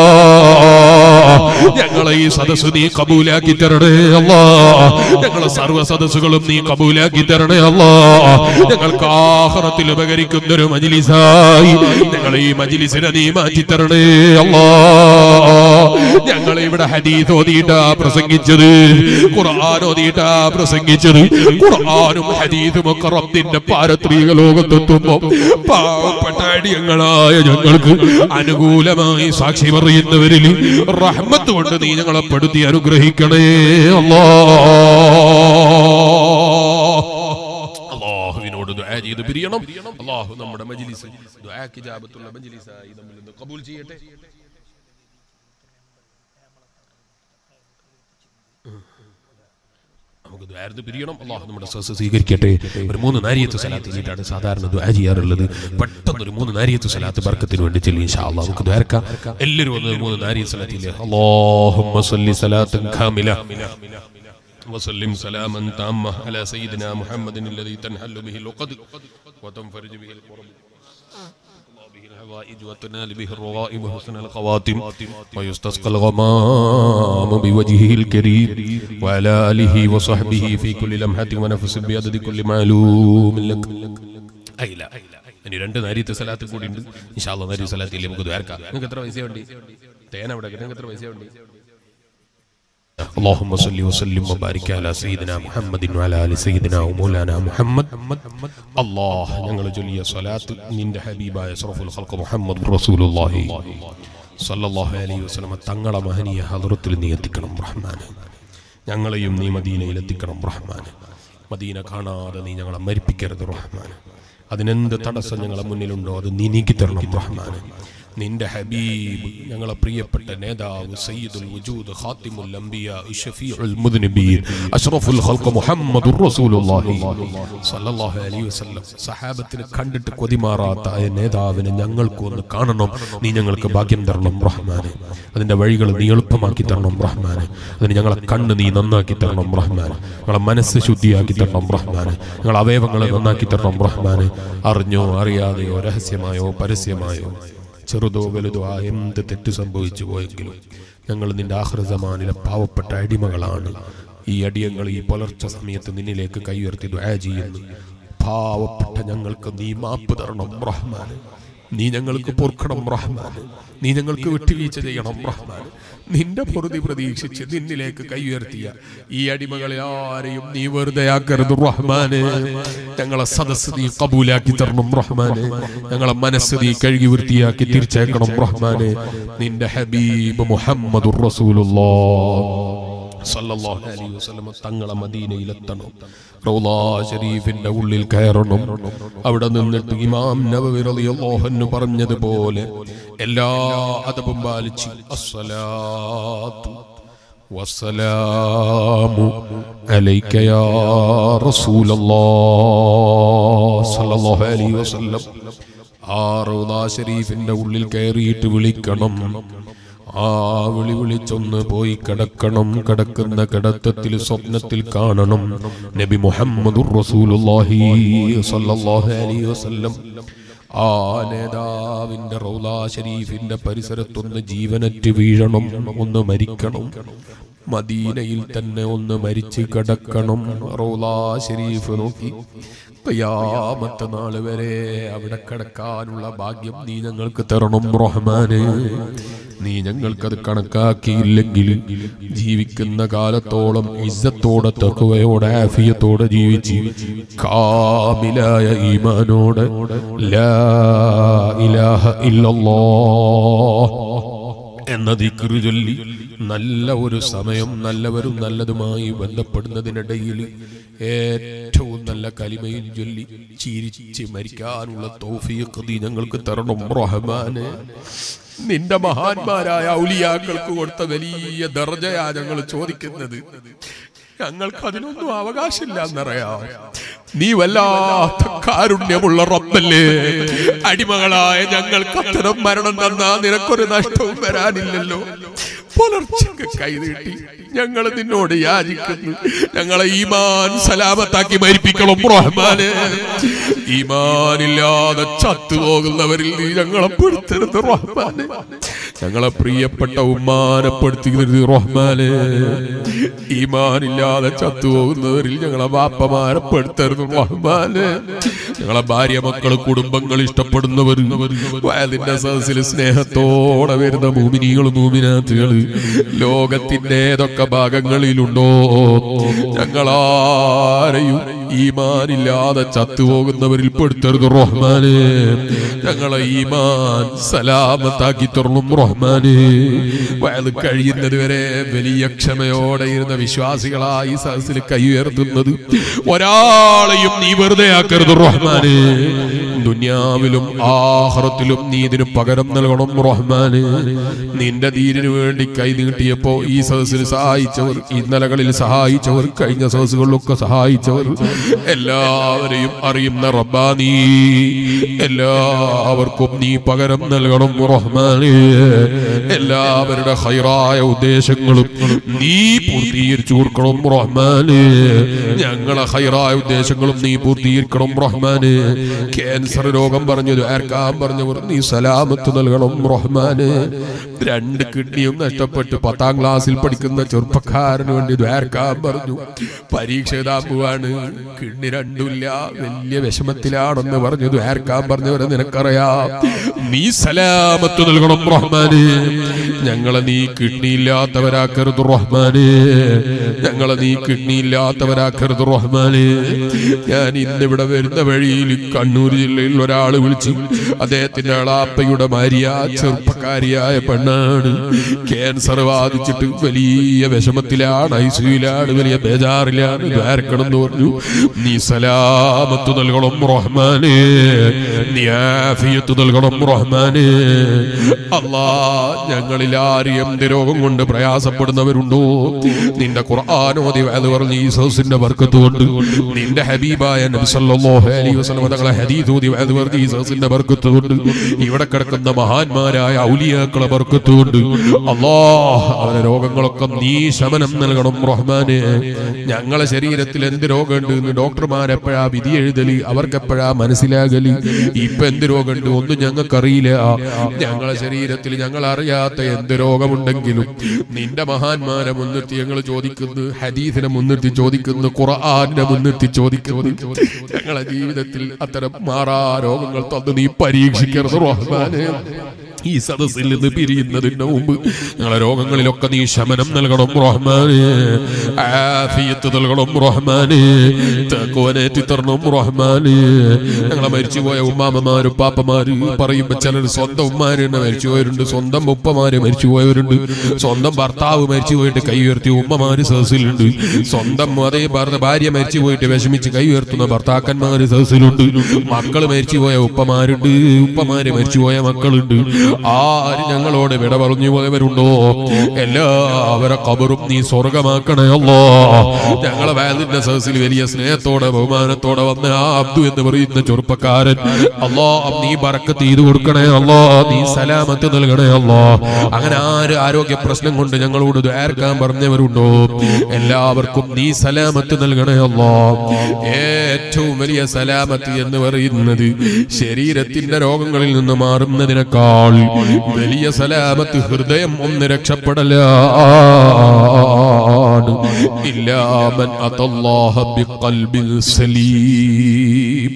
ഞങ്ങളെ ഈ സദസ്സ് നീ കബൂലാക്കി തരണേ അല്ലാ ഞങ്ങളെ സർവ്വ സദസ്സുകളും നീ കബൂലാക്കി തരണേ അല്ലാ ഞങ്ങൾക്ക് ആഹ്റത്തിൽ ഉപകരിക്കുന്ന ഒരു മജിലിസായി ഞങ്ങൾ ഈ മജിലിസിനെ നീ മാറ്റി തരണേ അല്ലാ ഞങ്ങൾ ഇവിടെ ഹദീസ് ഓതിയിട്ടാ പ്രസംഗിച്ചത് ഖുർആൻ ഓതിയിട്ടാ പ്രസംഗിച്ചത് ഖുർആനും ഹദീസും ഒക്കെ റബ്ബിന്റെ പാരത്രിക ലോകത്തെത്തുമ്പോ പാവപ്പെട്ട അടിയങ്ങളായ ഞങ്ങൾക്ക് അനുകൂലമായി സാക്ഷി പറയുന്നവരിൽ റഹ്മത്ത് കൊണ്ട് നീ ഞങ്ങളെ പെടുത്തി അനുഗ്രഹിക്കണേ അല്ലാ അള്ളാഹുവിനോട് ദുആ ചെയ്ത് പിരിയണം അള്ളാഹു നമ്മുടെ മജ്ലിസ് ദുആക്ക് ഇജാബത്തുള്ള മജ്ലിസായി നമ്മിൽ നിന്ന് കബൂൽ ചെയ്യട്ടെ നമുക്ക് ദ്വാരന്ന് പിരിയണം അള്ളാഹു നമ്മുടെ സദസ്സ് സ്വീകരിക്കട്ടെ ഒരു മൂന്ന് നാരിയത്ത് സലാത്ത് ചെയ്തിട്ടാണ് സാധാരണ ദ്വാ ചെയ്യാറുള്ളത് പെട്ടെന്ന് ഒരു മൂന്ന് നാരിയത്ത് സലാത്ത് ബർക്കത്തിന് വേണ്ടി ചെല്ലി ഇൻഷാ അള്ളാഹ് നമുക്ക് ദ്വാരക്കാം എല്ലാവരും ഒന്ന് മൂന്ന് നാരിയത്ത് സലാത്ത് ഇല്ലേ അല്ലാഹുമ്മ സല്ലി സലാത്തൻ കാമില وسلم سلاما تاما على سيدنا محمد الذي تنحل به العقد وتنفرج به الكرب به الحوائج وتنال به الرغائب وحسن الخواتم ويستسقى الغمام بوجهه الكريم وعلى آله وصحبه في كل لمحة ونفس بعدد كل معلوم لك أي لا ഇനി രണ്ട് നാരീത്തെ സലാത്ത് കൂടി ഉണ്ട് ഇൻഷാല്ല നാരി സലാത്തിൽ നമുക്ക് ദ്വാരക്കാം നിങ്ങൾക്ക് എത്ര പൈസ വേണ്ടി തേന അവിടെ നിങ്ങൾക്ക് എത്ര പൈസ വേണ്ടി اللهم صل وسلم وبارك على سيدنا محمد وعلى ال سيدنا ومولانا محمد الله ഞങ്ങൾ ചൊല്ലിയ സ്വലാത്ത് നിന്റെ ഹബീബായ അഷ്റഫുൽ ഖൽഖ് മുഹമ്മദ് റസൂലുള്ളാഹി സല്ലല്ലാഹു അലൈഹി വസല്ലം തങ്ങളെ മഹനീയ ഹദ്റത്തിൽ നീ എത്തിക്കണം റഹ്മാനെ ഞങ്ങളെയും നീ മദീനയിൽ എത്തിക്കണം റഹ്മാനെ മദീന കാണാതെ നീ ഞങ്ങളെ മരിപ്പിക്കരുത് റഹ്മാനെ അതിനെന്ത് തടസ്സം ഞങ്ങളെ മുന്നിലുണ്ടോ അത് നീ നീക്കി തരണം റഹ്മാനെ നിന്റെ ഹബീബ് ഞങ്ങളെ പ്രിയപ്പെട്ട നേതാവ് സയ്യിദുൽ വജൂദ് ഖാത്തിമുൽ അംബിയ ഷഫീഉൽ മുദ്നബീൻ അഷ്റഫുൽ ഖൽഖ് മുഹമ്മദുർ റസൂലുള്ളാഹി സ്വല്ലല്ലാഹു അലൈഹി വസല്ലം സഹാബത്തിനെ കണ്ടിട്ട് കൊതിമാറാത്ത ആ നേതാവിനെ ഞങ്ങൾക്ക് ഒന്ന് കാണണം നീ ഞങ്ങൾക്ക് ഭാഗ്യം തരണം റഹ്മാനെ അതിന്റെ വഴികൾ നീ എളുപ്പമാക്കി തരണം റഹ്മാനെ അതിന് ഞങ്ങളെ കണ്ണ് നീ നന്നാക്കി തരണം റഹ്മാനെ ഞങ്ങളെ മനസ്സ് ശുദ്ധിയാക്കി തരണം റഹ്മാനെ ഞങ്ങളെ അവയവങ്ങളെ നന്നാക്കി തരണം റഹ്മാനെ അറിഞ്ഞോ അറിയാതെയോ രഹസ്യമായോ പരസ്യമായോ ചെറുതോ വലുതോ ആ എന്ത് തെറ്റ് സംഭവിച്ചു പോയെങ്കിലും ഞങ്ങൾ നിന്റെ ആഹ്രസമാനിലെ പാവപ്പെട്ട അടിമകളാണ് ഈ അടിയങ്ങൾ ഈ പുലർച്ചെ സമയത്ത് നിന്നിലേക്ക് കൈയുയർത്തി ദ്വാ ചെയ്യുന്നു പാവപ്പെട്ട ഞങ്ങൾക്ക് നീ മാപ്പ് തരണം റഹ്മാൻ നീ ഞങ്ങൾക്ക് പൊറുക്കണം റഹ്മാൻ നീ ഞങ്ങൾക്ക് വിട്ടുവീഴ്ച ചെയ്യണം റഹ്മാൻ നിന്റെ പൊറുതി പ്രതീക്ഷിച്ച് നിന്നിലേക്ക് കൈയുയർത്തിയ ഈ അടിമകളെ ആരെയും നീ വെറുതെ ആക്കരുത് റഹ്മാന് ഞങ്ങളെ സദസ് നീ കബൂലാക്കി തരണം റഹ്മാന് ഞങ്ങളെ മനസ്സ് നീ കഴുകി വൃത്തിയാക്കി തിരിച്ചേക്കണം റഹ്മാന് നിന്റെ ഹബീബ് മുഹമ്മദുർ റസൂലുള്ളാഹ് സല്ലല്ലാഹു അലൈഹി വസല്ലം തങ്ങളെ മദീനയിലെത്തണം റൗളാ ഷരീഫിന്റെ ഉള്ളിൽ കയറണം അവിടെ നിന്നിട്ട് ഇമാം നബവി റളിയല്ലാഹു അൻഹു പറഞ്ഞതുപോലെ എല്ലാ അദബും പാലിച്ച് അസ്സലാത്തു വസ്സലാമു അലൈക യാ റസൂലല്ലാഹ് സല്ലല്ലാഹു അലൈഹി വസല്ലം ആ റൗളാ ഷരീഫിന്റെ ഉള്ളിൽ കയറിയിട്ട് വിളിക്കണം ആ വിളി വിളിച്ചൊന്ന് പോയി കിടക്കണം കിടക്കുന്ന കിടത്തത്തിൽ സ്വപ്നത്തിൽ കാണണം നബി മുഹമ്മദുർ റസൂലുള്ളാഹി സ്വല്ലല്ലാഹു അലൈഹി വസല്ലം ആ നേതാവിന്റെ റൗലാ ഷരീഫിന്റെ പരിസരത്തൊന്ന് ജീവനറ്റ് വീഴണം ഒന്ന് മരിക്കണം മദീനയിൽ തന്നെ ഒന്ന് മരിച്ചു കിടക്കണം റൗലാ ഷരീഫ് നോക്കി ഖിയാമത്ത് നാൾ വരെ അവിടെ കിടക്കാനുള്ള ഭാഗ്യം നീ ഞങ്ങൾക്ക് തരണം റഹ്മാന് നീ ഞങ്ങൾക്കത് കണക്കാക്കിയില്ലെങ്കിൽ ജീവിക്കുന്ന കാലത്തോളം ഇസ്സത്തോടെ തക്കുവയോടെ ആഫിയത്തോടെ ജീവിച്ച് കാമിലായ ഈമാനോടെ ലാ ഇലാഹ ഇല്ലല്ലാഹ് എന്ന ദിക്റ് ചൊല്ലി നല്ല ഒരു സമയം നല്ലവരും നല്ലതുമായി ബന്ധപ്പെടുന്നതിനിടയിൽ ഏറ്റവും നല്ല കലിമയും ചൊല്ലി ചിരിച്ച് മരിക്കാനുള്ള തൗഫീഖ് നീ ഞങ്ങൾക്ക് തരണം റഹ്മാന് നിന്റെ മഹാന്മാരായ ഔലിയാക്കൾക്ക് കൊടുത്ത വലിയ ദർജയാ ഞങ്ങൾ ചോദിക്കുന്നത് ഞങ്ങൾക്ക് അതിനൊന്നും അവകാശമില്ല എന്നറിയാം നീ വല്ലാത്ത കാരുണ്യമുള്ള റബ്ബല്ലേ അടിമകളായ ഞങ്ങൾക്ക് അത്തരം മരണം തന്നാ നിനക്കൊരു നഷ്ടവും വരാനില്ലല്ലോ പുലർച്ചക്ക് കൈനീട്ടി ഞങ്ങൾ നിന്നോട് യാചിക്കുന്നു ഞങ്ങളെ ഈമാൻ സലാമത്താക്കി മരിപ്പിക്കണം റഹ്മാനെ ഈമാനില്ലാതെ ചത്തുപോകുന്നവരിൽ നീ ഞങ്ങളെ പെടുത്തരുത് റഹ്മാനെ ഞങ്ങളെ പ്രിയപ്പെട്ട ഉമ്മാനപ്പെടുത്തിയത് റഹ്മാനെ ഈമാനില്ലാതെ ചത്തുപോകുന്നവരിൽ ഞങ്ങളെ വാപ്പമാരെ പെടുത്തരുത് റഹ്മാനെ ഞങ്ങളെ ഭാര്യ മക്കള് കുടുംബങ്ങൾ ഇഷ്ടപ്പെടുന്നവർ വയലിന്റെ സദസ്സിൽ സ്നേഹത്തോടെ വരുന്ന മൂമിനികൾ മൂമിനാത്തുകൾ ലോകത്തിന്റെ ഏതൊക്കെ ഭാഗങ്ങളിലുണ്ടോ ഞങ്ങളാരെയും ഈമാനില്ലാതെ ചത്തുപോകുന്നവരിൽ പെടുത്തരുത് റഹ്മാനെ ഞങ്ങളെ ഈമാൻ സലാമത്താക്കി തുറന്നും റഹ്മാനെ വയത് കഴിയുന്നത് വരെ വലിയ ക്ഷമയോടെ ഇരുന്ന വിശ്വാസികളായി സദസ്സിൽ കൈ ഉയർത്തുന്നത് ഒരാളെയും നീ വെറുതെ ആക്കരുത് റഹ്മാനെ ദുനിയാവിലും ആഹ്റത്തിലും നീ ഇതിന് പകരം നൽകണം റഹ്മാന് നിന്റെ ദീനിനു വേണ്ടി കൈ നീട്ടിയപ്പോ ഈ സദസ്സിൽ സഹായിച്ചവർ ഇന്നലകളിൽ സഹായിച്ചവർ കഴിഞ്ഞ സദസ്സുകളിലൊക്കെ സഹായിച്ചവർ എല്ലാവരെയും അറിയുന്ന റബ്ബാനീ എല്ലാവർക്കും നീ പകരം നൽകണം റഹ്മാനെ എല്ലാവരുടെ ഹൈറായ ഉദ്ദേശങ്ങളും നീ പൂർത്തീകരിച്ചു കൊടുക്കണം റഹ്മാനെ ഞങ്ങളെ ഹൈറായ ഉദ്ദേശങ്ങളും നീ പൂർത്തീകരിക്കണം റഹ്മാനെ ക്യാൻസർ രോഗം പറഞ്ഞത് ആർക്കാൻ പറഞ്ഞവർ നീ സലാമത്ത് നൽകണം റഹ്മാന് രണ്ട് കിഡ്നിയും നഷ്ടപ്പെട്ട് പത്താം ക്ലാസ്സിൽ പഠിക്കുന്ന ചെറുപ്പക്കാരന് വേണ്ടി ദ്വാരക്കാൻ പറഞ്ഞു പരീക്ഷ എഴുതാൻ പോവാണ് കിഡ്നി രണ്ടുമില്ല വലിയ വിഷമത്തിലാണെന്ന് പറഞ്ഞു ദ്വാരക്കാൻ പറഞ്ഞവരെ നിനക്കറിയാം നീ സലാമത്ത് നൽകണം റഹ്മാന് റഹ്മാന് ഞങ്ങളെ നീ കിഡ്നിയില്ലാത്തവരാക്കരുത് റഹ്മാന് ഞങ്ങളെ നീ കിഡ്നിയില്ലാത്തവരാക്കരുത് റഹ്മാന് ഞാൻ ഇന്നിവിടെ വരുന്ന വഴിയിൽ കണ്ണൂർ ജില്ലയിൽ ഒരാൾ വിളിച്ചു അദ്ദേഹത്തിന്റെ അളാപ്പയുടെ ഭാര്യ ചെറുപ്പക്കാരിയായ പെണ്ണാണ് ക്യാൻസർ ബാധിച്ചിട്ട് വലിയ വിഷമത്തിലാണ് ഐസിയുലാണ് വലിയ ബേജാറിലാണ് ദ്വാരക്കണം എന്ന് പറഞ്ഞു നീ സലാമത്ത് നൽകണം റഹ്മാനെ നീ ആഫിയത്ത് നൽകണം റഹ്മാനെ അല്ലാ ഞങ്ങളിൽ ആരും എന്ത് രോഗം കൊണ്ട് പ്രയാസപ്പെടുന്നവരുണ്ടോ നിന്റെ ഖുർആാനോദി അത് പറഞ്ഞ് ഈ സൗസിന്റെ വർക്കത്ത് കൊണ്ട് നിന്റെ ഹബീബായ നബി സല്ലല്ലാഹു അലൈഹി വസല്ലം തങ്ങളെ ഹദീസ് ഓതി അത് പറഞ്ഞ് ഈ സൗസിന്റെ വർക്കത്ത് കൊണ്ട് ഇവിടെ കിടക്കുന്ന മഹാന്മാരായ ഔലിയാക്കളെ വർക്കത്ത് കൊണ്ട് അല്ലാ അവരെ രോഗങ്ങളൊക്കെ നീ ശമനം നൽകണം റഹ്മാനെ ഞങ്ങളെ ശരീരത്തിൽ എന്ത് രോഗമുണ്ട് എന്ന് ഡോക്ടർമാരെപ്പോഴാ വിധി എഴുതല് അവർക്കെപ്പോഴാ മനസ്സിലാകല് ഇപ്പൊ എന്ത് രോഗമുണ്ട് ഒന്നും ഞങ്ങൾക്കറിയില്ല ഞങ്ങളെ ശരീരത്തിൽ ഞങ്ങൾ അറിയാത്ത എന്ത് രോഗമുണ്ടെങ്കിലും നിന്റെ മഹാന്മാരെ മുൻനിർത്തി ഞങ്ങൾ ചോദിക്കുന്നു ഹദീസിനെ മുൻനിർത്തി ചോദിക്കുന്നു ഖുർആാനിനെ മുൻനിർത്തി ചോദിക്കുന്നു ഞങ്ങളെ ജീവിതത്തിൽ അത്തരം മാറാ രോഗങ്ങൾ തന്ന് നീ പരീക്ഷിക്കരുത് റഹ്മാനെ ഈ സദസ്സിൽ നിന്ന് പിരിയുന്നതിന് മുമ്പ് ഞങ്ങളെ രോഗങ്ങളിലൊക്കെ നീ ശമനം നൽകണം റഹ്മാനെ ആഫിയത്ത് നൽകണം റഹ്മാനെ തക്കോനേറ്റി തരണം റഹ്മാനെ ഞങ്ങളെ മരിച്ചുപോയ ഉമ്മാമ്മമാരും പാപ്പമാര് പറയുമ്പോ ചിലർ സ്വന്തം ഉമ്മാര് തന്നെ മരിച്ചുപോയവരുണ്ട് സ്വന്തം ഉപ്പമാര് മരിച്ചുപോയവരുണ്ട് സ്വന്തം ഭർത്താവ് മരിച്ചു പോയിട്ട് കൈ ഉയർത്തിയ ഉമ്മമാര് സദസ്സിലുണ്ട് സ്വന്തം അതേ ഭർത്ത ഭാര്യ മരിച്ചു പോയിട്ട് വിഷമിച്ച് കൈ ഉയർത്തുന്ന ഭർത്താക്കന്മാര് സദസ്സിലുണ്ട് മക്കള് മരിച്ചുപോയ ഉപ്പമാരുണ്ട് ഉപ്പമാര് മരിച്ചുപോയ മക്കളുണ്ട് ആര് ഞങ്ങളോട് വിട പറഞ്ഞു പോയവരുണ്ടോ എല്ലാവരെ കബറും നീ സ്വർഗമാക്കണേ അല്ലോ ഞങ്ങളെ വേദിന്റെ സദസ്സിൽ വലിയ സ്നേഹത്തോടെ ബഹുമാനത്തോടെ വന്ന ആ അബ്ദു എന്ന് പറയുന്ന ചെറുപ്പക്കാരൻ അല്ലോ നീ ബറക്കത്ത് ചെയ്തു കൊടുക്കണേ അല്ലോ നീ സലാമത്ത് നൽകണേ അല്ലോ അങ്ങനെ ആര് ആരോഗ്യ പ്രശ്നം കൊണ്ട് ഞങ്ങളോട് ദ്വാരക്കാൻ പറഞ്ഞവരുണ്ടോ എല്ലാവർക്കും നീ സലാമത്ത് നൽകണേ അല്ലോ ഏറ്റവും വലിയ സലാമത്ത് എന്ന് പറയുന്നത് ശരീരത്തിന്റെ രോഗങ്ങളിൽ നിന്ന് മാറുന്നതിനേക്കാൾ വലിയ സലാമത്ത് ഹൃദയം ഒന്ന് രക്ഷപ്പെടലാണ് ഇല്ലാമൻ അതല്ലാഹ ബിഖൽബിൻ സലീം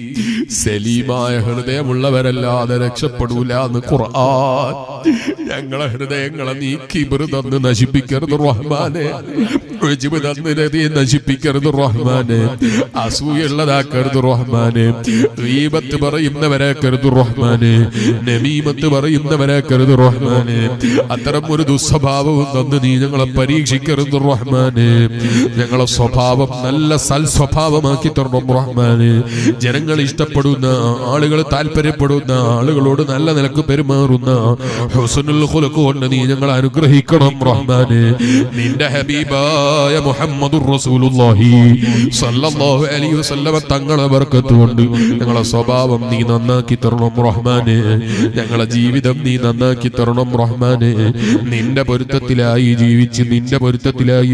സലീമായ ഹൃദയമുള്ളവരല്ലാതെ രക്ഷപ്പെടൂല എന്ന് ഖുർആൻ ഞങ്ങളെ ഹൃദയങ്ങളെ നീ കിബർ തന്ന് നശിപ്പിക്കരുത് റഹ്മാനെ ഉജ്ബ് തന്ന് രതി നശിപ്പിക്കരുത് റഹ്മാനെ അസൂയുള്ളതാക്കരുത് റഹ്മാനെ ഗീബത്ത് പറയുന്നവരാക്കരുത് റഹ്മാനെ നമീമത്ത് പറയുന്നവരാക്കരുത് റഹ്മാനെ അത്തരം ഒരു ദുസ്വഭാവവും തന്ന് നീ ഞങ്ങളെ പരീക്ഷിക്കരുത് റഹ്മാനെ ഞങ്ങളെ സ്വഭാവം നല്ല സൽസ്വഭാവമാക്കി തരണം റഹ്മാനെ ജനങ്ങൾ ഇഷ്ടപ്പെടുന്ന ആളുകൾ താല്പര്യപ്പെടുന്ന ആളുകളോട് നല്ല നിലക്ക് പെരുമാറുന്ന ഹുസനുൽ ഖുലുഖ് കൊണ്ട് നീ ഞങ്ങളെ അനുഗ്രഹിക്കണം റഹ്മാനെ നിന്റെ ഹബീബായ മുഹമ്മദുർ റസൂലുള്ളാഹി സല്ലല്ലാഹു അലൈഹി വസല്ലമ തങ്ങളെ ബർക്കത്ത് കൊണ്ട് ഞങ്ങളെ സ്വഭാവം നീ നന്നാക്കി തരണം റഹ്മാനെ ഞങ്ങളെ ജീവിതം നീ നന്നാക്കി തരണം റഹ്മാനെ നിന്റെ പൊരുത്തത്തിലായി ജീവിച്ച് നിന്റെ പൊരുത്തത്തിലായി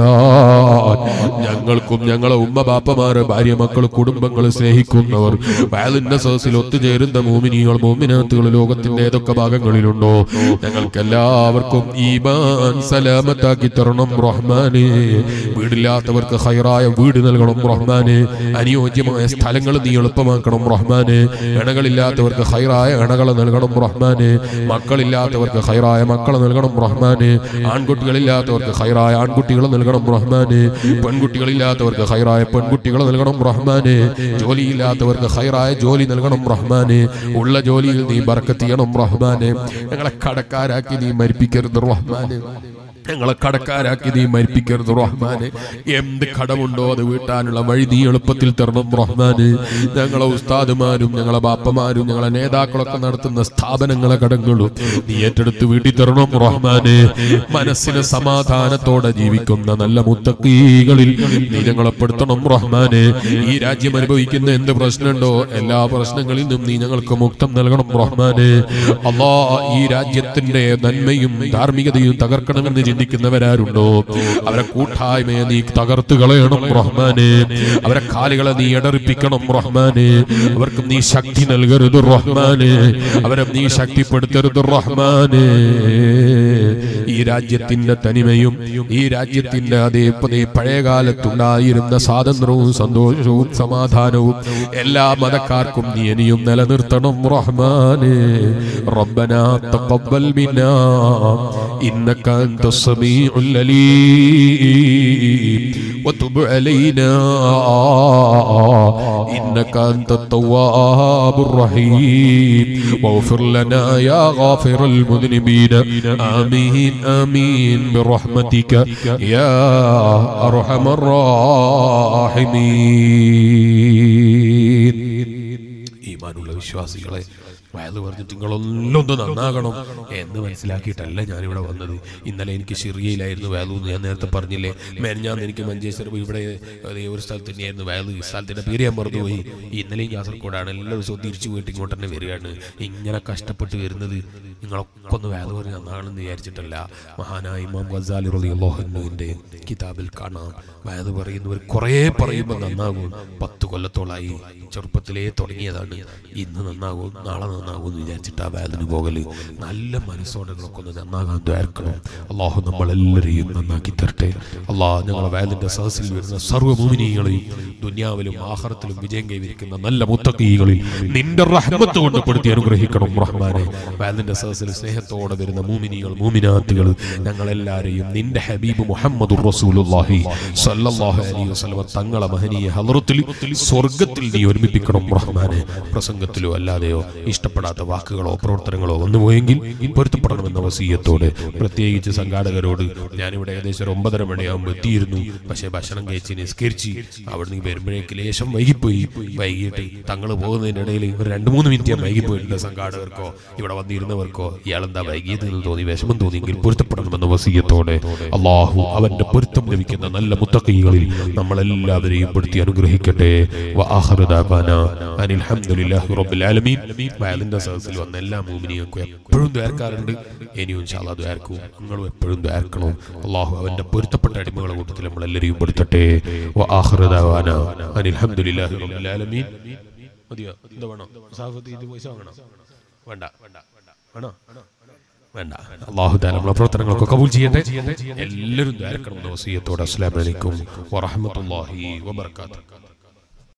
മരിക്കാൻ ഞങ്ങൾക്കും ഞങ്ങളെ ഉമ്മ ബാപ്പമാര് ഭാര്യ മക്കൾ കുടുംബങ്ങൾ സ്നേഹിക്കുന്നവർ വയലിന്റെ സദസ്സിൽ ഒത്തുചേരുന്ന മോമിനികൾ മോമിനാത്തുകൾ ലോകത്തിന്റെ ഏതൊക്കെ ഭാഗങ്ങളിലുണ്ടോ ഞങ്ങൾക്ക് എല്ലാവർക്കും ഈമാൻ സലാമത്താക്കി തരണം റഹ്മാനെ വീടില്ലാത്തവർക്ക് ഹൈറായ വീട് നൽകണം റഹ്മാനെ അനുയോജ്യമായ സ്ഥലങ്ങൾ നീ എളുപ്പമാക്കണം റഹ്മാനെ ഇണകളില്ലാത്തവർക്ക് ഹൈറായ ഇണകളെ നൽകണം റഹ്മാനെ മക്കളില്ലാത്തവർക്ക് ഹൈറായ മക്കളെ നൽകണം റഹ്മാനെ ആൺകുട്ടികളില്ലാത്തവർക്ക് ഹൈറായ ആൺകുട്ടികളെ നൽകണം റഹ്മാനെ പെൺകുട്ടികളില്ലാത്തവർക്ക് ഹൈറായ പെൺകുട്ടികളെ നൽകണം റഹ്മാനെ ജോലിയില്ലാത്തവർക്ക് ഹൈറായ ജോലി നൽകണം റഹ്മാനെ ഉള്ള ജോലിയിൽ നീ ബർക്കത്ത് ചെയ്യണം റഹ്മാനെ ഞങ്ങളെ കടക്കാരാക്കി നീ മരിപ്പിക്കരുത് റഹ്മാനെ ഞങ്ങളെ കടക്കാരാക്കി നീ മരിപ്പിക്കരുത് റഹ്മാനെ എന്ത് കടമുണ്ടോ അത് വീട്ടാനുള്ള വഴി നീ എളുപ്പത്തിൽ തരണം റഹ്മാന് ഞങ്ങളെ ഉസ്താദുമാരും ഞങ്ങളെ ബാപ്പമാരും ഞങ്ങളെ നേതാക്കളൊക്കെ നടത്തുന്ന സ്ഥാപനങ്ങളെ കടങ്ങളും നീ ഏറ്റെടുത്ത് വീട്ടിൽ തരണം റഹ്മാന് മനസ്സിന് സമാധാനത്തോടെ ജീവിക്കുന്ന നല്ല മുത്തക്കീകളിൽ നീ ഞങ്ങളെ പെടുത്തണം റഹ്മാന് ഈ രാജ്യം അനുഭവിക്കുന്ന എന്ത് പ്രശ്നമുണ്ടോ എല്ലാ പ്രശ്നങ്ങളിൽ നിന്നും നീ ഞങ്ങൾക്ക് മുക്തം നൽകണം റഹ്മാന് അള്ളാ ഈ രാജ്യത്തിന്റെ നന്മയും ധാർമ്മികതയും തകർക്കണമെന്ന് ചിന്തി ചിന്തിക്കുന്നവരാരുണ്ടോ അവരെ കൂട്ടായ്മയെ നീ തകർത്ത് കളയണം റഹ്മാനെ അവരെ കാലുകളെ നീ ഇടറിപ്പിക്കണം റഹ്മാനെ അവർക്ക് നീ ശക്തി നൽകരുത് റഹ്മാനെ അവരെ നീ ശക്തിപ്പെടുത്തരുത് റഹ്മാനെ ഈ രാജ്യത്തിന്റെ തനിമയും ഈ രാജ്യത്തിന്റെ അതേ അതേ പഴയകാലത്തുണ്ടായിരുന്ന സ്വാതന്ത്ര്യവും സന്തോഷവും സമാധാനവും എല്ലാ മതക്കാർക്കും നീ ഇനിയും നിലനിർത്തണം റഹ്മാനെ ربنا تقبل منا إنك أنت السميع العليم وتب علينا إنك أنت التواب الرحيم واغفر لنا يا غافر المذنبين آمين آمين برحمتك يا أرحم الراحمين ഈമാനുള്ള വിശ്വാസികളെ വയത് പറഞ്ഞിട്ട് നിങ്ങളൊന്നും നന്നാകണം എന്ന് മനസ്സിലാക്കിയിട്ടല്ല ഞാനിവിടെ വന്നത് ഇന്നലെ എനിക്ക് ഷിറിയയിലായിരുന്നു വയലു എന്ന് ഞാൻ നേരത്തെ പറഞ്ഞില്ലേ മെനഞ്ഞാന്ന് എനിക്ക് മഞ്ചേശ്വരം ഇവിടെ അതേ ഒരു സ്ഥലത്ത് തന്നെയായിരുന്നു വയലു ഈ സ്ഥലത്തിന്റെ പേര് ഞാൻ മറന്നുപോയി ഇന്നലെയും കാസർഗോഡാണ് എല്ലാ ദിവസവും തിരിച്ചു പോയിട്ട് ഇങ്ങോട്ട് തന്നെ വരികയാണ് ഇങ്ങനെ കഷ്ടപ്പെട്ട് വരുന്നത് നിങ്ങളൊക്കെ ഒന്ന് വയലു പറഞ്ഞ് നന്നാകണമെന്ന് വിചാരിച്ചിട്ടല്ല മഹാനായ ഇമാം ഗസാലി റളിയല്ലാഹുവിന്റെ കിതാബിൽ കാണാം വയത് പറയുന്നവർ കുറേ പറയുമ്പോൾ നന്നാകും പത്ത് കൊല്ലത്തോളായി ചെറുപ്പത്തിലേ തുടങ്ങിയതാണ് ഇന്ന് നന്നാകും നാളെ നന്നാകും എന്ന് വിചാരിച്ചിട്ട് ആ വേദന പോകല് നല്ല മനസ്സോടെ നിങ്ങളൊക്കെ ഒന്ന് നന്നാകാൻ ദ്വാർക്കണം അള്ളാഹു നമ്മളെല്ലാവരെയും നന്നാക്കി തരട്ടെ അള്ളാഹ് ഞങ്ങളെ വേദന്റെ സഹസിൽ വരുന്ന സർവ്വഭൂമിനികളെയും ദുന്യാവിലും ആഹാരത്തിലും വിജയം കൈവരിക്കുന്ന നല്ല മുത്തക്കീകളിൽ നിന്റെ റഹ്മത്ത് കൊണ്ട് പെടുത്തി അനുഗ്രഹിക്കണം റഹ്മാനെ വേദന്റെ സഹസിൽ സ്നേഹത്തോടെ വരുന്ന മൂമിനികൾ മൂമിനാത്തുകൾ ഞങ്ങളെല്ലാരെയും നിന്റെ ഹബീബ് മുഹമ്മദ് റസൂലുള്ളാഹി സല്ലല്ലാഹു അലൈഹി വസല്ലം തങ്ങളെ മഹനീയ ഹലറത്തിൽ സ്വർഗത്തിൽ നീ ഒരുമിപ്പിക്കണം റഹ്മാനെ പ്രസംഗത്തിലോ അല്ലാതെയോ ഇഷ്ടപ്പെടാത്ത വാക്കുകളോ പ്രവർത്തനങ്ങളോ വന്നുപോയെങ്കിൽ പൊരുത്തപ്പെടണമെന്ന വസീയത്തോടെ പ്രത്യേകിച്ച് സംഘാടകരോട് ഞാനിവിടെ ഏകദേശം ഒരു ഒമ്പതര മണിയാകുമ്പോൾ എത്തിയിരുന്നു പക്ഷേ ഭക്ഷണം കഴിച്ച് നിസ്കരിച്ച് അവിടെ നിന്ന് വരുമ്പോഴേക്ക് ലേശം വൈകിപ്പോയി വൈകിട്ട് തങ്ങൾ പോകുന്നതിനിടയിൽ ഒരു രണ്ട് മൂന്ന് മിനിറ്റ് ഞാൻ വൈകിപ്പോയിട്ടുണ്ട് സംഘാടകർക്കോ ഇവിടെ വന്നിരുന്നവർക്കോ ഇയാളെന്താ വൈകിയത് എന്ന് തോന്നി വിഷമം തോന്നിയെങ്കിൽ പൊരുത്തപ്പെടണമെന്ന വസീയത്തോടെ അള്ളാഹു അവന്റെ പൊരുത്തം ലഭിക്കുന്ന നല്ല മുത്തക്കൈകളിൽ നമ്മളെല്ലാവരെയും പെടുത്തി അനുഗ്രഹിക്കട്ടെ വആഖിറു ദഅവാന അനിൽ ഹംദുലില്ലാഹി റബ്ബിൽ ആലമീൻ വയലിന്റെ സദസ്സിൽ വന്ന എല്ലാ മൂമിനികൾക്കും എപ്പോഴും ദ്വാരക്കാറുണ്ട് ഇനിയും ഇൻഷാല്ലാ ദ്വാരക്കും നിങ്ങളും എപ്പോഴും ദ്വാരക്കണം അള്ളാഹു അവന്റെ പൊരുത്തപ്പെട്ട അടിമകളെ കൂട്ടത്തിൽ നമ്മളെല്ലാവരെയും പെടുത്തട്ടെ വആഖിറു ദഅവാന അനിൽ ഹംദുലില്ലാഹി റബ്ബിൽ ആലമീൻ മതിയോ എന്താ വേണോ സാഫത്ത് ഇത് പൈസ വാങ്ങണോ വേണ്ട വേണ്ട വേണോ വേണ്ട അള്ളാഹു താല നമ്മളെ പ്രവർത്തനങ്ങളൊക്കെ കബൂൽ ചെയ്യട്ടെ എല്ലാവരും ദ്വാരക്കണം വസീയത്തോടെ അസ്സലാമു അലൈക്കും വറഹ്മത്തുള്ളാഹി വബറകാതുഹു